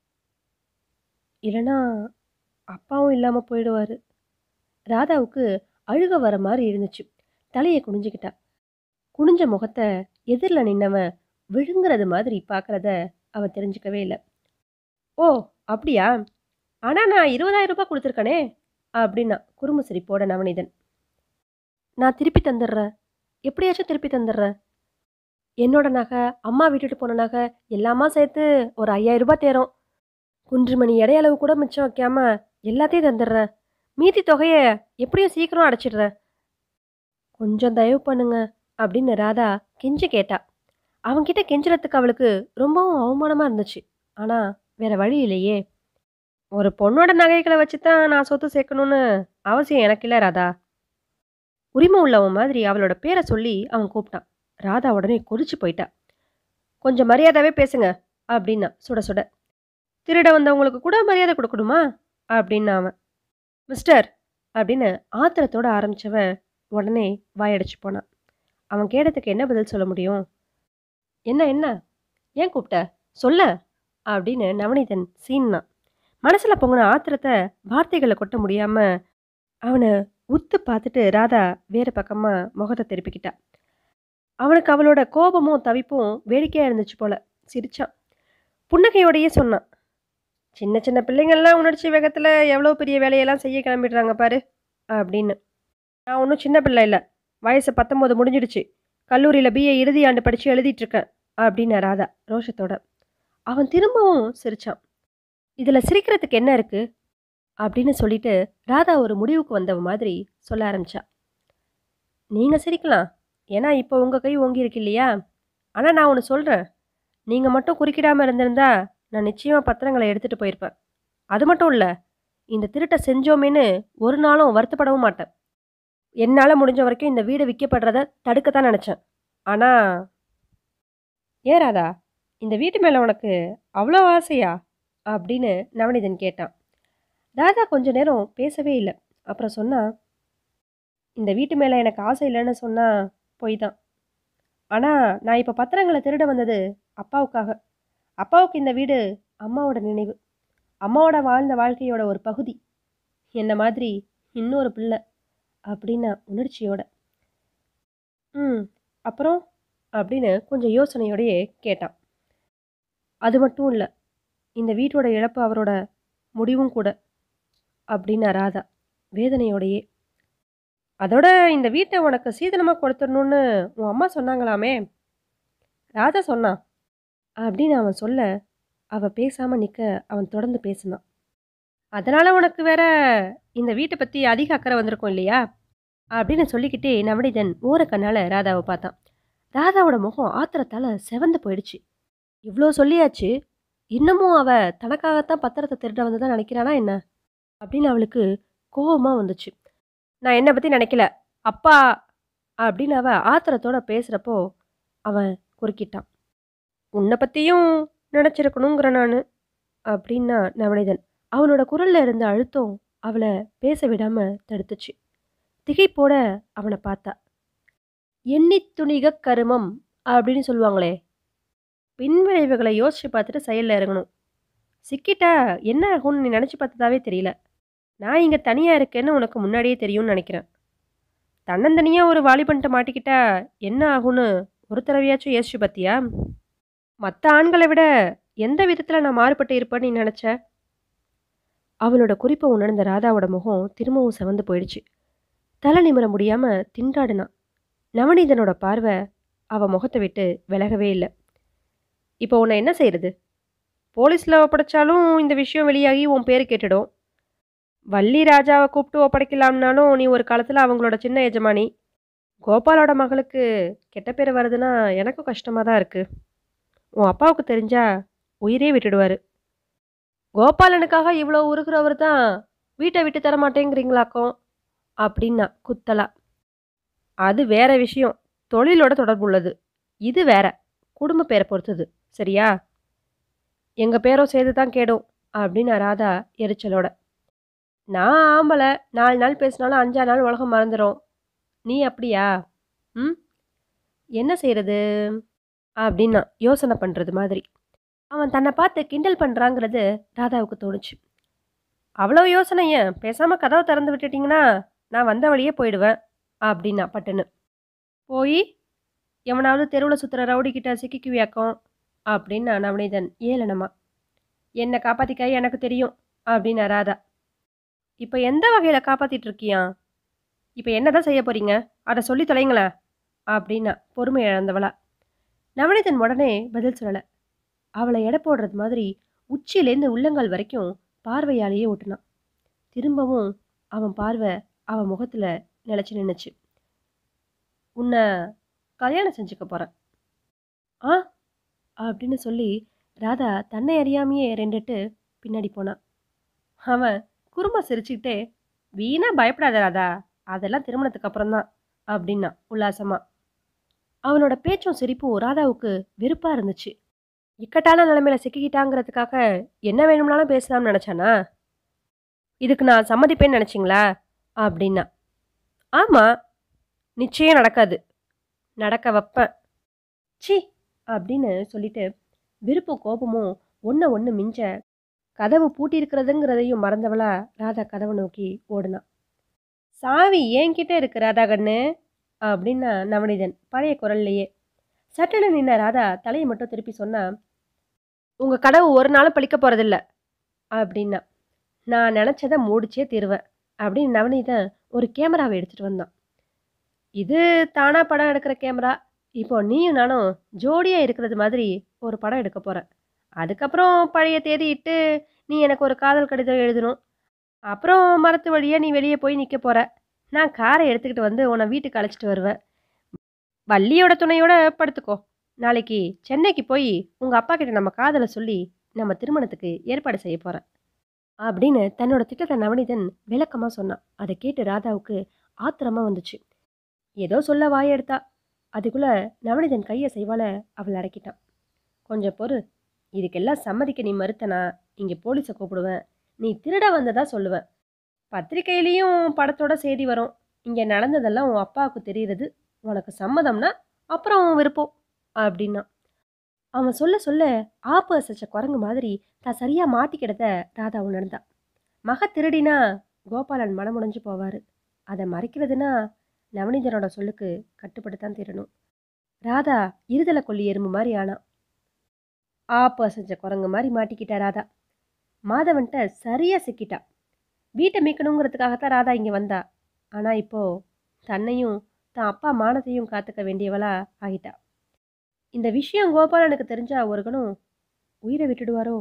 இல்லைனா அப்பாவும் இல்லாமல் போயிடுவார் ராதாவுக்கு அழுக வர மாதிரி இருந்துச்சு தலையை குனிஞ்சுக்கிட்டா குனிஞ்ச முகத்தை எதிரில் நின்னவன் விழுங்குறது மாதிரி பார்க்கறத அவன் தெரிஞ்சுக்கவே இல்லை ஓ அப்படியா ஆனால் நான் இருபதாயிரம் ரூபாய் கொடுத்துருக்கனே அப்படின்னா குறும்பு சிரிப்போட நவனிதன் நான் திருப்பி தந்துடுறேன் எப்படியாச்சும் திருப்பி தந்துடுறேன் என்னோட நகை அம்மா விட்டுட்டு போன நகை எல்லாமா சேர்த்து ஒரு ஐயாயிரம் ரூபாய் தேரும் குன்றுமணி இடையளவு கூட மிச்சம் வைக்காம எல்லாத்தையும் தந்துடுறேன் மீதி தொகையை எப்படியும் சீக்கிரம் அடைச்சிடுறேன் கொஞ்சம் தயவு பண்ணுங்க அப்படின்னு ராதா கெஞ்சி கேட்டா அவன்கிட்ட கெஞ்சுறதுக்கு அவளுக்கு ரொம்பவும் அவமானமாக இருந்துச்சு ஆனால் வேற வழி இல்லையே ஒரு பொண்ணோட நகைகளை வச்சு தான் நான் சொத்து சேர்க்கணும்னு அவசியம் எனக்கு இல்லை ராதா உரிமை உள்ளவன் மாதிரி அவளோட பேரை சொல்லி அவன் கூப்பிட்டான் ராதா உடனே கொதிச்சு போயிட்டா கொஞ்சம் மரியாதையாவே பேசுங்க அப்படின்னா சுட சுட திருட வந்தவங்களுக்கு கூட மரியாதை கொடுக்கணுமா அப்படின்னு அவன் மிஸ்டர் அப்படின்னு ஆத்திரத்தோட ஆரம்பிச்சவன் உடனே வாயடிச்சு போனான் அவன் கேட்டதுக்கு என்ன பதில் சொல்ல முடியும் என்ன என்ன ஏன் கூப்பிட்ட சொல்ல அப்படின்னு நவநீதன் சீன்னான் மனசில் பொங்கின ஆத்திரத்தை வார்த்தைகளை கொட்ட முடியாம அவனை உத்து பார்த்துட்டு ராதா வேறு பக்கமாக முகத்தை திருப்பிக்கிட்டா அவனுக்கு அவளோட கோபமும் தவிப்பும் வேடிக்கையாக இருந்துச்சு போல சிரிச்சான் புன்னகையோடையே சொன்னான் சின்ன சின்ன பிள்ளைங்கள்லாம் உணர்ச்சி வேகத்தில் எவ்வளோ பெரிய வேலையெல்லாம் செய்ய கிளம்பிடுறாங்க பாரு அப்படின்னு நான் ஒன்றும் சின்ன பிள்ளை இல்லை வயசு பத்தொம்போது முடிஞ்சிடுச்சு கல்லூரியில் பிஏ இறுதி ஆண்டு படித்து எழுதிட்டுருக்கேன் அப்படின்னு ராதா ரோஷத்தோட அவன் திரும்பவும் சிரிச்சான் இதில் சிரிக்கிறதுக்கு என்ன இருக்கு அப்படின்னு சொல்லிட்டு ராதா ஒரு முடிவுக்கு வந்தவ மாதிரி சொல்ல ஆரம்பிச்சா நீங்கள் சிரிக்கலாம் ஏன்னா இப்போ உங்கள் கை ஓங்கி இருக்கு இல்லையா ஆனால் நான் ஒன்று சொல்கிறேன் நீங்கள் மட்டும் குறுக்கிடாமல் இருந்திருந்தா நான் நிச்சயமாக பத்திரங்களை எடுத்துகிட்டு போயிருப்பேன் அது மட்டும் இல்லை இந்த திருட்டை செஞ்சோமேன்னு ஒரு நாளும் வருத்தப்படவும் மாட்டேன் என்னால் முடிஞ்ச வரைக்கும் இந்த வீடு விற்கப்படுறத தடுக்கத்தான் நினச்சேன் ஆனால் ஏன் ராதா இந்த வீட்டு மேலே உனக்கு அவ்வளோ ஆசையா அப்படின்னு நவனிதன் கேட்டான் ராதா கொஞ்ச நேரம் பேசவே இல்லை அப்புறம் சொன்னா இந்த வீட்டு மேலே எனக்கு ஆசை இல்லைன்னு சொன்னா பொய் தான் ஆனால் நான் இப்போ பத்திரங்களை திருட வந்தது அப்பாவுக்காக அப்பாவுக்கு இந்த வீடு அம்மாவோட நினைவு அம்மாவோட வாழ்ந்த வாழ்க்கையோட ஒரு பகுதி என்ன மாதிரி இன்னொரு பிள்ளை அப்படின்னா உணர்ச்சியோட ம் அப்புறம் அப்படின்னு கொஞ்சம் யோசனையோடையே கேட்டான் அது மட்டும் இல்லை இந்த வீட்டோட இழப்பு அவரோட முடிவும் கூட அப்படின்னா ராதா வேதனையோடையே அதோட இந்த வீட்டை உனக்கு சீதனமாக கொடுத்துடணும்னு உன் அம்மா சொன்னாங்களாமே ராதா சொன்னான் அப்படின்னு அவன் சொல்ல அவள் பேசாமல் நிற்க அவன் தொடர்ந்து பேசினான் அதனால் உனக்கு வேற இந்த வீட்டை பற்றி அதிக அக்கறை வந்திருக்கும் இல்லையா அப்படின்னு சொல்லிக்கிட்டே நவனிதன் ஓர கண்ணால் ராதாவை பார்த்தான் ராதாவோட முகம் ஆத்திரத்தால் செவந்து போயிடுச்சு இவ்வளோ சொல்லியாச்சு இன்னமும் அவ தனக்காகத்தான் பத்திரத்தை திருட வந்ததா நினைக்கிறானா என்ன அப்படின்னு அவளுக்கு கோபமாக வந்துச்சு நான் என்னை பற்றி நினைக்கல அப்பா அப்படின்னு அவ ஆத்திரத்தோட பேசுகிறப்போ அவன் குறுக்கிட்டான் உன்னை பற்றியும் நினச்சிருக்கணுங்கிற நான் அப்படின்னா நவனிதன் அவனோட குரல்ல இருந்த அழுத்தம் அவளை பேச விடாம தடுத்துச்சு திகைப்போட அவனை பார்த்தா எண்ணி துணிக கருமம் அப்படின்னு சொல்லுவாங்களே பின்விளைவுகளை யோசிச்சு பார்த்துட்டு செயலில் இறங்கணும் சிக்கிட்டா என்ன ஆகும்னு நீ நினச்சி பார்த்ததாவே தெரியல நான் இங்கே தனியாக இருக்கேன்னு உனக்கு முன்னாடியே தெரியும்னு நினைக்கிறேன் தன்னந்தனியாக ஒரு வாலிபன்ட்ட மாட்டிக்கிட்டா என்ன ஆகும்னு ஒரு தடவையாச்சும் யோசிச்சு பார்த்தியா மற்ற ஆண்களை விட எந்த விதத்தில் நான் மாறுபட்டு இருப்பேன்னு நீ நினச்ச அவளோட குறிப்பை உணர்ந்த ராதாவோட முகம் திரும்பவும் செவந்து போயிடுச்சு தலை நிமிர முடியாமல் திண்டாடினான் நவநீதனோட பார்வை அவ முகத்தை விட்டு விலகவே இல்லை இப்போ உன்னை என்ன செய்யறது போலீஸில் ஒப்படைச்சாலும் இந்த விஷயம் வெளியாகி உன் பேர் கேட்டுடும் வள்ளி ராஜாவை கூப்பிட்டு ஒப்படைக்கலாம்னாலும் நீ ஒரு காலத்தில் அவங்களோட சின்ன எஜமானி கோபாலோட மகளுக்கு கெட்ட பேர் வருதுன்னா எனக்கும் கஷ்டமாக தான் இருக்குது உன் அப்பாவுக்கு தெரிஞ்சா உயிரே விட்டுடுவார் கோபாலனுக்காக இவ்வளோ உருகிறவர் தான் வீட்டை விட்டு தர மாட்டேங்கிறீங்களாக்கும் அப்படின்னா குத்தலா அது வேற விஷயம் தொழிலோட தொடர்பு உள்ளது இது வேற குடும்ப பேரை பொறுத்தது சரியா எங்கள் பேரும் சேர்த்து தான் கேடும் அப்படின்னு ராதா எரிச்சலோட நான் ஆம்பளை நாலு நாள் பேசினாலும் அஞ்சா நாள் உலகம் மறந்துடும் நீ அப்படியா ம் என்ன செய்யறது அப்படின்னா யோசனை பண்ணுறது மாதிரி அவன் தன்னை பார்த்து கிண்டல் பண்ணுறாங்கிறது ராதாவுக்கு தோணுச்சு அவ்வளோ யோசனை ஏன் பேசாமல் கதவை திறந்து விட்டுட்டிங்கன்னா நான் வந்த வழியே போயிடுவேன் அப்படின்னா பட்டுன்னு போய் எவனாவது தெருவில் சுற்றுற ரவுடிக்கிட்ட சிக்கிக்குவியாக்கும் அப்படின்னு நவநீதன் ஏளனமா என்னை காப்பாற்றிக்க எனக்கு தெரியும் அப்படின்னு ராதா இப்போ எந்த வகையில் காப்பாற்றிட்டு இருக்கியா இப்போ என்னதான் செய்ய போறீங்க அதை சொல்லி தொலைங்களேன் அப்படின்னா பொறுமை இழந்தவளா நவநீதன் உடனே பதில் சொல்லலை அவளை எடை போடுறது மாதிரி உச்சியிலேருந்து உள்ளங்கால் வரைக்கும் பார்வையாலேயே ஓட்டுனான் திரும்பவும் அவன் பார்வை அவன் முகத்தில் நிலச்சி நின்னுச்சு உன்னை கல்யாணம் செஞ்சுக்க போகிறேன் ஆ அப்படின்னு சொல்லி ராதா தன்னை அறியாமையே ரெண்டுட்டு பின்னாடி போனான் அவன் குறும்ப சிரிச்சுக்கிட்டே வீணா பயப்படாத ராதா அதெல்லாம் திருமணத்துக்கு அப்புறம்தான் அப்படின்னா உல்லாசமா அவனோட பேச்சும் சிரிப்பும் ராதாவுக்கு வெறுப்பா இருந்துச்சு இக்கட்டான நிலைமையில சிக்கிக்கிட்டாங்கிறதுக்காக என்ன வேணும்னாலும் பேசலாம்னு நினைச்சானா இதுக்கு நான் சம்மதிப்பேன்னு நினைச்சிங்களா அப்படின்னா ஆமா நிச்சயம் நடக்காது நடக்க வைப்பேன் சி அப்படின்னு சொல்லிட்டு விருப்பும் கோபமும் ஒன்று ஒன்று மிஞ்ச கதவு பூட்டியிருக்கிறதுங்கிறதையும் மறந்தவளா ராதா கதவை நோக்கி ஓடுனா சாவி என்கிட்ட இருக்கு ராதா கண்ணு அப்படின்னா நவனிதன் பழைய குரல்லையே சட்டென நின்ன ராதா தலையை மட்டும் திருப்பி சொன்னா உங்க கனவு ஒரு நாளும் பழிக்க போறதில்ல அப்படின்னா நான் நினச்சதை மூடிச்சே தீருவேன் அப்படின்னு நவனிதன் ஒரு கேமராவை எடுத்துட்டு வந்தான் இது தானா படம் எடுக்கிற கேமரா இப்போ நீயும் நானும் ஜோடியா இருக்கிறது மாதிரி ஒரு படம் எடுக்க போறேன் அதுக்கப்புறம் பழைய தேதி இட்டு நீ எனக்கு ஒரு காதல் கடிதம் எழுதணும் அப்புறம் மரத்து வழியாக நீ வெளியே போய் நிற்க போற நான் காரை எடுத்துக்கிட்டு வந்து உன்னை வீட்டுக்கு அழைச்சிட்டு வருவேன் வள்ளியோட துணையோட படுத்துக்கோ நாளைக்கு சென்னைக்கு போய் உங்கள் அப்பா கிட்ட நம்ம காதலை சொல்லி நம்ம திருமணத்துக்கு ஏற்பாடு செய்ய போகிறேன் அப்படின்னு தன்னோட திட்டத்தை நவனிதன் விளக்கமாக சொன்னான் அதை கேட்டு ராதாவுக்கு ஆத்திரமாக வந்துச்சு ஏதோ சொல்ல வாய எடுத்தா அதுக்குள்ளே நவனிதன் கையை செய்வால அவள் அடக்கிட்டான் கொஞ்சம் பொறு இதுக்கெல்லாம் சம்மதிக்க நீ மறுத்தனா இங்கே போலீஸை கூப்பிடுவேன் நீ திருட வந்ததா சொல்லுவேன் பத்திரிக்கையிலையும் படத்தோட செய்தி வரும் இங்கே நடந்ததெல்லாம் உன் அப்பாவுக்கு தெரியுறது உனக்கு சம்மதம்னா அப்புறம் உன் விருப்பம் அப்படின்னா அவன் சொல்ல சொல்ல ஆப்பு அசைச்ச குரங்கு மாதிரி தான் சரியாக மாட்டிக்கிடத ராதா உணர்ந்தா மக திருடினா கோபாலன் மனமுடைஞ்சு போவார் அதை மறைக்கிறதுனா நவநீதனோட சொல்லுக்கு கட்டுப்பட்டுத்தான் தீரணும் ராதா இருதலை கொல்லி எறும்பு மாதிரி ஆனா ஆப்பு அசைஞ்ச குரங்கு மாதிரி மாட்டிக்கிட்டா ராதா மாதவன்கிட்ட சரியா சிக்கிட்டா வீட்டை மீட்கணுங்கிறதுக்காகத்தான் ராதா இங்கே வந்தா ஆனால் இப்போ தன்னையும் தான் அப்பா மானத்தையும் காத்துக்க வேண்டியவளா ஆகிட்டா இந்த விஷயம் கோபாலனுக்கு தெரிஞ்சா ஒரு கணம் உயிரை விட்டுடுவாரோ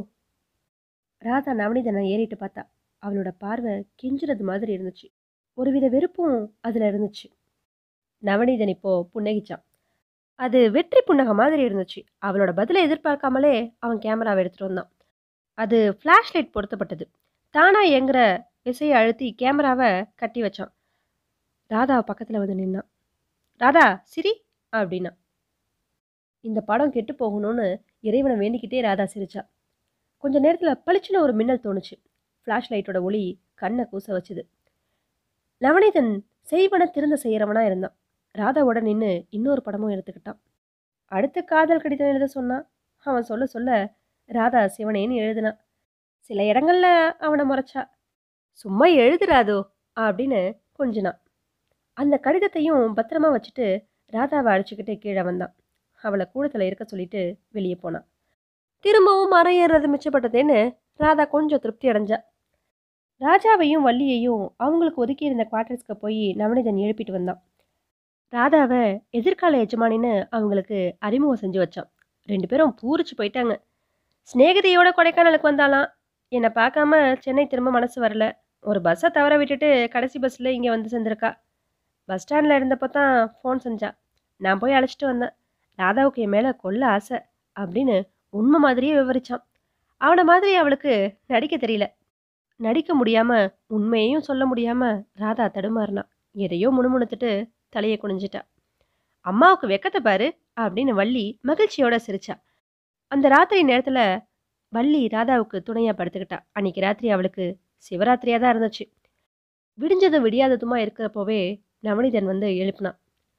ராதா நவனிதனை ஏறிட்டு பார்த்தா அவளோட பார்வை கெஞ்சுறது மாதிரி இருந்துச்சு ஒருவித வெறுப்பும் அதில் இருந்துச்சு நவநீதன் இப்போ புன்னகிச்சான் அது வெற்றி புன்னகை மாதிரி இருந்துச்சு அவளோட பதிலை எதிர்பார்க்காமலே அவன் கேமராவை எடுத்துட்டு வந்தான் அது ஃப்ளாஷ் லைட் பொருத்தப்பட்டது தானா இயங்குற விசையை அழுத்தி கேமராவை கட்டி வச்சான் ராதா பக்கத்தில் வந்து நின்னான் ராதா சிரி அப்படின்னா இந்த படம் கெட்டு போகணும்னு இறைவனை வேண்டிக்கிட்டே ராதா சிரிச்சா கொஞ்ச நேரத்தில் பளிச்சுன்னு ஒரு மின்னல் தோணுச்சு ஃப்ளாஷ் லைட்டோட ஒளி கண்ணை கூச வச்சுது நவநீதன் செய்வன திருந்த செய்கிறவனா இருந்தான் ராதாவோட நின்று இன்னொரு படமும் எடுத்துக்கிட்டான் அடுத்த காதல் கடிதம் எழுத சொன்னான் அவன் சொல்ல சொல்ல ராதா சிவனேன்னு எழுதினான் சில இடங்கள்ல அவனை முறைச்சா சும்மா எழுதுறாதோ அப்படின்னு கொஞ்சினான் அந்த கடிதத்தையும் பத்திரமா வச்சுட்டு ராதாவை அழைச்சிக்கிட்டு கீழே வந்தான் அவளை கூடத்தில் இருக்க சொல்லிட்டு வெளியே போனான் திரும்பவும் மரம் ஏறுறது மிச்சப்பட்டதேன்னு ராதா கொஞ்சம் திருப்தி அடைஞ்சா ராஜாவையும் வள்ளியையும் அவங்களுக்கு ஒதுக்கி இருந்த குவார்டர்ஸ்க்கு போய் நவனிதன் எழுப்பிட்டு வந்தான் ராதாவை எதிர்கால எஜமானின்னு அவங்களுக்கு அறிமுகம் செஞ்சு வச்சான் ரெண்டு பேரும் பூரிச்சு போயிட்டாங்க சிநேகிதியோட கொடைக்கானலுக்கு வந்தாலாம் என்னை பார்க்காம சென்னை திரும்ப மனசு வரல ஒரு பஸ்ஸை தவற விட்டுட்டு கடைசி பஸ்ஸில் இங்கே வந்து சேர்ந்துருக்கா பஸ் ஸ்டாண்டில் இருந்தப்போ தான் ஃபோன் செஞ்சா நான் போய் அழைச்சிட்டு வந்தேன் ராதாவுக்கு என் மேலே கொல்ல ஆசை அப்படின்னு உண்மை மாதிரியே விவரிச்சான் அவனை மாதிரி அவளுக்கு நடிக்க தெரியல நடிக்க முடியாம உண்மையையும் சொல்ல முடியாம ராதா தடுமாறினா எதையோ முணுமுணுத்துட்டு தலையை குனிஞ்சிட்டா அம்மாவுக்கு வெக்கத்தை பாரு அப்படின்னு வள்ளி மகிழ்ச்சியோட சிரிச்சா அந்த ராத்திரி நேரத்துல வள்ளி ராதாவுக்கு துணையா படுத்துக்கிட்டா அன்னைக்கு ராத்திரி அவளுக்கு சிவராத்திரியா தான் இருந்துச்சு விடிஞ்சதும் விடியாததுமா இருக்கிறப்போவே நவனிதன் வந்து எழுப்புனான்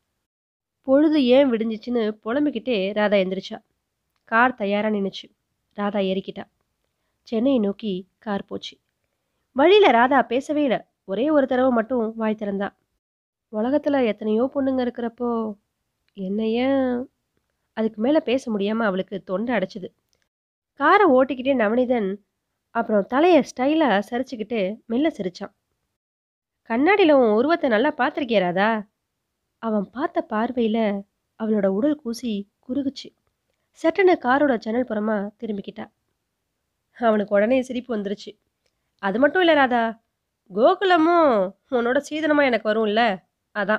பொழுது ஏன் விடிஞ்சிச்சுன்னு புலம்பிக்கிட்டே ராதா எந்திரிச்சா கார் தயாரா நின்னுச்சு ராதா ஏறிக்கிட்டா சென்னையை நோக்கி கார் போச்சு வழியில ராதா பேசவே இல்லை ஒரே ஒரு தடவை மட்டும் வாய் திறந்தா உலகத்துல எத்தனையோ பொண்ணுங்க இருக்கிறப்போ என்னைய அதுக்கு மேல பேச முடியாம அவளுக்கு தொண்டை அடைச்சுது காரை ஓட்டிக்கிட்டே நவனிதன் அப்புறம் தலையை ஸ்டைலா சரிச்சுக்கிட்டு மெல்ல சிரிச்சான் கண்ணாடியில் உன் உருவத்தை நல்லா பார்த்துருக்கிய ராதா அவன் பார்த்த பார்வையில அவளோட உடல் கூசி குறுகுச்சு சட்டுன்னு காரோட ஜன்னல் புறமா திரும்பிக்கிட்டா அவனுக்கு உடனே சிரிப்பு வந்துருச்சு அது மட்டும் இல்லை ராதா கோகுலமும் உன்னோட சீதனமாக எனக்கு வரும்ல அதான்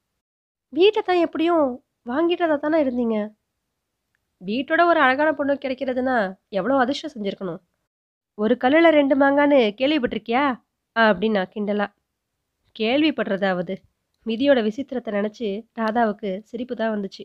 வீட்டை தான் எப்படியும் வாங்கிட்டதா தானே இருந்தீங்க வீட்டோட ஒரு அழகான பொண்ணு கிடைக்கிறதுனா எவ்வளோ அதிர்ஷ்டம் செஞ்சுருக்கணும் ஒரு கல்லில் ரெண்டு மாங்கான்னு கேள்விப்பட்டிருக்கியா அப்படின்னு நான் கிண்டலா கேள்விப்படுறதாவது விதியோட விசித்திரத்தை நினச்சி ராதாவுக்கு சிரிப்பு தான் வந்துச்சு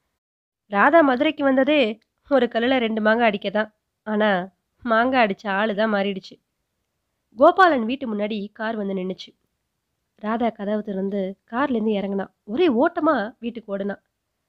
ராதா மதுரைக்கு வந்ததே ஒரு கல்லில் ரெண்டு மாங்காய் அடிக்க தான் ஆனால் மாங்காய் அடித்த ஆளு தான் மாறிடுச்சு கோபாலன் வீட்டு முன்னாடி கார் வந்து நின்றுச்சு ராதா கதவு திறந்து கார்லேருந்து இறங்கினான் ஒரே ஓட்டமாக வீட்டுக்கு ஓடுனான்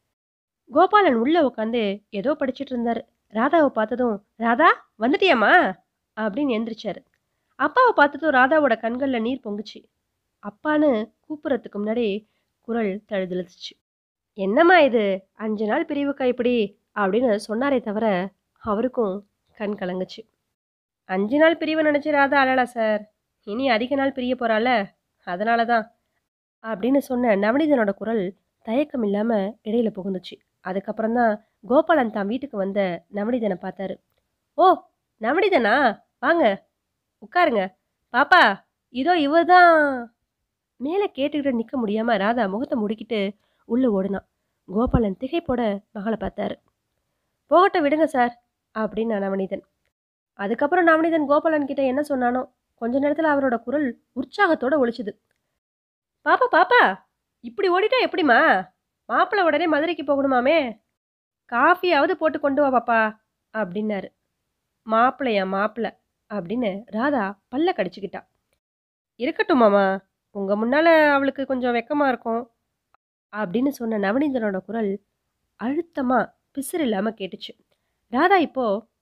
கோபாலன் உள்ளே உட்காந்து ஏதோ படிச்சிட்டு இருந்தாரு ராதாவை பார்த்ததும் ராதா வந்துட்டியாம்மா அப்படின்னு எந்திரிச்சாரு அப்பாவை பார்த்ததும் ராதாவோட கண்களில் நீர் பொங்குச்சு அப்பான்னு கூப்பிட்றதுக்கு முன்னாடி குரல் தழுதழுத்துச்சு என்னம்மா இது அஞ்சு நாள் பிரிவுக்கா இப்படி அப்படின்னு சொன்னாரே தவிர அவருக்கும் கண் கலங்குச்சு அஞ்சு நாள் பிரிவை நினச்சி ராதா அழலா சார் இனி அதிக நாள் பிரிய போகிறால அதனால தான் அப்படின்னு சொன்ன நவனிதனோட குரல் தயக்கம் இல்லாமல் இடையில புகுந்துச்சு அதுக்கப்புறம் தான் கோபாலன் தான் வீட்டுக்கு வந்த நவனிதனை பார்த்தாரு ஓ நவனிதனா வாங்க உட்காருங்க பாப்பா இதோ இவர் தான் மேலே கேட்டுக்கிட்டு நிற்க முடியாமல் ராதா முகத்தை முடிக்கிட்டு உள்ளே ஓடினான் கோபாலன் திகைப்போட மகளை பார்த்தாரு போகட்டும் விடுங்க சார் அப்படின்னு நவனிதன் அதுக்கப்புறம் நவனிதன் கோபாலன் கிட்ட என்ன சொன்னானோ கொஞ்ச நேரத்தில் அவரோட குரல் உற்சாகத்தோட ஒழிச்சுது பாப்பா பாப்பா இப்படி ஓடிட்டா எப்படிம்மா மாப்பிள்ளை உடனே மதுரைக்கு போகணுமாமே காஃபியாவது போட்டு கொண்டு வா பாப்பா அப்படின்னாரு மாப்பிள்ளையா மாப்பிள்ளை அப்படின்னு ராதா பல்ல கடிச்சுக்கிட்டா இருக்கட்டும் மாமா உங்கள் முன்னால் அவளுக்கு கொஞ்சம் வெக்கமாக இருக்கும் அப்படின்னு சொன்ன நவநீதனோட குரல் அழுத்தமாக பிசுறு இல்லாமல் கேட்டுச்சு ராதா இப்போ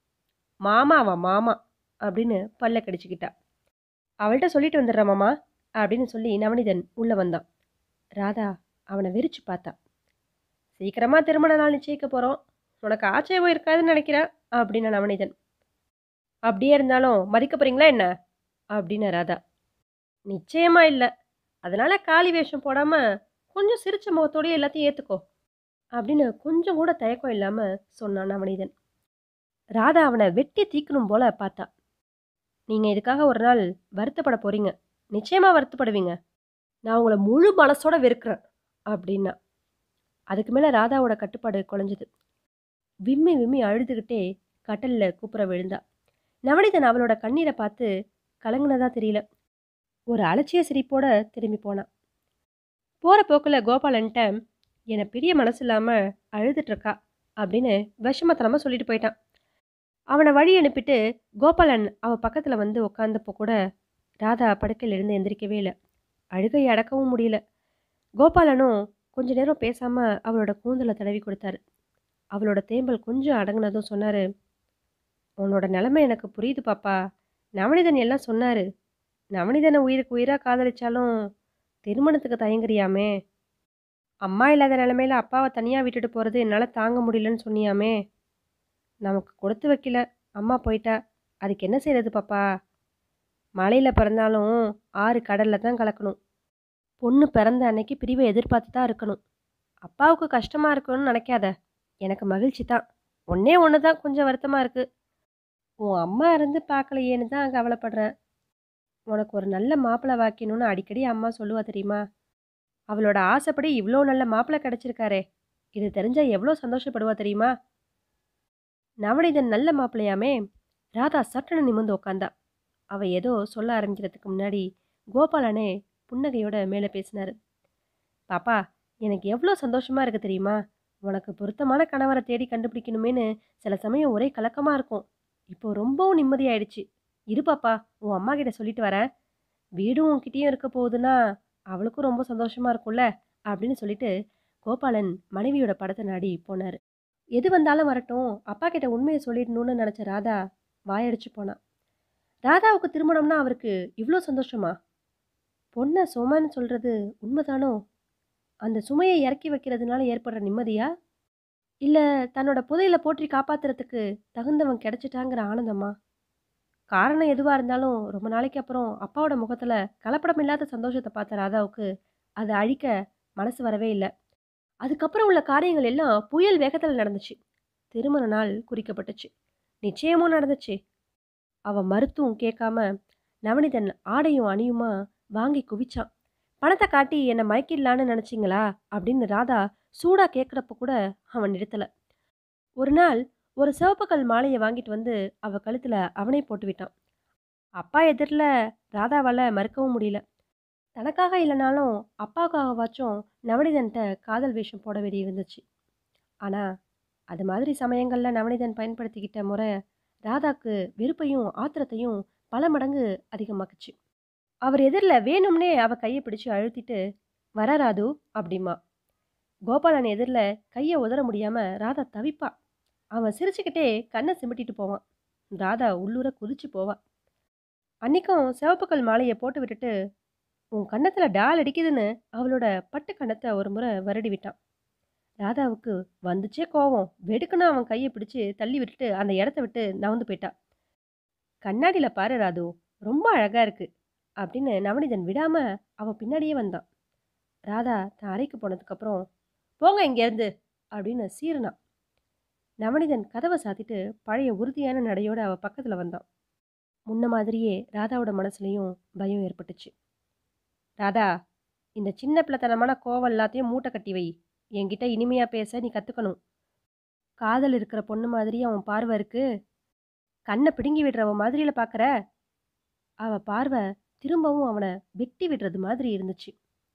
மாமாவா மாமா அப்படின்னு பல்ல கடிச்சுக்கிட்டா அவள்கிட்ட சொல்லிட்டு வந்துடுறேன் மாமா அப்படின்னு சொல்லி நவனிதன் உள்ளே வந்தான் ராதா அவனை வெறிச்சு பார்த்தா சீக்கிரமாக திருமண நாள் நிச்சயிக்க போகிறோம் உனக்கு ஆச்சரியம் இருக்காதுன்னு நினைக்கிறேன் அப்படின்னு நவனிதன் அப்படியே இருந்தாலும் மதிக்க போறீங்களா என்ன அப்படின்னு ராதா நிச்சயமா இல்லை அதனால காளி வேஷம் போடாம கொஞ்சம் சிரிச்ச முகத்தோடய எல்லாத்தையும் ஏத்துக்கோ அப்படின்னு கொஞ்சம் கூட தயக்கம் இல்லாம சொன்னான் நவநீதன் ராதா அவனை வெட்டி தீக்கணும் போல பார்த்தா நீங்க இதுக்காக ஒரு நாள் வருத்தப்பட போறீங்க நிச்சயமா வருத்தப்படுவீங்க நான் உங்களை முழு மனசோட வெறுக்கிறேன் அப்படின்னா அதுக்கு மேல ராதாவோட கட்டுப்பாடு குலைஞ்சுது விம்மி விம்மி அழுதுகிட்டே கட்டல்ல கூப்புற விழுந்தா நவனிதன் அவளோட கண்ணீரை பார்த்து கலங்குனதா தெரியல ஒரு அலட்சிய சிரிப்போட திரும்பி போனான் போகிற போக்கில் கோபாலன்ட்ட என்னை பிரிய மனசு இல்லாமல் அழுதுட்ருக்கா அப்படின்னு விஷமத்தனமாக சொல்லிட்டு போயிட்டான் அவனை வழி அனுப்பிட்டு கோபாலன் அவள் பக்கத்தில் வந்து உட்காந்தப்போ கூட ராதா படுக்கையில் இருந்து எந்திரிக்கவே இல்லை அழுகை அடக்கவும் முடியல கோபாலனும் கொஞ்ச நேரம் பேசாமல் அவளோட கூந்தலை தடவி கொடுத்தாரு அவளோட தேம்பல் கொஞ்சம் அடங்குனதும் சொன்னார் உன்னோட நிலைமை எனக்கு புரியுது பாப்பா நவனிதன் எல்லாம் சொன்னாரு நவனிதனை உயிருக்கு உயிராக காதலிச்சாலும் திருமணத்துக்கு தயங்குறியாமே அம்மா இல்லாத நிலமையில அப்பாவை தனியாக விட்டுட்டு போகிறது என்னால் தாங்க முடியலன்னு சொன்னியாமே நமக்கு கொடுத்து வைக்கல அம்மா போயிட்டா அதுக்கு என்ன செய்யறது பாப்பா மலையில் பிறந்தாலும் ஆறு கடலில் தான் கலக்கணும் பொண்ணு பிறந்த அன்னைக்கு பிரிவை எதிர்பார்த்து தான் இருக்கணும் அப்பாவுக்கு கஷ்டமாக இருக்கணும்னு நினைக்காத எனக்கு மகிழ்ச்சி தான் ஒன்றே ஒன்று தான் கொஞ்சம் வருத்தமாக இருக்குது உன் அம்மா இருந்து பார்க்கலையேன்னு தான் கவலைப்படுறேன் உனக்கு ஒரு நல்ல மாப்பிள்ளை வாக்கியணும்னு அடிக்கடி அம்மா சொல்லுவா தெரியுமா அவளோட ஆசைப்படி இவ்வளோ நல்ல மாப்பிள்ளை கிடைச்சிருக்காரே இது தெரிஞ்சா எவ்வளோ சந்தோஷப்படுவா தெரியுமா நவநீதன் நல்ல மாப்பிள்ளையாமே ராதா சட்டுன்னு நிமிர்ந்து உட்காந்தா அவ ஏதோ சொல்ல ஆரம்பிக்கிறதுக்கு முன்னாடி கோபாலனே புன்னகையோட மேலே பேசினாரு பாப்பா எனக்கு எவ்வளோ சந்தோஷமா இருக்கு தெரியுமா உனக்கு பொருத்தமான கணவரை தேடி கண்டுபிடிக்கணுமேனு சில சமயம் ஒரே கலக்கமா இருக்கும் இப்போ ரொம்பவும் நிம்மதியாயிடுச்சு இரு பாப்பா உன் அம்மா கிட்ட சொல்லிட்டு வரேன் வீடும் உன்கிட்டயும் இருக்க போகுதுன்னா அவளுக்கும் ரொம்ப சந்தோஷமா இருக்கும்ல அப்படின்னு சொல்லிட்டு கோபாலன் மனைவியோட படத்தை நாடி போனார் எது வந்தாலும் வரட்டும் அப்பா கிட்ட உண்மையை சொல்லிடணும்னு நினச்ச ராதா வாயடிச்சு போனான் ராதாவுக்கு திருமணம்னா அவருக்கு இவ்வளோ சந்தோஷமா பொண்ணை சுமன்னு சொல்றது உண்மைதானோ அந்த சுமையை இறக்கி வைக்கிறதுனால ஏற்படுற நிம்மதியா இல்லை தன்னோட புதையில போற்றி காப்பாத்துறதுக்கு தகுந்தவன் கிடைச்சிட்டாங்கிற ஆனந்தமா காரணம் எதுவாக இருந்தாலும் ரொம்ப நாளைக்கு அப்புறம் அப்பாவோட முகத்தில் கலப்படம் இல்லாத சந்தோஷத்தை பார்த்த ராதாவுக்கு அதை அழிக்க மனசு வரவே இல்லை அதுக்கப்புறம் உள்ள காரியங்கள் எல்லாம் புயல் வேகத்தில் நடந்துச்சு திருமண நாள் குறிக்கப்பட்டுச்சு நிச்சயமும் நடந்துச்சு அவ மறுத்தும் கேட்காம நவனிதன் ஆடையும் அணியுமா வாங்கி குவிச்சான் பணத்தை காட்டி என்னை மயக்கிடலான்னு நினச்சிங்களா அப்படின்னு ராதா சூடாக கேட்குறப்ப கூட அவன் நிறுத்தலை ஒரு நாள் ஒரு சிவப்புக்கல் மாலையை வாங்கிட்டு வந்து அவ கழுத்தில் அவனே போட்டு விட்டான் அப்பா எதிரில் ராதாவால் மறுக்கவும் முடியல தனக்காக இல்லைனாலும் அப்பாவுக்காகவாச்சும் நவனிதன்கிட்ட காதல் வேஷம் போட வேண்டி இருந்துச்சு ஆனால் அது மாதிரி சமயங்களில் நவனிதன் பயன்படுத்திக்கிட்ட முறை ராதாக்கு வெறுப்பையும் ஆத்திரத்தையும் பல மடங்கு அதிகமாக்குச்சு அவர் எதிரில் வேணும்னே அவ கையை பிடிச்சு அழுத்திட்டு வர ராது அப்படிமா கோபாலன் எதிரில் கையை உதற முடியாமல் ராதா தவிப்பா அவன் சிரிச்சுக்கிட்டே கண்ணை சிமிட்டிட்டு போவான் ராதா உள்ளூர குதிச்சு போவா அன்னைக்கும் சிவப்புக்கல் மாலையை போட்டு விட்டுட்டு உன் கன்னத்தில் டால் அடிக்குதுன்னு அவளோட பட்டு கன்னத்தை ஒரு முறை வருடி விட்டான் ராதாவுக்கு வந்துச்சே கோவம் வெடுக்குன்னு அவன் கையை பிடிச்சு தள்ளி விட்டுட்டு அந்த இடத்த விட்டு நவந்து போயிட்டா கண்ணாடியில் பாரு ராது ரொம்ப அழகா இருக்கு அப்படின்னு நவனிதன் விடாம அவ பின்னாடியே வந்தான் ராதா தன் அறைக்கு போனதுக்கப்புறம் போங்க இங்கேருந்து அப்படின்னு சீறினான் நவனிதன் கதவை சாத்திட்டு பழைய உறுதியான நடையோட அவ பக்கத்தில் வந்தான் முன்ன மாதிரியே ராதாவோட மனசுலையும் பயம் ஏற்பட்டுச்சு ராதா இந்த சின்ன பிள்ளைத்தனமான கோவம் எல்லாத்தையும் மூட்டை கட்டி வை என்கிட்ட இனிமையாக பேச நீ கற்றுக்கணும் காதல் இருக்கிற பொண்ணு மாதிரி அவன் பார்வை இருக்கு கண்ணை பிடுங்கி விடுறவ மாதிரியில பார்க்குற அவ பார்வை திரும்பவும் அவனை வெட்டி விடுறது மாதிரி இருந்துச்சு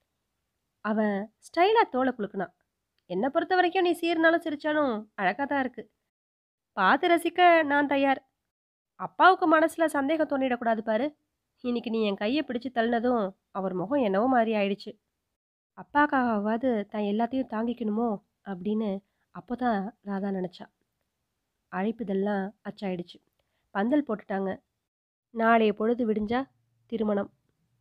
அவன் ஸ்டைலாக தோலை குலுக்குனான் என்னை பொறுத்த வரைக்கும் நீ சீர்னாலும் சிரிச்சாலும் அழகாக தான் இருக்கு பார்த்து ரசிக்க நான் தயார் அப்பாவுக்கு மனசில் சந்தேகம் தோணிடக்கூடாது பாரு இன்னைக்கு நீ என் கையை பிடிச்சு தள்ளினதும் அவர் முகம் என்னவோ மாதிரி ஆயிடுச்சு அப்பாக்காகவாவது தான் எல்லாத்தையும் தாங்கிக்கணுமோ அப்படின்னு அப்போ தான் ராதா நினச்சா அழைப்புதெல்லாம் அச்சாயிடுச்சு பந்தல் போட்டுட்டாங்க நாளைய பொழுது விடிஞ்சா திருமணம்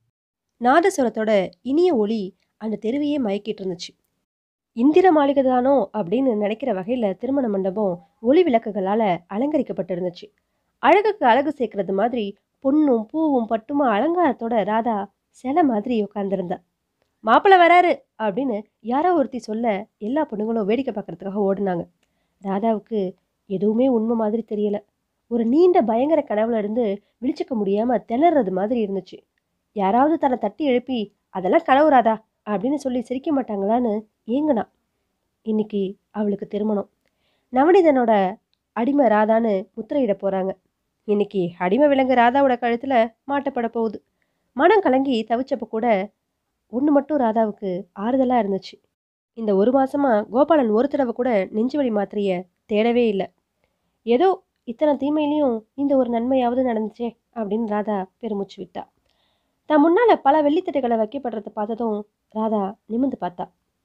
நாதஸ்வரத்தோட இனிய ஒளி அந்த தெருவையே மயக்கிட்டு இருந்துச்சு இந்திர மாளிகை தானோ அப்படின்னு நினைக்கிற வகையில் திருமண மண்டபம் ஒளி விளக்குகளால் அலங்கரிக்கப்பட்டிருந்துச்சு அழகுக்கு அழகு சேர்க்கறது மாதிரி பொண்ணும் பூவும் பட்டுமா அலங்காரத்தோட ராதா சிலை மாதிரி உட்காந்துருந்தா மாப்பிள்ளை வராரு அப்படின்னு யாரோ ஒருத்தி சொல்ல எல்லா பொண்ணுங்களும் வேடிக்கை பார்க்கறதுக்காக ஓடினாங்க ராதாவுக்கு எதுவுமே உண்மை மாதிரி தெரியல ஒரு நீண்ட பயங்கர கனவுல இருந்து விழிச்சுக்க முடியாம திணறது மாதிரி இருந்துச்சு யாராவது தன்னை தட்டி எழுப்பி அதெல்லாம் கனவு ராதா அப்படின்னு சொல்லி சிரிக்க மாட்டாங்களான்னு ஏங்குனா இன்னைக்கு அவளுக்கு திருமணம் நவனிதனோட அடிமை ராதான்னு முத்திரையிட போறாங்க இன்னைக்கு அடிமை விலங்கு ராதாவோட கழுத்துல மாட்டப்பட போகுது மனம் கலங்கி தவிச்சப்ப கூட ஒன்று மட்டும் ராதாவுக்கு ஆறுதலாக இருந்துச்சு இந்த ஒரு மாசமா கோபாலன் ஒரு தடவை கூட நெஞ்சுவலி மாத்திரைய தேடவே இல்லை ஏதோ இத்தனை தீமையிலையும் இந்த ஒரு நன்மையாவது நடந்துச்சே அப்படின்னு ராதா பெருமூச்சு விட்டா தான் முன்னால பல வெள்ளித்தட்டுகளை வைக்கப்படுறத பார்த்ததும் ராதா நிமிந்து பார்த்தா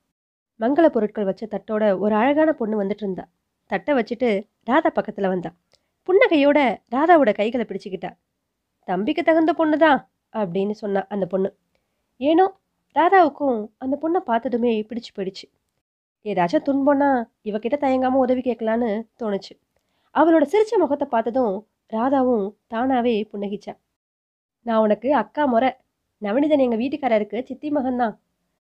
மங்கள பொருட்கள் வச்ச தட்டோட ஒரு அழகான பொண்ணு வந்துட்டு இருந்தா தட்டை வச்சுட்டு ராதா பக்கத்துல வந்தா புன்னகையோட ராதாவோட கைகளை பிடிச்சுக்கிட்டா தம்பிக்கு தகுந்த பொண்ணு தான் அப்படின்னு சொன்னா அந்த பொண்ணு ஏனோ ராதாவுக்கும் அந்த பொண்ணை பார்த்ததுமே பிடிச்சு போயிடுச்சு ஏதாச்சும் துன்பம்னா இவகிட்ட தயங்காம உதவி கேட்கலான்னு தோணுச்சு அவளோட சிரிச்ச முகத்தை பார்த்ததும் ராதாவும் தானாவே புன்னகிச்சா நான் உனக்கு அக்கா முறை நவனிதன் எங்கள் வீட்டுக்காரருக்கு சித்தி மகன்தான்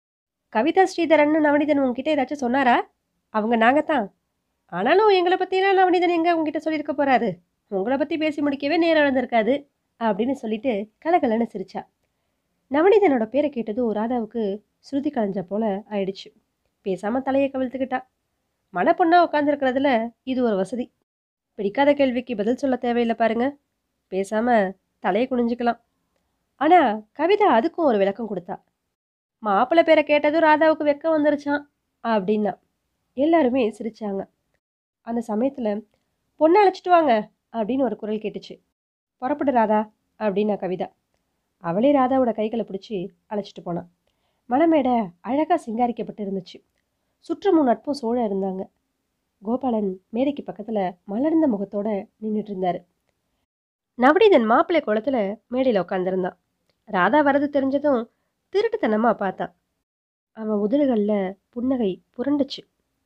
கவிதா ஸ்ரீதரன் நவனிதன் உங்ககிட்ட ஏதாச்சும் சொன்னாரா அவங்க நாங்கள் தான் ஆனாலும் எங்களை பற்றிலாம் நவனிதன் எங்கே உங்ககிட்ட சொல்லியிருக்க போறாரு உங்களை பற்றி பேசி முடிக்கவே நேரம் இழந்திருக்காது அப்படின்னு சொல்லிட்டு கலகலன்னு சிரிச்சா நவனிதனோட பேரை கேட்டதும் ராதாவுக்கு ஸ்ருதி கலைஞ்ச போல ஆயிடுச்சு பேசாமல் தலையை கவிழ்த்துக்கிட்டா மனப்பொண்ணா உட்காந்துருக்கிறதுல இது ஒரு வசதி பிடிக்காத கேள்விக்கு பதில் சொல்ல தேவையில்லை பாருங்க பேசாமல் தலையை குனிஞ்சுக்கலாம் ஆனால் கவிதா அதுக்கும் ஒரு விளக்கம் கொடுத்தா மாப்பிள்ளை பேரை கேட்டதும் ராதாவுக்கு வெக்கம் வந்துருச்சான் அப்படின்னா எல்லாருமே சிரிச்சாங்க அந்த சமயத்தில் பொண்ணை அழைச்சிட்டு வாங்க அப்படின்னு ஒரு குரல் கேட்டுச்சு புறப்படு ராதா அப்படின்னா கவிதா அவளே ராதாவோட கைகளை பிடிச்சி அழைச்சிட்டு போனான் மலமேடை அழகாக சிங்காரிக்கப்பட்டு இருந்துச்சு சுற்றமும் நட்பும் சோழ இருந்தாங்க கோபாலன் மேடைக்கு பக்கத்தில் மலர்ந்த முகத்தோட நின்றுட்டு இருந்தாரு நவநீதன் மாப்பிள்ளை குளத்துல மேடையில் உட்காந்துருந்தான் ராதா வரது தெரிஞ்சதும் திருட்டுத்தனமாக பார்த்தான் அவன் உதடுகளில் புன்னகை புரண்டுச்சு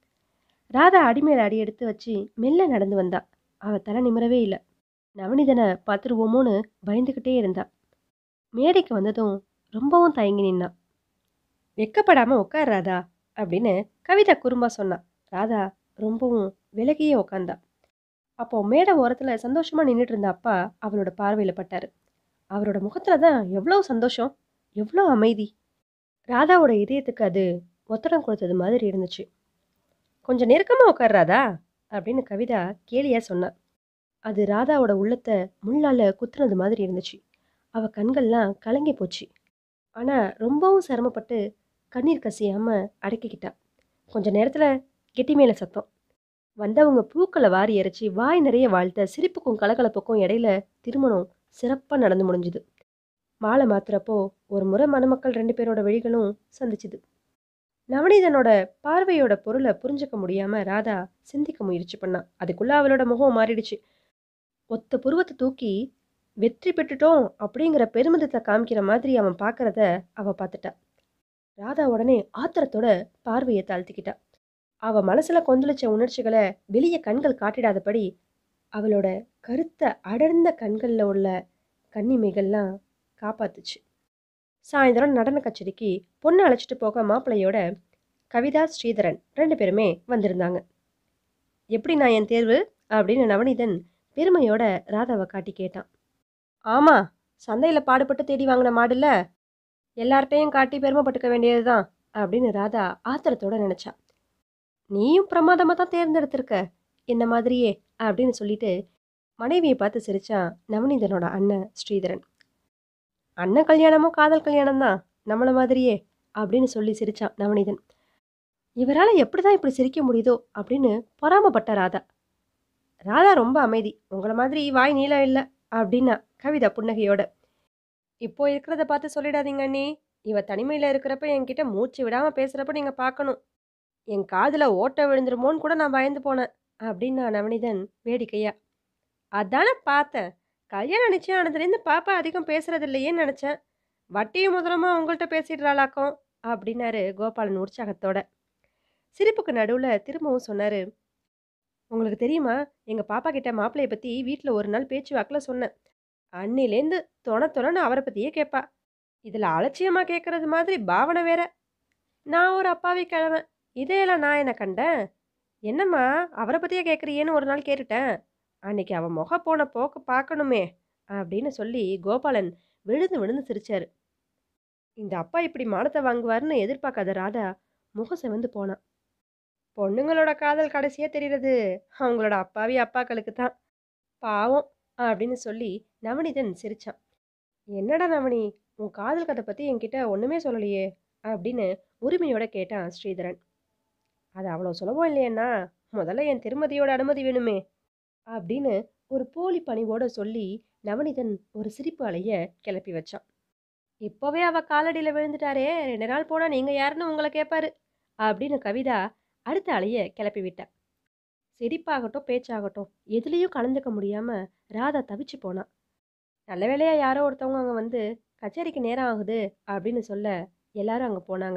ராதா அடிமேல அடி எடுத்து வச்சு மெல்ல நடந்து வந்தா அவ தலை நிமிரவே இல்லை நவநீதனை பார்த்துருவோமோன்னு பயந்துக்கிட்டே இருந்தா மேடைக்கு வந்ததும் ரொம்பவும் தயங்கி நின்னான் வெக்கப்படாம உட்கார் ராதா அப்படின்னு கவிதா குறும்பா சொன்னா ராதா ரொம்பவும் விலகியே உட்காந்தா அப்போ மேடை ஓரத்துல சந்தோஷமா நின்றுட்டு இருந்த அப்பா அவளோட பார்வையில பட்டாரு அவரோட முகத்துல தான் எவ்வளோ சந்தோஷம் எவ்வளோ அமைதி ராதாவோட இதயத்துக்கு அது ஒத்தடம் கொடுத்தது மாதிரி இருந்துச்சு கொஞ்சம் நெருக்கமா உட்கார் ராதா அப்படின்னு கவிதா கேலியா சொன்னா அது ராதாவோட உள்ளத்தை முள்ளால குத்துனது மாதிரி இருந்துச்சு அவ கண்கள்லாம் கலங்கி போச்சு ஆனா ரொம்பவும் சிரமப்பட்டு கண்ணீர் கசியாம அடக்கிக்கிட்டா கொஞ்ச நேரத்துல கெட்டி மேல சத்தம் வந்தவங்க பூக்களை வாரி இறைச்சி வாய் நிறைய வாழ்த்த சிரிப்புக்கும் கலகலப்புக்கும் இடையில திருமணம் சிறப்பா நடந்து முடிஞ்சுது மாலை மாத்துறப்போ ஒரு முறை மணமக்கள் ரெண்டு பேரோட வழிகளும் சந்திச்சுது நவநீதனோட பார்வையோட பொருளை புரிஞ்சுக்க முடியாம ராதா சிந்திக்க முயற்சி பண்ணா அதுக்குள்ள அவளோட முகம் மாறிடுச்சு ஒத்த புருவத்தை தூக்கி வெற்றி பெற்றுட்டோம் அப்படிங்கிற பெருமிதத்தை காமிக்கிற மாதிரி அவன் பார்க்கறத அவ பார்த்துட்டா ராதா உடனே ஆத்திரத்தோட பார்வையை தாழ்த்திக்கிட்டா அவ மனசுல கொந்தளிச்ச உணர்ச்சிகளை வெளியே கண்கள் காட்டிடாதபடி அவளோட கருத்த அடர்ந்த கண்கள்ல உள்ள கன்னிமைகள்லாம் காப்பாத்துச்சு சாயந்தரம் நடன கச்சேரிக்கு பொண்ணை அழைச்சிட்டு போக மாப்பிள்ளையோட கவிதா ஸ்ரீதரன் ரெண்டு பேருமே வந்திருந்தாங்க எப்படி நான் என் தேர்வு அப்படின்னு நவநீதன் பெருமையோட ராதாவை காட்டி கேட்டான் ஆமா சந்தையில் பாடுபட்டு தேடி வாங்கின மாடுல எல்லார்ட்டையும் காட்டி பெருமைப்பட்டுக்க வேண்டியதுதான் அப்படின்னு ராதா ஆத்திரத்தோட நினைச்சா நீயும் பிரமாதமாக தான் தேர்ந்தெடுத்திருக்க என்ன மாதிரியே அப்படின்னு சொல்லிட்டு மனைவியை பார்த்து சிரிச்சான் நவநீதனோட அண்ணன் ஸ்ரீதரன் அண்ணன் கல்யாணமும் காதல் கல்யாணம் தான் நம்மள மாதிரியே அப்படின்னு சொல்லி சிரிச்சான் நவநீதன் இவரால் எப்படி தான் இப்படி சிரிக்க முடியுதோ அப்படின்னு பொறாமப்பட்ட ராதா ராதா ரொம்ப அமைதி உங்களை மாதிரி வாய் நீளம் இல்லை அப்படின்னா கவிதா புன்னகையோட இப்போ இருக்கிறத பார்த்து சொல்லிடாதீங்க அண்ணி இவ தனிமையில் இருக்கிறப்ப என்கிட்ட மூச்சு விடாமல் பேசுகிறப்ப நீங்கள் பார்க்கணும் என் காதில் ஓட்டை விழுந்துருமோன்னு கூட நான் பயந்து போனேன் அப்படின்னா நவனிதன் வேடிக்கையா அதானே பார்த்தேன் கல்யாணம் நிச்சயம் ஆனதுலேருந்து பாப்பா அதிகம் பேசுறது இல்லையேன்னு நினச்சேன் வட்டியும் முதலமா உங்கள்கிட்ட பேசிடுறாளாக்கும் அப்படின்னாரு கோபாலன் உற்சாகத்தோட சிரிப்புக்கு நடுவில் திரும்பவும் சொன்னார் உங்களுக்கு தெரியுமா எங்கள் பாப்பா கிட்ட மாப்பிள்ளைய பற்றி வீட்டில் ஒரு நாள் பேச்சு வாக்கில் சொன்னேன் அன்னிலேருந்து தொண தொணன்னு அவரை பற்றியே கேட்பா இதில் அலட்சியமாக கேட்குறது மாதிரி பாவனை வேற நான் ஒரு அப்பாவி கிழமை இதையெல்லாம் நான் என்ன கண்டேன் என்னம்மா அவரை பற்றியே கேட்குறியேன்னு ஒரு நாள் கேட்டுட்டேன் அன்னைக்கு அவன் முக போன போக்க பார்க்கணுமே அப்படின்னு சொல்லி கோபாலன் விழுந்து விழுந்து சிரிச்சாரு இந்த அப்பா இப்படி மானத்தை வாங்குவாருன்னு எதிர்பார்க்காத ராதா முகம் செவந்து போனான் பொண்ணுங்களோட காதல் கடைசியாக தெரிகிறது அவங்களோட அப்பாவி அப்பாக்களுக்கு தான் பாவம் அப்படின்னு சொல்லி நவனிதன் சிரிச்சான் என்னடா நவனி உன் காதல் கதை பற்றி என்கிட்ட ஒன்றுமே சொல்லலையே அப்படின்னு உரிமையோட கேட்டான் ஸ்ரீதரன் அது அவ்வளோ சுலபம் இல்லையண்ணா முதல்ல என் திருமதியோட அனுமதி வேணுமே அப்படின்னு ஒரு போலி பணிவோட சொல்லி நவனிதன் ஒரு சிரிப்பு அலைய கிளப்பி வச்சான் இப்போவே அவ காலடியில் விழுந்துட்டாரே ரெண்டு நாள் போனால் நீங்கள் யாருன்னு உங்களை கேட்பாரு அப்படின்னு கவிதா அடுத்த அலைய கிளப்பி விட்டா சிரிப்பாகட்டும் பேச்சாகட்டும் எதுலேயும் கலந்துக்க முடியாமல் ராதா தவிச்சு போனான் நல்ல வேளையா யாரோ ஒருத்தவங்க அங்கே வந்து கச்சேரிக்கு நேரம் ஆகுது அப்படின்னு சொல்ல எல்லாரும் அங்கே போனாங்க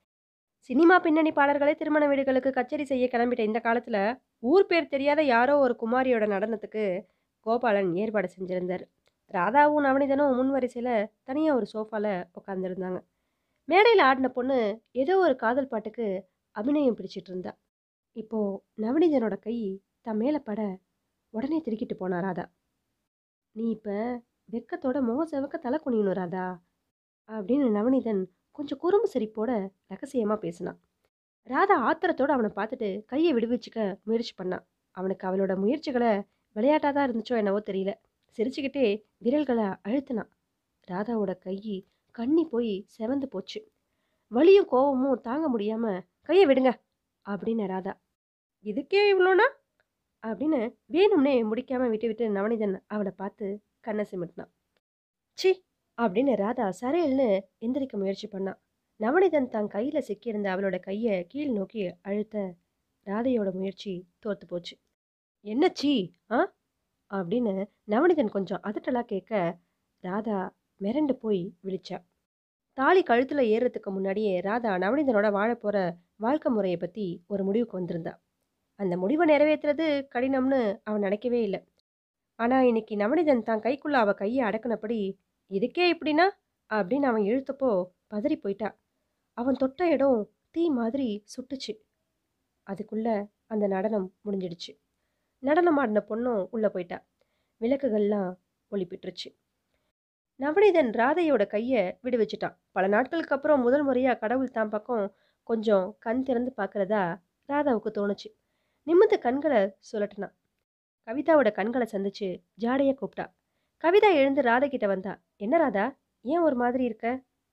சினிமா பின்னணி பாடல்களே திருமண வீடுகளுக்கு கச்சேரி செய்ய கிளம்பிட்ட இந்த காலத்தில் ஊர் பேர் தெரியாத யாரோ ஒரு குமாரியோட நடனத்துக்கு கோபாலன் ஏற்பாடு செஞ்சிருந்தார் ராதாவும் நவனிதனும் முன் வரிசையில் தனியாக ஒரு சோஃபாவில் உட்காந்துருந்தாங்க மேடையில் ஆடின பொண்ணு ஏதோ ஒரு காதல் பாட்டுக்கு அபிநயம் பிடிச்சிட்டு இருந்தா இப்போ நவனிதனோட கை தன் மேலே பட உடனே திருக்கிட்டு போனா ராதா நீ இப்போ வெக்கத்தோட முக செவக்க தலை குனியணும் ராதா அப்படின்னு நவனிதன் கொஞ்சம் குறும்பு சிரிப்போட ரகசியமா பேசினான் ராதா ஆத்திரத்தோட அவனை பார்த்துட்டு கையை விடுவிச்சுக்க முயற்சி பண்ணான் அவனுக்கு அவளோட முயற்சிகளை விளையாட்டாக தான் இருந்துச்சோ என்னவோ தெரியல சிரிச்சுக்கிட்டே விரல்களை அழுத்தினான் ராதாவோட கை கண்ணி போய் செவந்து போச்சு வலியும் கோவமும் தாங்க முடியாம கையை விடுங்க அப்படின்னு ராதா இதுக்கே இவ்வளோனா அப்படின்னு வேணும்னே முடிக்காம விட்டு விட்டு நவனிதன் அவளை பார்த்து கண்ணை சிமிட்டினான் சி அப்படின்னு ராதா சரையல்னு எந்திரிக்க முயற்சி பண்ணான் நவனிதன் தன் கையில் சிக்கியிருந்த அவளோட கையை கீழ் நோக்கி அழுத்த ராதையோட முயற்சி தோத்து போச்சு என்ன சீ ஆ அப்படின்னு நவனிதன் கொஞ்சம் அதட்டலா கேட்க ராதா மிரண்டு போய் விழிச்சா தாலி கழுத்தில் ஏறுறதுக்கு முன்னாடியே ராதா நவனிதனோட வாழப் போகிற வாழ்க்கை முறையை பற்றி ஒரு முடிவுக்கு வந்திருந்தா அந்த முடிவை நிறைவேற்றுறது கடினம்னு அவன் நினைக்கவே இல்லை ஆனால் இன்னைக்கு நவனிதன் தான் கைக்குள்ள அவ கையை அடக்குனபடி இதுக்கே இப்படின்னா அப்படின்னு அவன் இழுத்தப்போ பதறி போயிட்டா அவன் தொட்ட இடம் தீ மாதிரி சுட்டுச்சு அதுக்குள்ள அந்த நடனம் முடிஞ்சிடுச்சு நடனம் ஆடின பொண்ணும் உள்ளே போயிட்டா விளக்குகள்லாம் ஒளிப்பிட்டுருச்சு நவனிதன் ராதையோட கையை விடுவிச்சிட்டான் பல நாட்களுக்கு அப்புறம் முதல் முறையாக கடவுள் தான் பக்கம் கொஞ்சம் கண் திறந்து பார்க்கறதா ராதாவுக்கு தோணுச்சு நிமிர்ந்த கண்களை சுழட்டினான் கவிதாவோட கண்களை சந்திச்சு ஜாடையா கூப்பிட்டா கவிதா எழுந்து ராதா கிட்ட வந்தா என்ன ராதா ஏன் ஒரு மாதிரி இருக்க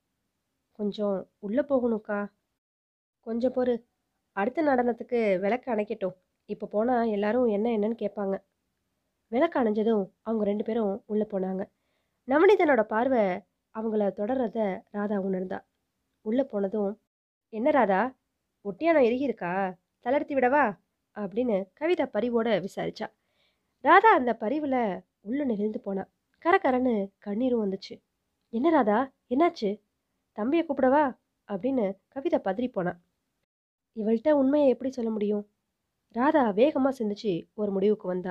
கொஞ்சம் உள்ள போகணும்க்கா கொஞ்சம் பொறு அடுத்த நடனத்துக்கு விளக்கு அணைக்கட்டும் இப்போ போனால் எல்லாரும் என்ன என்னன்னு கேட்பாங்க விளக்கு அணைஞ்சதும் அவங்க ரெண்டு பேரும் உள்ளே போனாங்க நவனிதனோட பார்வை அவங்கள தொடர்றத ராதா உணர்ந்தா உள்ளே போனதும் என்ன ராதா ஒட்டியானம் இறுகி இருக்கா தளர்த்தி விடவா அப்படின்னு கவிதா பரிவோட விசாரிச்சா ராதா அந்த பரிவில் உள்ள நெகிழ்ந்து போனா கரகரன்னு கண்ணீரும் வந்துச்சு என்ன ராதா என்னாச்சு தம்பியை கூப்பிடவா அப்படின்னு கவிதா பதறி போனா இவள்கிட்ட உண்மையை எப்படி சொல்ல முடியும் ராதா வேகமாக சிந்திச்சு ஒரு முடிவுக்கு வந்தா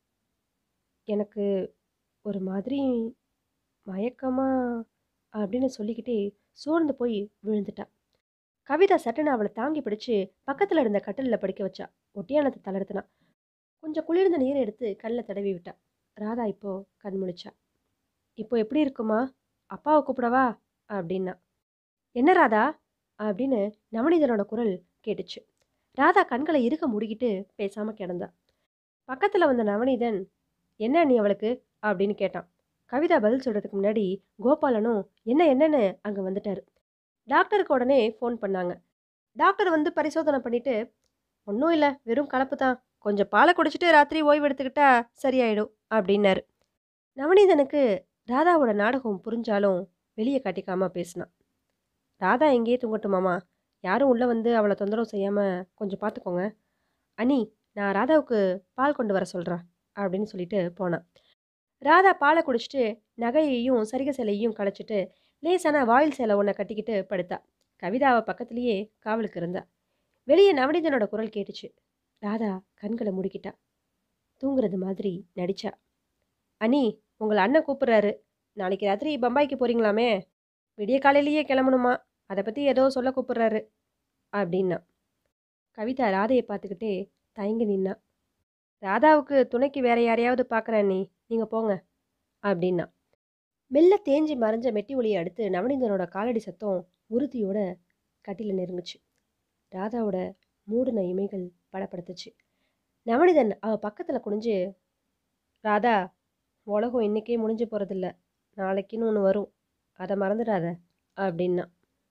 எனக்கு ஒரு மாதிரி மயக்கமா அப்படின்னு சொல்லிக்கிட்டே சோர்ந்து போய் விழுந்துட்டா கவிதா சட்டுன்னு அவளை தாங்கி பிடிச்சு பக்கத்தில் இருந்த கட்டிலில் படுக்க வச்சா ஒட்டியானத்தை தளர்த்தினா கொஞ்சம் குளிர்ந்த நீரை எடுத்து கண்ணில் தடவி விட்டா ராதா இப்போ கண் முழிச்சா இப்போ எப்படி இருக்குமா அப்பாவை கூப்பிடவா அப்படின்னா என்ன ராதா அப்படின்னு நவனிதனோட குரல் கேட்டுச்சு ராதா கண்களை இறுக மூடிக்கிட்டு பேசாம கிடந்தா பக்கத்துல வந்த நவனிதன் என்ன நீ அவளுக்கு அப்படின்னு கேட்டான் கவிதா பதில் சொல்றதுக்கு முன்னாடி கோபாலனும் என்ன என்னன்னு அங்க வந்துட்டாரு டாக்டருக்கு உடனே ஃபோன் பண்ணாங்க டாக்டர் வந்து பரிசோதனை பண்ணிட்டு ஒன்றும் இல்லை வெறும் கலப்பு தான் கொஞ்சம் பாலை குடிச்சிட்டு ராத்திரி ஓய்வு எடுத்துக்கிட்டா சரியாயிடும் அப்படின்னாரு நவநீதனுக்கு ராதாவோட நாடகம் புரிஞ்சாலும் வெளியே காட்டிக்காம பேசினான் ராதா எங்கேயே தூங்கட்டுமாமா யாரும் உள்ளே வந்து அவளை தொந்தரவு செய்யாமல் கொஞ்சம் பார்த்துக்கோங்க அனி நான் ராதாவுக்கு பால் கொண்டு வர சொல்கிறேன் அப்படின்னு சொல்லிட்டு போனான் ராதா பாலை குடிச்சிட்டு நகையையும் சரிக சேலையையும் களைச்சிட்டு லேசான வாயில் சேலை ஒன்றை கட்டிக்கிட்டு படுத்தா கவிதாவை பக்கத்துலேயே காவலுக்கு இருந்தா வெளியே நவநீதனோட குரல் கேட்டுச்சு ராதா கண்களை முடிக்கிட்டா தூங்குறது மாதிரி நடிச்சா அனி உங்களை அண்ணன் கூப்பிட்றாரு நாளைக்கு ராத்திரி பம்பாய்க்கு போறீங்களாமே விடிய காலையிலேயே கிளம்பணுமா அதை பற்றி ஏதோ சொல்ல கூப்பிட்றாரு அப்படின்னா கவிதா ராதையை பார்த்துக்கிட்டே தயங்கி நின்னா ராதாவுக்கு துணைக்கு வேற யாரையாவது பார்க்குறேன் நீ நீங்கள் போங்க அப்படின்னா மெல்ல தேஞ்சி மறைஞ்ச மெட்டி ஒளியை அடுத்து நவநீதனோட காலடி சத்தம் உறுதியோட கட்டில நெருங்குச்சு ராதாவோட மூடின இமைகள் படப்படுத்துச்சு நவநீதன் அவ பக்கத்தில் குனிஞ்சு ராதா உலகம் இன்னைக்கே முடிஞ்சு போகிறதில்ல நாளைக்குன்னு ஒன்று வரும் அதை மறந்துடாத அப்படின்னா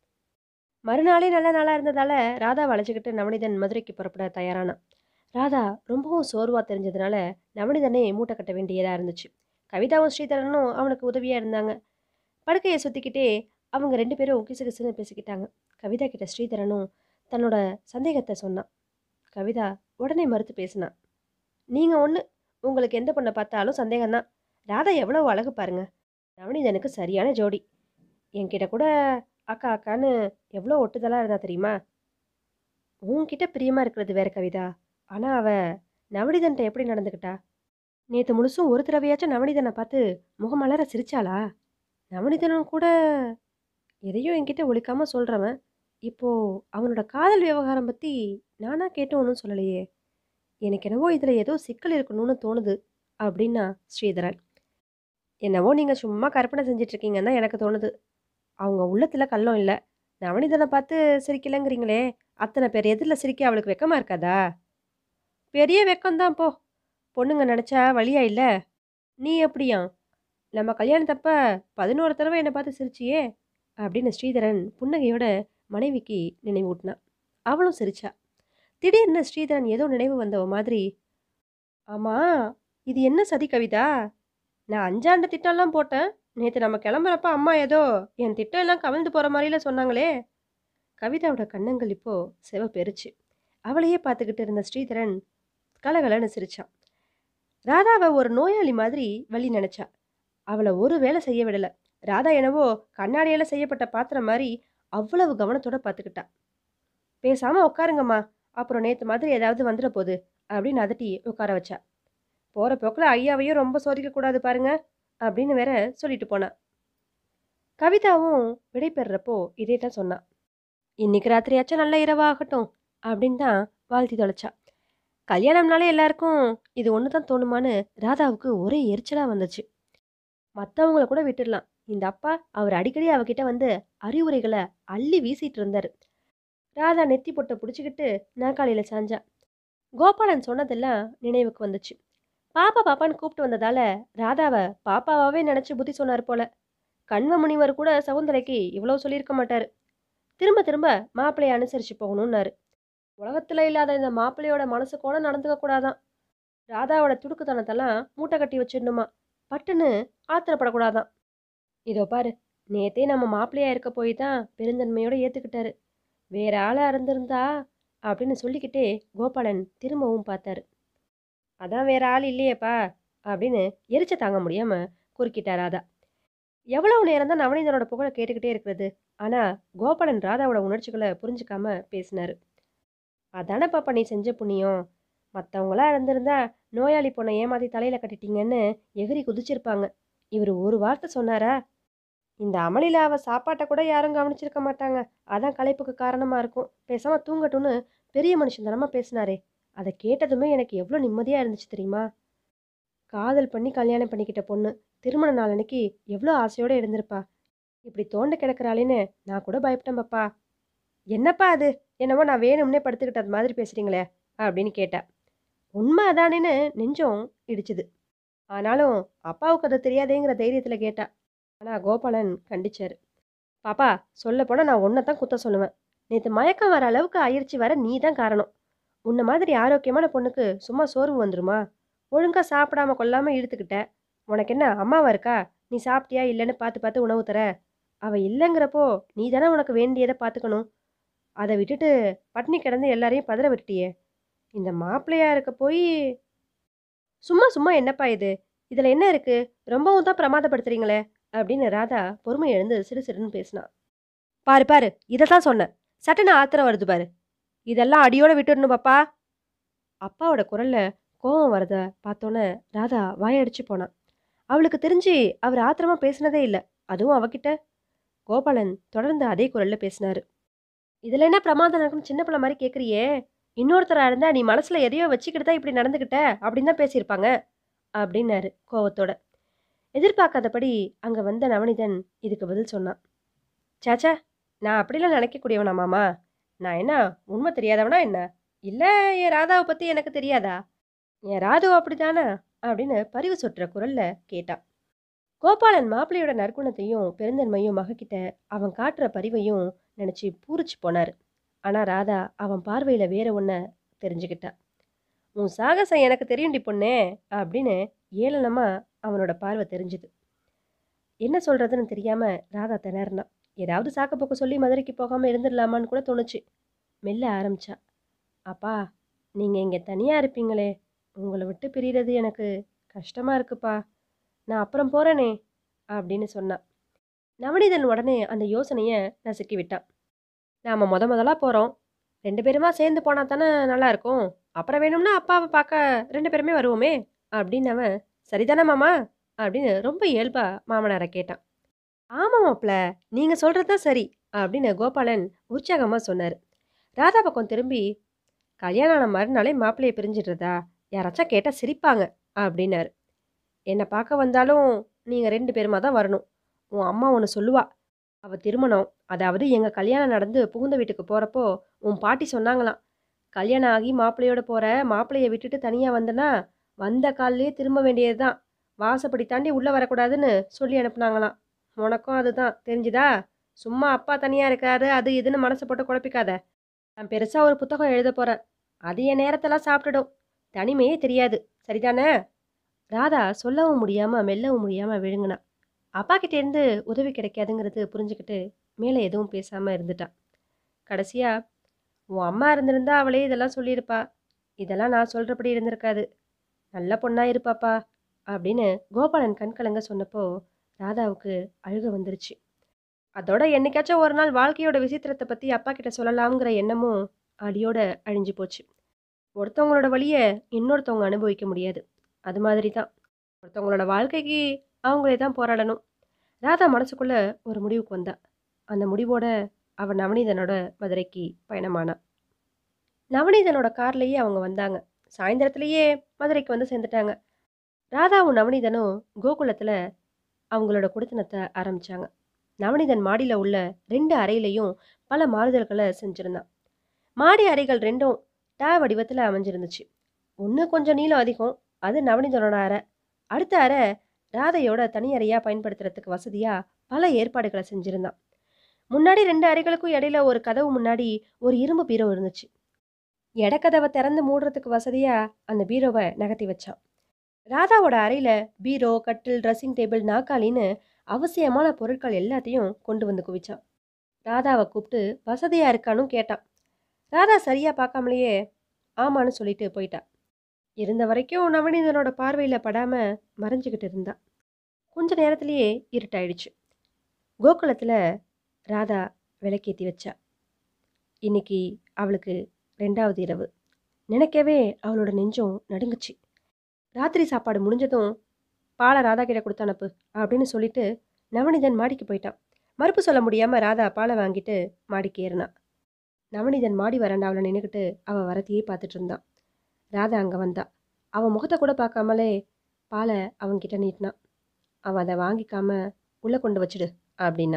மறுநாளே நல்ல நாளாக இருந்ததால ராதா வளைச்சிக்கிட்டு நவனிதன் மதுரைக்கு புறப்பட தயாரானான் ராதா ரொம்பவும் சோர்வாக தெரிஞ்சதுனால நவனிதனே மூட்டை கட்ட வேண்டியதாக இருந்துச்சு கவிதாவும் ஸ்ரீதரனும் அவனுக்கு உதவியாக இருந்தாங்க படுக்கையை சுற்றிக்கிட்டே அவங்க ரெண்டு பேரும் கிசு கிசுன்னு பேசிக்கிட்டாங்க கவிதா கிட்ட ஸ்ரீதரனும் தன்னோட சந்தேகத்தை சொன்னான் கவிதா உடனே மறுத்து பேசினான் நீங்கள் ஒன்று உங்களுக்கு எந்த பொண்ணை பார்த்தாலும் சந்தேகம்தான் ராதா எவ்வளோ அழகு பாருங்க நவனிதனுக்கு சரியான ஜோடி என்கிட்ட கூட அக்கா அக்கான்னு எவ்வளோ ஒட்டுதலாக இருந்தா தெரியுமா உன்கிட்ட பிரியமாக இருக்கிறது வேற கவிதா ஆனால் அவ நவனிதன்ட்ட எப்படி நடந்துக்கிட்டா நேற்று முழுசும் ஒரு தடவையாச்சும் நவனிதனை பார்த்து முகமலர சிரிச்சாளா நவனிதனும் கூட எதையோ என்கிட்ட ஒழிக்காம சொல்கிறவன் இப்போ அவனோட காதல் விவகாரம் பற்றி நானா கேட்டு ஒன்றும் சொல்லலையே எனக்கு என்னவோ இதில் ஏதோ சிக்கல் இருக்கணும்னு தோணுது அப்படின்னா ஸ்ரீதரன் என்னவோ நீங்கள் சும்மா கற்பனை செஞ்சிட்ருக்கீங்கன்னு தான் எனக்கு தோணுது அவங்க உள்ளத்தில் கள்ளம் இல்லை நவநீதனை பார்த்து சிரிக்கலங்கிறீங்களே அத்தனை பேர் எதிரில் சிரிக்க அவளுக்கு வெக்கமா இருக்காதா பெரிய வெக்கம்தான் போ பொண்ணுங்க நினச்சா வழியா இல்லை நீ எப்படியா நம்ம கல்யாணத்தப்ப பதினோரு தடவை என்னை பார்த்து சிரிச்சியே அப்படின்னு ஸ்ரீதரன் புன்னகையோட மனைவிக்கு நினைவூட்டினான் அவளும் சிரிச்சா திடீர்னு ஸ்ரீதரன் ஏதோ நினைவு வந்தவ மாதிரி ஆமா இது என்ன சதி கவிதா நான் அஞ்சாண்டு திட்டம்லாம் போட்டேன் நேற்று நம்ம கிளம்புறப்ப அம்மா ஏதோ என் திட்டம் எல்லாம் கவிழ்ந்து போகிற மாதிரில சொன்னாங்களே கவிதாவோட கண்ணங்கள் இப்போ செவ பெருச்சு அவளையே பார்த்துக்கிட்டு இருந்த ஸ்ரீதரன் கலகலன்னு சிரிச்சான் ராதாவை ஒரு நோயாளி மாதிரி வழி நினைச்சா அவளை ஒரு வேலை செய்ய விடல ராதா என்னவோ கண்ணாடியால செய்யப்பட்ட பாத்திரம் மாதிரி அவ்வளவு கவனத்தோட பார்த்துக்கிட்டா பேசாம உட்காருங்கம்மா அப்புறம் நேத்து மாதிரி ஏதாவது வந்துட போகுது அப்படின்னு அதட்டி உட்கார வச்சா போற போக்கில் ஐயாவையும் ரொம்ப சோதிக்க கூடாது பாருங்க அப்படின்னு வேற சொல்லிட்டு போனா கவிதாவும் விடை பெறுறப்போ இதே தான் சொன்னான் இன்னைக்கு ராத்திரியாச்சும் நல்ல இரவாகட்டும் அப்படின்னு தான் வாழ்த்தி தொலைச்சா கல்யாணம்னாலே எல்லாருக்கும் இது ஒன்று தான் தோணுமான்னு ராதாவுக்கு ஒரே எரிச்சலாக வந்துச்சு மற்றவங்கள கூட விட்டுடலாம் இந்த அப்பா அவர் அடிக்கடி அவகிட்ட வந்து அறிவுரைகளை அள்ளி வீசிட்டு இருந்தார் ராதா நெத்தி பொட்டை பிடிச்சிக்கிட்டு நாக்காளியில் சாஞ்சா கோபாலன் சொன்னதெல்லாம் நினைவுக்கு வந்துச்சு பாப்பா பாப்பான்னு கூப்பிட்டு வந்ததால ராதாவை பாப்பாவாவே நினச்சி புத்தி சொன்னார் போல கண்வ முனிவர் கூட சவுந்தரைக்கு இவ்வளோ சொல்லியிருக்க மாட்டார் திரும்ப திரும்ப மாப்பிள்ளையை அனுசரித்து போகணும்னாரு உலகத்தில் இல்லாத இந்த மாப்பிள்ளையோட மனசு கூட நடந்துக்க கூடாதான் ராதாவோட துடுக்குத்தனத்தெல்லாம் மூட்டை கட்டி வச்சிடணுமா பட்டுன்னு ஆத்திரப்படக்கூடாதான் இதோ பாரு நேத்தே நம்ம மாப்பிள்ளையா இருக்க போய் தான் பெருந்தன்மையோட ஏற்றுக்கிட்டாரு வேற ஆளாக இருந்திருந்தா அப்படின்னு சொல்லிக்கிட்டே கோபாலன் திரும்பவும் பார்த்தாரு அதான் வேற ஆள் இல்லையேப்பா அப்படின்னு எரிச்ச தாங்க முடியாம குறுக்கிட்டா ராதா எவ்வளவு நேரம் தான் நவநீதனோட புகழை கேட்டுக்கிட்டே இருக்கிறது ஆனா கோபாலன் ராதாவோட உணர்ச்சிகளை புரிஞ்சுக்காம பேசினாரு அதானே பாப்பா நீ செஞ்ச புண்ணியம் மற்றவங்களா இருந்திருந்தா நோயாளி பொண்ணை ஏமாத்தி தலையில கட்டிட்டீங்கன்னு எகிரி குதிச்சிருப்பாங்க இவர் ஒரு வார்த்தை சொன்னாரா இந்த அமளியில் அவ சாப்பாட்டை கூட யாரும் கவனிச்சிருக்க மாட்டாங்க அதான் களைப்புக்கு காரணமா இருக்கும் பேசாம தூங்கட்டும்னு பெரிய மனுஷன் தனமா பேசினாரே அதை கேட்டதுமே எனக்கு எவ்வளோ நிம்மதியாக இருந்துச்சு தெரியுமா காதல் பண்ணி கல்யாணம் பண்ணிக்கிட்ட பொண்ணு திருமண நாள் அன்னைக்கு எவ்வளோ ஆசையோடு இருந்திருப்பா இப்படி தோண்ட கிடக்குறாளேன்னு நான் கூட பயப்பட்டேன் பாப்பா என்னப்பா அது என்னமோ நான் வேணும்னே படுத்துக்கிட்டது மாதிரி பேசுறீங்களே அப்படின்னு கேட்டா உண்மை அதானேன்னு நெஞ்சம் இடிச்சுது ஆனாலும் அப்பாவுக்கு அது தெரியாதேங்கிற தைரியத்தில் கேட்டா ஆனால் கோபாலன் கண்டிச்சாரு பாப்பா சொல்ல போனால் நான் ஒன்றை தான் குத்த சொல்லுவேன் நேற்று மயக்கம் வர அளவுக்கு ஆயிடுச்சு வர நீ தான் காரணம் உன்ன மாதிரி ஆரோக்கியமான பொண்ணுக்கு சும்மா சோர்வு வந்துருமா ஒழுங்கா சாப்பிடாம கொள்ளாம இழுத்துக்கிட்ட உனக்கு என்ன அம்மாவா இருக்கா நீ சாப்பிட்டியா இல்லைன்னு பார்த்து பார்த்து உணவு தர அவ இல்லைங்கிறப்போ நீ தானே உனக்கு வேண்டியதை பார்த்துக்கணும் அதை விட்டுட்டு பட்னி கிடந்து எல்லாரையும் பதற விட்டுட்டியே இந்த மாப்பிள்ளையா இருக்க போய் சும்மா சும்மா என்னப்பா இது இதில் என்ன இருக்கு ரொம்பவும் தான் பிரமாதப்படுத்துறீங்களே அப்படின்னு ராதா பொறுமை எழுந்து சிறு சிறுன்னு பேசினான் பாரு பாரு இதை தான் சொன்னேன் சட்டுன்னு ஆத்திரம் வருது பாரு இதெல்லாம் அடியோட விட்டுடணும் பாப்பா அப்பாவோட குரல்ல கோவம் வரத பார்த்தோன்னே ராதா வாயடிச்சு போனான் அவளுக்கு தெரிஞ்சு அவர் ஆத்திரமா பேசினதே இல்லை அதுவும் அவகிட்ட கோபாலன் தொடர்ந்து அதே குரல்ல பேசினாரு இதுல என்ன பிரமாதம் நடக்குன்னு சின்ன பிள்ளை மாதிரி கேட்குறியே இன்னொருத்தரா இருந்தா நீ மனசுல எதையோ வச்சுக்கிட்டு தான் இப்படி நடந்துக்கிட்ட அப்படின்னு தான் பேசியிருப்பாங்க அப்படின்னாரு கோவத்தோட எதிர்பார்க்காதபடி அங்க வந்த நவனிதன் இதுக்கு பதில் சொன்னான் சாச்சா நான் அப்படிலாம் நினைக்கக்கூடியவனா மாமா நான் என்ன உண்மை தெரியாதவனா என்ன இல்லை என் ராதாவை பற்றி எனக்கு தெரியாதா என் ராது அப்படிதானே அப்படின்னு பரிவு சொட்டுற குரல்ல கேட்டான் கோபாலன் மாப்பிள்ளையோட நற்குணத்தையும் பெருந்தன்மையும் மகக்கிட்ட அவன் காட்டுற பரிவையும் நினச்சி பூரிச்சு போனார் ஆனால் ராதா அவன் பார்வையில் வேற ஒன்றை தெரிஞ்சுக்கிட்டா உன் சாகசம் எனக்கு தெரியும்டி பொண்ணே அப்படின்னு ஏளனமாக அவனோட பார்வை தெரிஞ்சுது என்ன சொல்கிறதுன்னு தெரியாமல் ராதா திணறினான் ஏதாவது சாக்கப்போக்க சொல்லி மதுரைக்கு போகாமல் இருந்துடலாமான்னு கூட தோணுச்சு மெல்ல ஆரம்பிச்சா அப்பா நீங்கள் இங்கே தனியாக இருப்பீங்களே உங்களை விட்டு பிரியறது எனக்கு கஷ்டமாக இருக்குப்பா நான் அப்புறம் போகிறேனே அப்படின்னு சொன்னான் நவநீதன் உடனே அந்த யோசனையை நசுக்கி விட்டான் நாம் முத முதலாக போகிறோம் ரெண்டு பேருமா சேர்ந்து போனால் தானே நல்லா இருக்கும் அப்புறம் வேணும்னா அப்பாவை பார்க்க ரெண்டு பேருமே வருவோமே அப்படின்னு அவன் சரிதானே மாமா அப்படின்னு ரொம்ப இயல்பா மாமனாரை கேட்டான் ஆமாம் மாப்ள நீங்கள் சொல்கிறது தான் சரி அப்படின்னு கோபாலன் உற்சாகமாக சொன்னார் ராதா பக்கம் திரும்பி கல்யாணம் ஆன மறுநாளே மாப்பிள்ளையை பிரிஞ்சிடுறதா யாராச்சும் கேட்டால் சிரிப்பாங்க அப்படின்னாரு என்னை பார்க்க வந்தாலும் நீங்கள் ரெண்டு பேருமா தான் வரணும் உன் அம்மா ஒன்று சொல்லுவா அவ திருமணம் அதாவது எங்க கல்யாணம் நடந்து புகுந்த வீட்டுக்கு போறப்போ உன் பாட்டி சொன்னாங்களாம் கல்யாணம் ஆகி மாப்பிள்ளையோட போற மாப்பிள்ளைய விட்டுட்டு தனியா வந்தனா வந்த கால்லயே திரும்ப வேண்டியதுதான் வாசப்படி தாண்டி உள்ள வரக்கூடாதுன்னு சொல்லி அனுப்புனாங்களாம் உனக்கும் அதுதான் தெரிஞ்சுதா சும்மா அப்பா தனியா இருக்காரு அது இதுன்னு மனசை போட்டு குழப்பிக்காத நான் பெருசா ஒரு புத்தகம் எழுத போறேன் அது என் நேரத்தெல்லாம் சாப்பிட்டுடும் தனிமையே தெரியாது சரிதானே ராதா சொல்லவும் முடியாம மெல்லவும் முடியாம விழுங்கினா அப்பா கிட்ட இருந்து உதவி கிடைக்காதுங்கிறது புரிஞ்சுக்கிட்டு மேலே எதுவும் பேசாம இருந்துட்டா கடைசியா உன் அம்மா இருந்திருந்தா அவளே இதெல்லாம் சொல்லியிருப்பா இதெல்லாம் நான் சொல்றபடி இருந்திருக்காது நல்ல பொண்ணா இருப்பாப்பா அப்படின்னு கோபாலன் கண் கலங்க சொன்னப்போ ராதாவுக்கு அழுக வந்துருச்சு அதோட என்னைக்காச்சும் ஒரு நாள் வாழ்க்கையோட விசித்திரத்தை பத்தி அப்பா கிட்ட சொல்லலாம்ங்கிற எண்ணமும் அடியோட அழிஞ்சு போச்சு ஒருத்தவங்களோட வழியை இன்னொருத்தவங்க அனுபவிக்க முடியாது அது மாதிரி தான் ஒருத்தவங்களோட வாழ்க்கைக்கு அவங்களே தான் போராடணும் ராதா மனசுக்குள்ள ஒரு முடிவுக்கு வந்தா அந்த முடிவோட அவன் நவநீதனோட மதுரைக்கு பயணமானா நவநீதனோட கார்லயே அவங்க வந்தாங்க சாயந்தரத்திலேயே மதுரைக்கு வந்து சேர்ந்துட்டாங்க ராதாவும் நவநீதனும் கோகுலத்தில் அவங்களோட குடித்தனத்தை ஆரம்பிச்சாங்க நவநீதன் மாடியில் உள்ள ரெண்டு அறையிலையும் பல மாறுதல்களை செஞ்சிருந்தான் மாடி அறைகள் ரெண்டும் டா வடிவத்தில் அமைஞ்சிருந்துச்சு ஒன்று கொஞ்சம் நீளம் அதிகம் அது நவநீதனோட அறை அடுத்த அறை ராதையோட தனி அறையாக பயன்படுத்துறதுக்கு வசதியாக பல ஏற்பாடுகளை செஞ்சிருந்தான் முன்னாடி ரெண்டு அறைகளுக்கும் இடையில ஒரு கதவு முன்னாடி ஒரு இரும்பு பீரோ இருந்துச்சு இடக்கதவை திறந்து மூடுறதுக்கு வசதியாக அந்த பீரோவை நகர்த்தி வச்சான் ராதாவோட அறையில் பீரோ கட்டில் ட்ரெஸ்ஸிங் டேபிள் நாக்காளின்னு அவசியமான பொருட்கள் எல்லாத்தையும் கொண்டு வந்து குவிச்சான் ராதாவை கூப்பிட்டு வசதியா இருக்கான்னு கேட்டான் ராதா சரியா பார்க்காமலேயே ஆமான்னு சொல்லிட்டு போயிட்டா இருந்த வரைக்கும் நவநீதனோட பார்வையில படாம மறைஞ்சுக்கிட்டு இருந்தா கொஞ்ச நேரத்திலேயே இருட்டாயிடுச்சு கோகுலத்துல ராதா விளக்கேத்தி வச்சா இன்னைக்கு அவளுக்கு ரெண்டாவது இரவு நினைக்கவே அவளோட நெஞ்சம் நடுங்குச்சு ராத்திரி சாப்பாடு முடிஞ்சதும் பாலை ராதா கிட்ட கொடுத்து அனுப்பு அப்படின்னு சொல்லிட்டு நவநீதன் மாடிக்கு போயிட்டான் மறுப்பு சொல்ல முடியாம ராதா பாலை வாங்கிட்டு மாடிக்கு ஏறினான் நவநீதன் மாடி வராண்டாவில் நின்றுக்கிட்டு அவள் வரத்தையே பார்த்துட்டு இருந்தான் ராதா அங்கே வந்தா அவன் முகத்தை கூட பார்க்காமலே பாலை அவன்கிட்ட நீட்டினான் அவன் அதை வாங்கிக்காம உள்ளே கொண்டு வச்சிடு அப்படின்னா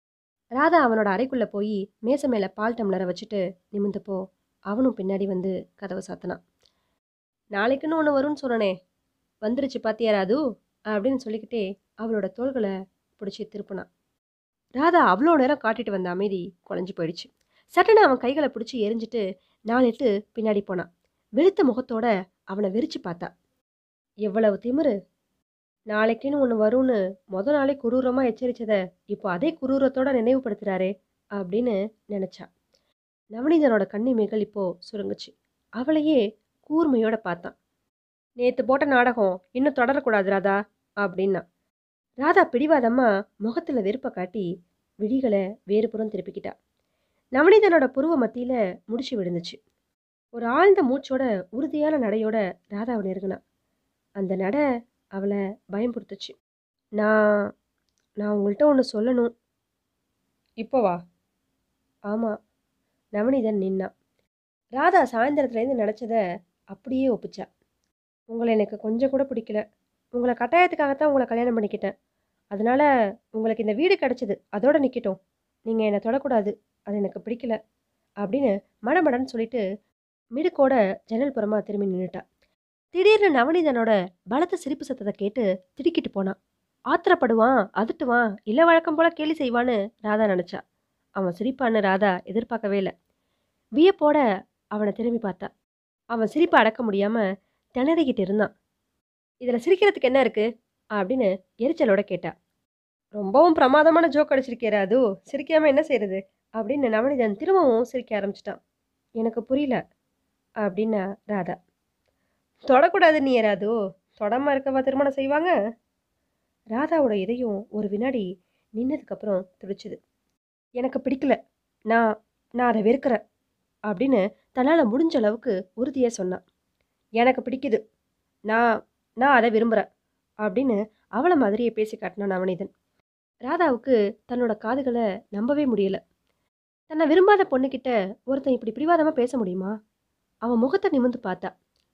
ராதா அவனோட அறைக்குள்ளே போய் மேசை மேலே பால் டம்ளரை வச்சுட்டு நிமிந்தப்போ அவனும் பின்னாடி வந்து கதவை சாத்தினான் நாளைக்குன்னு ஒன்று வரும்னு சொன்னனே வந்துருச்சு பாத்தியா ராது அப்படின்னு சொல்லிக்கிட்டே அவளோட தோள்களை பிடிச்சி திருப்பினான் ராதா அவ்வளோ நேரம் காட்டிட்டு வந்த அமைதி குலைஞ்சு போயிடுச்சு சட்டனை அவன் கைகளை பிடிச்சி எரிஞ்சிட்டு நாலு எட்டு பின்னாடி போனான் வெளுத்த முகத்தோட அவனை வெறிச்சு பார்த்தா எவ்வளவு திமிரு நாளைக்குன்னு ஒன்று வரும்னு முத நாளே குரூரமாக எச்சரிச்சதை இப்போ அதே குரூரத்தோட நினைவுபடுத்துறாரே அப்படின்னு நினைச்சா நவநீதனோட கண்ணிமைகள் இப்போ சுருங்குச்சு அவளையே கூர்மையோட பார்த்தான் நேத்து போட்ட நாடகம் இன்னும் தொடரக்கூடாது ராதா அப்படின்னா ராதா பிடிவாதம்மா முகத்துல வெறுப்பை காட்டி விழிகளை வேறு புறம் திருப்பிக்கிட்டா நவநீதனோட புருவ மத்தியில முடிச்சு விழுந்துச்சு ஒரு ஆழ்ந்த மூச்சோட உறுதியான நடையோட ராதாவை நெருங்கினா அந்த நடை அவளை பயம்படுத்துச்சு நான் நான் உங்கள்கிட்ட ஒன்று சொல்லணும் இப்போ வா ஆமாம் நவநீதன் நின்னான் ராதா சாயந்தரத்துலேருந்து நினச்சத அப்படியே ஒப்பிச்சா உங்களை எனக்கு கொஞ்சம் கூட பிடிக்கல உங்களை கட்டாயத்துக்காகத்தான் உங்களை கல்யாணம் பண்ணிக்கிட்டேன் அதனால உங்களுக்கு இந்த வீடு கிடைச்சது அதோட நிற்கட்டும் நீங்கள் என்னை தொடக்கூடாது அது எனக்கு பிடிக்கல அப்படின்னு மடமடன்னு சொல்லிட்டு மிடுக்கோட ஜன்னல் புறமா திரும்பி நின்னுட்டா திடீர்னு நவநீதனோட பலத்த சிரிப்பு சத்தத்தை கேட்டு திடுக்கிட்டு போனான் ஆத்திரப்படுவான் அதட்டுவான் இல்லை வழக்கம் போல கேலி செய்வான்னு ராதா நினச்சா அவன் சிரிப்பான்னு ராதா எதிர்பார்க்கவே இல்லை வியப்போட அவனை திரும்பி பார்த்தா அவன் சிரிப்பை அடக்க முடியாம திணறிக்கிட்டு இருந்தான் இதில் சிரிக்கிறதுக்கு என்ன இருக்கு அப்படின்னு எரிச்சலோட கேட்டா ரொம்பவும் பிரமாதமான ஜோக் அடிச்சிருக்கே ராது சிரிக்காம என்ன செய்யறது அப்படின்னு நவனிதன் திரும்பவும் சிரிக்க ஆரம்பிச்சிட்டான் எனக்கு புரியல அப்படின்னா ராதா தொடக்கூடாது நீ ராது தொடாம இருக்கவா திருமணம் செய்வாங்க ராதாவோட இதயம் ஒரு வினாடி நின்னதுக்கப்புறம் துடிச்சுது எனக்கு பிடிக்கல நான் நான் அதை வெறுக்கிறேன் அப்படின்னு தன்னால் முடிஞ்ச அளவுக்கு உறுதியாக சொன்னான் எனக்கு பிடிக்குது நான் நான் அதை விரும்புகிறேன் அப்படின்னு அவளை மாதிரியே பேசி காட்டினான் நவநீதன் ராதாவுக்கு தன்னோட காதுகளை நம்பவே முடியல தன்னை விரும்பாத பொண்ணுக்கிட்ட ஒருத்தன் இப்படி பிடிவாதமாக பேச முடியுமா அவன் முகத்தை நிமிர்ந்து பார்த்தா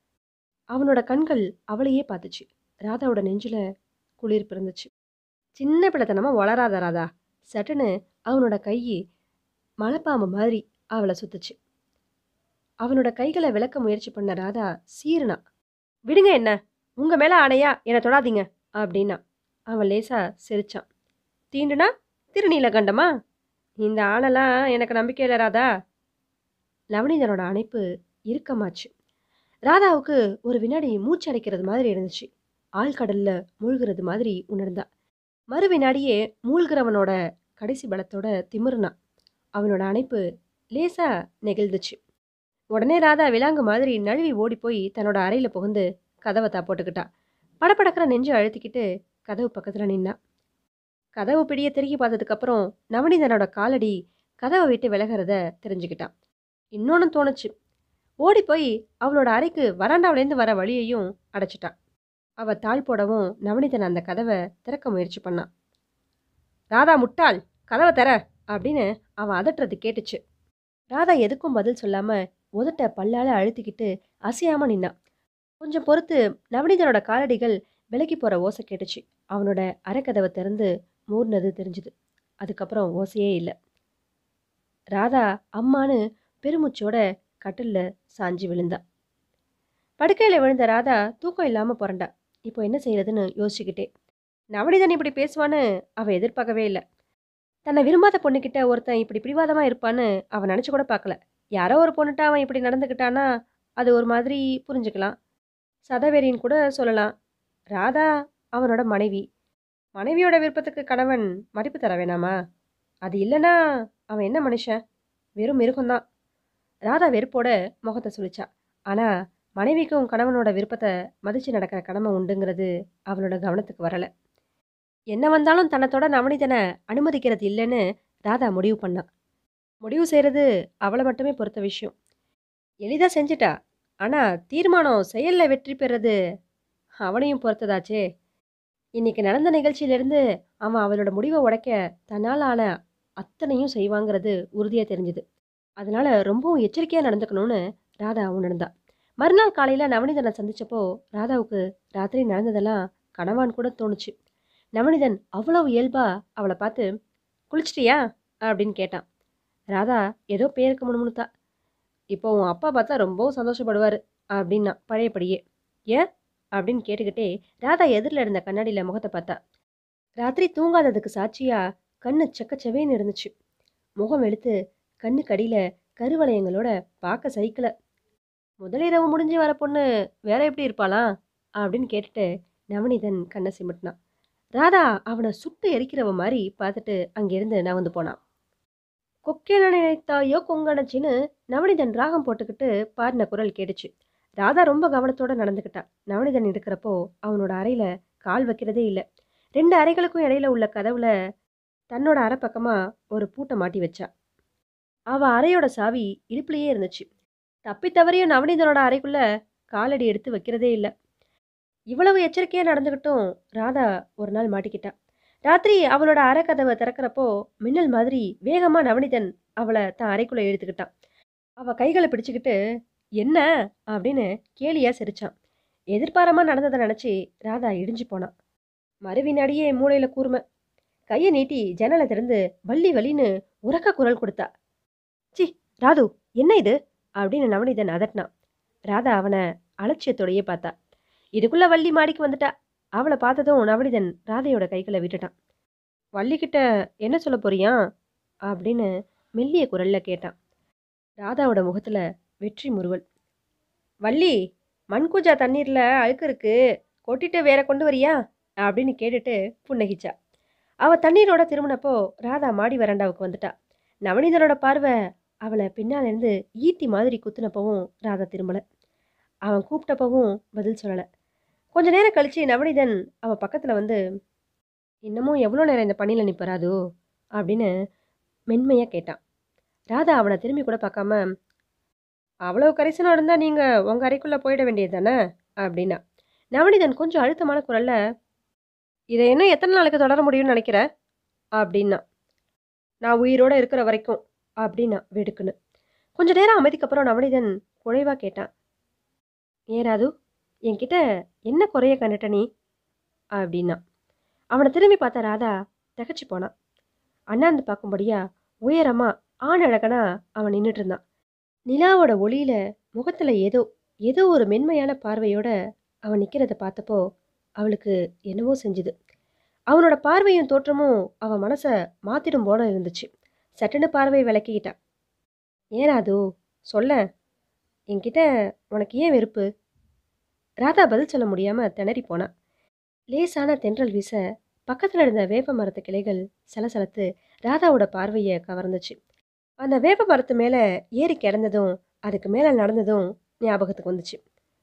அவனோட கண்கள் அவளையே பார்த்துச்சு ராதாவோட நெஞ்சில் குளிர் பிறந்துச்சு சின்ன பிள்ளைத்தனமா வளராத ராதா சட்டுன்னு அவனோட கை மலைப்பாம்பு மாதிரி அவளை சுத்துச்சு அவனோட கைகளை விளக்க முயற்சி பண்ண ராதா சீருனா விடுங்க என்ன உங்க மேல ஆணையா என்னை தொடாதீங்க அப்படின்னா அவன் லேசா சிரிச்சான் தீண்டுனா திருநீலகண்டமா இந்த ஆணைலாம் எனக்கு நம்பிக்கை இல்லை ராதா லவனிதனோட அணைப்பு இறுக்கமாச்சு ராதாவுக்கு ஒரு வினாடி மூச்சு அடைக்கிறது மாதிரி இருந்துச்சு ஆழ்கடல்ல மூழ்கிறது மாதிரி உணர்ந்தா மறு வினாடியே மூழ்கிறவனோட கடைசி பலத்தோட திமிருனான் அவனோட அணைப்பு லேசா நெகிழ்ந்துச்சு உடனே ராதா விலாங்கு மாதிரி நழுவி ஓடி போய் தன்னோட அறையில புகுந்து கதவை தா போட்டுக்கிட்டா படபடக்கிற நெஞ்சு அழுத்திக்கிட்டு கதவு பக்கத்துல நின்னா கதவு பிடிய திரும்பி பார்த்ததுக்கப்புறம் நவநீதனோட காலடி கதவை விட்டு விலகிறத தெரிஞ்சுக்கிட்டான் இன்னொன்று தோணுச்சு ஓடி போய் அவளோட அறைக்கு வராண்டாவிலேருந்து வர வழியையும் அடைச்சிட்டான் அவ தாழ் போடவும் நவநீதன் அந்த கதவை திறக்க முயற்சி பண்ணான் ராதா முட்டாள் கதவை தர அப்படின்னு அவன் அதட்டுறது கேட்டுச்சு ராதா எதுக்கும் பதில் சொல்லாம உதட்ட பல்லால அழுத்திக்கிட்டு அசையாம நின்னான் கொஞ்சம் பொறுத்து நவநீதனோட காலடிகள் விலகி போற ஓசை கேட்டுச்சு அவனோட அரைக்கதவை திறந்து மூர்னது தெரிஞ்சுது அதுக்கப்புறம் ஓசையே இல்லை ராதா அம்மான்னு பெருமூச்சோட கட்டில்ல சாஞ்சு விழுந்தா படுக்கையில விழுந்த ராதா தூக்கம் இல்லாம புரண்டா இப்போ என்ன செய்யறதுன்னு யோசிச்சுக்கிட்டே நவனிதன் இப்படி பேசுவான்னு அவ எதிர்பார்க்கவே இல்லை தன்னை விரும்பாத பொண்ணுகிட்ட ஒருத்தன் இப்படி பிடிவாதமா இருப்பான்னு அவன் நினைச்சு கூட பார்க்கல யாரோ ஒரு பொண்ணுட்ட அவன் இப்படி நடந்துக்கிட்டானா அது ஒரு மாதிரி புரிஞ்சுக்கலாம் சதவெறின்னு கூட சொல்லலாம் ராதா அவனோட மனைவி மனைவியோட விருப்பத்துக்கு கணவன் மதிப்பு தர வேணாமா அது இல்லைன்னா அவன் என்ன மனுஷன் வெறும் மிருகம்தான் ராதா வெறுப்போட முகத்தை சுழிச்சா ஆனா மனைவிக்கும் கணவனோட விருப்பத்தை மதிச்சு நடக்கிற கடமை உண்டுங்கிறது அவளோட கவனத்துக்கு வரல என்ன வந்தாலும் தன்னத்தோட நவனிதனை அனுமதிக்கிறது இல்லைன்னு ராதா முடிவு பண்ணா முடிவு செய்கிறது அவளை மட்டுமே பொறுத்த விஷயம் எளிதாக செஞ்சிட்டா ஆனால் தீர்மானம் செயலில் வெற்றி பெறது அவனையும் பொறுத்ததாச்சே இன்னைக்கு நடந்த நிகழ்ச்சியிலிருந்து அவன் அவளோட முடிவை உடைக்க தன்னால் ஆன அத்தனையும் செய்வாங்கிறது உறுதியாக தெரிஞ்சுது அதனால ரொம்பவும் எச்சரிக்கையாக நடந்துக்கணும்னு ராதா உணர்ந்தா மறுநாள் காலையில் நவனிதனை சந்திச்சப்போ ராதாவுக்கு ராத்திரி நடந்ததெல்லாம் கனவான் கூட தோணுச்சு நவனிதன் அவ்வளவு இயல்பா அவளை பார்த்து குளிச்சிட்டியா அப்படின்னு கேட்டான் ராதா ஏதோ பேருக்கு முணுமுணுத்தா இப்போ உன் அப்பா பார்த்தா ரொம்பவும் சந்தோஷப்படுவார் அப்படின்னா பழையபடியே ஏன் அப்படின்னு கேட்டுக்கிட்டே ராதா எதிரில் இருந்த கண்ணாடியில் முகத்தை பார்த்தா ராத்திரி தூங்காததுக்கு சாட்சியா கண்ணு செக்கச்சவேன்னு இருந்துச்சு முகம் வெளுத்து கண்ணு கடியில் கருவளையங்களோட பார்க்க சைக்கிள முதலிரவு முடிஞ்சு வர பொண்ணு வேற எப்படி இருப்பாளா அப்படின்னு கேட்டுட்டு நவனிதன் கண்ணை சிமிட்டினான் ராதா அவனை சுட்டு எரிக்கிறவ மாதிரி பார்த்துட்டு அங்கிருந்து நவந்து போனான் கொக்கென நினைத்தாயோ கொங்கணச்சின்னு நவனிதன் ராகம் போட்டுக்கிட்டு பாடின குரல் கேட்டுச்சு ராதா ரொம்ப கவனத்தோட நடந்துக்கிட்டான் நவனிதன் இருக்கிறப்போ அவனோட அறையில கால் வைக்கிறதே இல்லை ரெண்டு அறைகளுக்கும் இடையில உள்ள கதவுல தன்னோட அறை பக்கமா ஒரு பூட்டை மாட்டி வச்சா அவ அறையோட சாவி இடுப்புலயே இருந்துச்சு தப்பி தவறியும் நவனிதனோட அறைக்குள்ள காலடி எடுத்து வைக்கிறதே இல்லை இவ்வளவு எச்சரிக்கையா நடந்துக்கிட்டும் ராதா ஒரு நாள் மாட்டிக்கிட்டா ராத்திரி அவளோட அறை கதவை திறக்கிறப்போ மின்னல் மாதிரி வேகமா நவனிதன் அவளை தன் அறைக்குள்ள இழுத்துக்கிட்டான் அவ கைகளை பிடிச்சுக்கிட்டு என்ன அப்படின்னு கேலியா சிரிச்சான் எதிர்பாராம நடந்ததை நினைச்சு ராதா இடிஞ்சு போனான் மறுவினாடியே மூளையில கூர்மை கையை நீட்டி ஜன்னலை திறந்து வள்ளி வலின்னு உறக்க குரல் கொடுத்தா சி ராது என்ன இது அப்படின்னு நவனிதன் அதட்டினான் ராதா அவனை அலட்சியத்தோடையே பார்த்தா இதுக்குள்ள வள்ளி மாடிக்கு வந்துட்டா அவளை பார்த்ததும் நவனிதன் ராதையோட கைகளை விட்டுட்டான் வள்ளிக்கிட்ட என்ன சொல்ல போறியா அப்படின்னு மெல்லிய குரல்ல கேட்டான் ராதாவோட முகத்துல வெற்றி முறுவல் வள்ளி மண்கூஜா தண்ணீர்ல அழுக்கு இருக்கு கொட்டிட்டு வேற கொண்டு வரியா அப்படின்னு கேட்டுட்டு புன்னகிச்சா அவ தண்ணீரோட திரும்பினப்போ ராதா மாடி வராண்டாவுக்கு வந்துட்டா நவனிதனோட பார்வை அவளை பின்னால இருந்து ஈட்டி மாதிரி குத்துனப்பவும் ராதா திரும்பல அவன் கூப்பிட்டப்பவும் பதில் சொல்லல கொஞ்ச நேரம் கழிச்சு நவனிதன் அவ பக்கத்துல வந்து இன்னமும் எவ்வளோ நேரம் இந்த பணியில் நிற்பராதோ அப்படின்னு மென்மையா கேட்டான் ராதா அவனை திரும்பி கூட பார்க்காம அவ்வளவு கரிசனம் இருந்தா நீங்க உங்க அறைக்குள்ள போயிட வேண்டியது தானே அப்படின்னா நவனிதன் கொஞ்சம் அழுத்தமான குரல்ல இதை இன்னும் எத்தனை நாளைக்கு தொடர முடியும்னு நினைக்கிற அப்படின்னா நான் உயிரோட இருக்கிற வரைக்கும் அப்படின்னா வெடுக்குன்னு கொஞ்ச நேரம் அமைதிக்கு அப்புறம் நவனிதன் குறைவா கேட்டான் ஏன் ராது என்கிட்ட என்ன குறைய கண்டுட்ட நீ அப்படின்னா அவனை திரும்பி பார்த்த ராதா திகச்சு போனான் அண்ணாந்து பார்க்கும்படியா உயரமா ஆண் அழகனா அவன் நின்றுட்டு இருந்தான் நிலாவோட ஒளியில முகத்துல ஏதோ ஏதோ ஒரு மென்மையான பார்வையோட அவன் நிக்கிறத பார்த்தப்போ அவளுக்கு என்னவோ செஞ்சுது அவனோட பார்வையும் தோற்றமும் அவன் மனசை மாத்திடும் போல இருந்துச்சு சட்டுன்னு பார்வை விளக்கிக்கிட்டான் ஏன் ராது சொல்ல என்கிட்ட உனக்கு ஏன் வெறுப்பு ராதா பதில் சொல்ல முடியாம திணறி போனான் லேசான தென்றல் வீச பக்கத்துல இருந்த வேப்ப மரத்து கிளைகள் சலசலத்து ராதாவோட பார்வையை கவர்ந்துச்சு அந்த வேப்ப மரத்து மேல ஏறி கிடந்ததும் அதுக்கு மேல நடந்ததும் ஞாபகத்துக்கு வந்துச்சு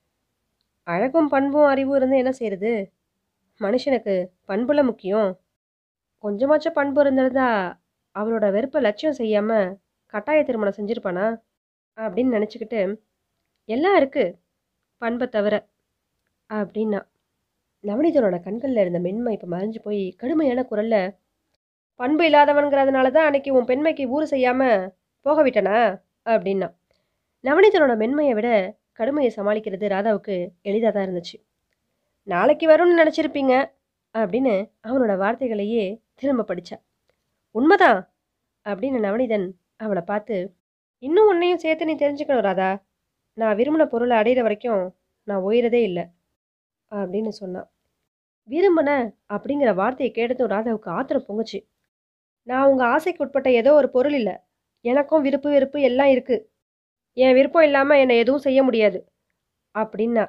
அழகும் பண்பும் அறிவும் இருந்து என்ன செய்யறது மனுஷனுக்கு பண்புல முக்கியம் கொஞ்சமாச்சும் பண்பு இருந்திருந்தா அவளோட வெறுப்பை லட்சியம் செய்யாம கட்டாய திருமணம் செஞ்சிருப்பானா அப்படின்னு நினச்சிக்கிட்டு எல்லாம் இருக்கு பண்பை தவிர அப்படின்னா நவநீதனோட கண்களில் இருந்த மென்மை இப்போ மறைஞ்சு போய் கடுமையான குரல்ல பண்பு இல்லாதவன்கிறதுனால தான் அன்னைக்கு உன் பெண்மைக்கு ஊறு செய்யாம போக விட்டனா அப்படின்னா நவநீதனோட மென்மையை விட கடுமையை சமாளிக்கிறது ராதாவுக்கு எளிதாக தான் இருந்துச்சு நாளைக்கு வரும்னு நினச்சிருப்பீங்க அப்படின்னு அவனோட வார்த்தைகளையே திரும்ப படிச்சா உண்மைதான் அப்படின்னு நவநீதன் அவளை பார்த்து இன்னும் உன்னையும் சேர்த்து நீ தெரிஞ்சுக்கணும் ராதா நான் விரும்பின பொருளை அடையிற வரைக்கும் நான் உயிரதே இல்லை அப்படின்னு சொன்னான் விரும்பின அப்படிங்கிற வார்த்தையை கேட்டதும் ராதாவுக்கு ஆத்திரம் பொங்குச்சு நான் உங்கள் ஆசைக்கு உட்பட்ட ஏதோ ஒரு பொருள் இல்லை எனக்கும் விருப்பு வெறுப்பு எல்லாம் இருக்குது என் விருப்பம் இல்லாமல் என்னை எதுவும் செய்ய முடியாது அப்படின்னா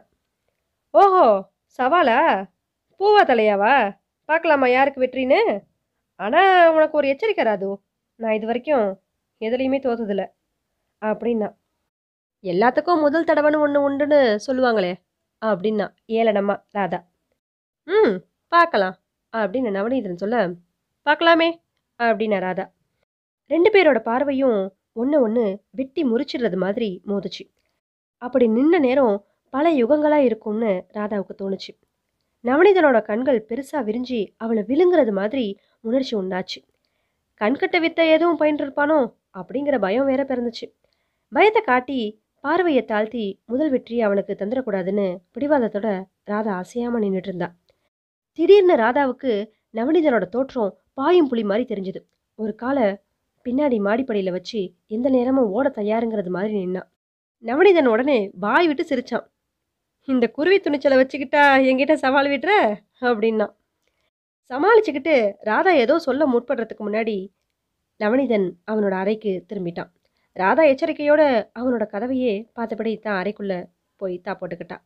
ஓஹோ சவாலா பூவா தலையாவா பார்க்கலாமா யாருக்கு வெற்றின்னு ஆனால் உனக்கு ஒரு எச்சரிக்கை ராது நான் இது வரைக்கும் எதுலேயுமே தோத்ததில்ல அப்படின்னா எல்லாத்துக்கும் முதல் தடவைன்னு ஒன்று உண்டுன்னு சொல்லுவாங்களே அப்படின்னா ஏளனமா ராதா ம் பார்க்கலாம் அப்படின்னு நவநீதன் சொல்ல பார்க்கலாமே அப்படின்னா ராதா ரெண்டு பேரோட பார்வையும் ஒன்று ஒன்று வெட்டி முறிச்சிடுறது மாதிரி மோதுச்சு அப்படி நின்ன நேரம் பல யுகங்களாக இருக்கும்னு ராதாவுக்கு தோணுச்சு நவநீதனோட கண்கள் பெருசாக விரிஞ்சி அவளை விழுங்குறது மாதிரி உணர்ச்சி உண்டாச்சு கண்கட்ட வித்த எதுவும் பயின்றிருப்பானோ அப்படிங்கிற பயம் வேற பிறந்துச்சு பயத்தை காட்டி பார்வையை தாழ்த்தி முதல் வெற்றியை அவனுக்கு தந்துடக்கூடாதுன்னு பிடிவாதத்தோட ராதா அசையாம நின்றுட்டு இருந்தா திடீர்னு ராதாவுக்கு நவநீதனோட தோற்றம் பாயும் புலி மாதிரி தெரிஞ்சுது ஒரு காலை பின்னாடி மாடிப்படியில் வச்சு எந்த நேரமும் ஓட தயாருங்கிறது மாதிரி நின்னான் நவநீதன் உடனே வாய் விட்டு சிரிச்சான் இந்த குருவி துணிச்சலை வச்சுக்கிட்டா என்கிட்ட சவால் விடுற அப்படின்னா சமாளிச்சுக்கிட்டு ராதா ஏதோ சொல்ல முற்படுறதுக்கு முன்னாடி நவநீதன் அவனோட அறைக்கு திரும்பிட்டான் ராதா எச்சரிக்கையோட அவனோட கதவையே பார்த்தபடி தான் அறைக்குள்ள போய் தா போட்டுக்கிட்டான்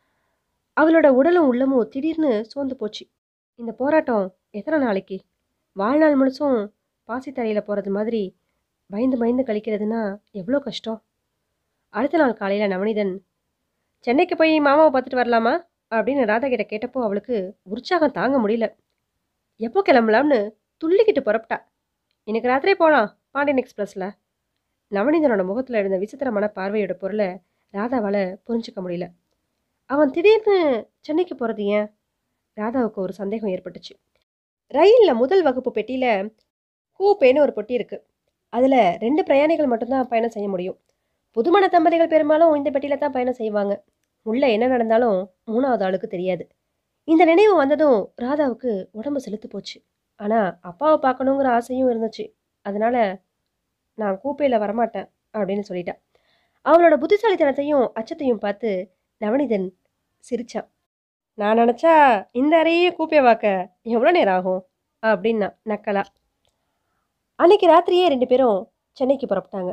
அவளோட உடலும் உள்ளமும் திடீர்னு சோர்ந்து போச்சு இந்த போராட்டம் எத்தனை நாளைக்கு வாழ்நாள் முழுசும் பாசித்தரையில் போகிறது மாதிரி பயந்து பயந்து கழிக்கிறதுனா எவ்வளோ கஷ்டம் அடுத்த நாள் காலையில் நவநீதன் சென்னைக்கு போய் மாமாவை பார்த்துட்டு வரலாமா அப்படின்னு ராதா கிட்ட கேட்டப்போ அவளுக்கு உற்சாகம் தாங்க முடியல எப்போ கிளம்பலாம்னு துள்ளிக்கிட்டு புறப்பட்டா இன்னைக்கு ராத்திரி போகலாம் பாண்டியன் எக்ஸ்பிரஸில் நவநீதனோட முகத்தில் இருந்த விசித்திரமான பார்வையோட பொருளை ராதாவால் புரிஞ்சுக்க முடியல அவன் திடீர்னு சென்னைக்கு போகிறது ஏன் ராதாவுக்கு ஒரு சந்தேகம் ஏற்பட்டுச்சு ரயிலில் முதல் வகுப்பு பெட்டியில் கூப்பேன்னு ஒரு பொட்டி இருக்குது அதில் ரெண்டு பிரயாணிகள் மட்டும்தான் பயணம் செய்ய முடியும் புதுமண தம்பதிகள் பெரும்பாலும் இந்த பெட்டியில் தான் பயணம் செய்வாங்க உள்ளே என்ன நடந்தாலும் மூணாவது ஆளுக்கு தெரியாது இந்த நினைவு வந்ததும் ராதாவுக்கு உடம்பு செலுத்து போச்சு ஆனால் அப்பாவை பார்க்கணுங்கிற ஆசையும் இருந்துச்சு அதனால நான் கூப்பையில் வரமாட்டேன் அப்படின்னு சொல்லிட்டா அவளோட புத்திசாலித்தனத்தையும் அச்சத்தையும் பார்த்து நவநீதன் சிரிச்சான் நான் நினச்சா இந்த அறையே கூப்பை வாக்க எவ்வளோ நேரம் ஆகும் அப்படின்னா நக்கலா அன்னைக்கு ராத்திரியே ரெண்டு பேரும் சென்னைக்கு புறப்பட்டாங்க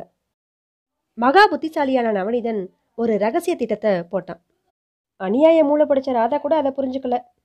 மகா புத்திசாலியான நவநீதன் ஒரு ரகசிய திட்டத்தை போட்டான் அநியாய மூளை படிச்ச ராதா கூட அதை புரிஞ்சுக்கல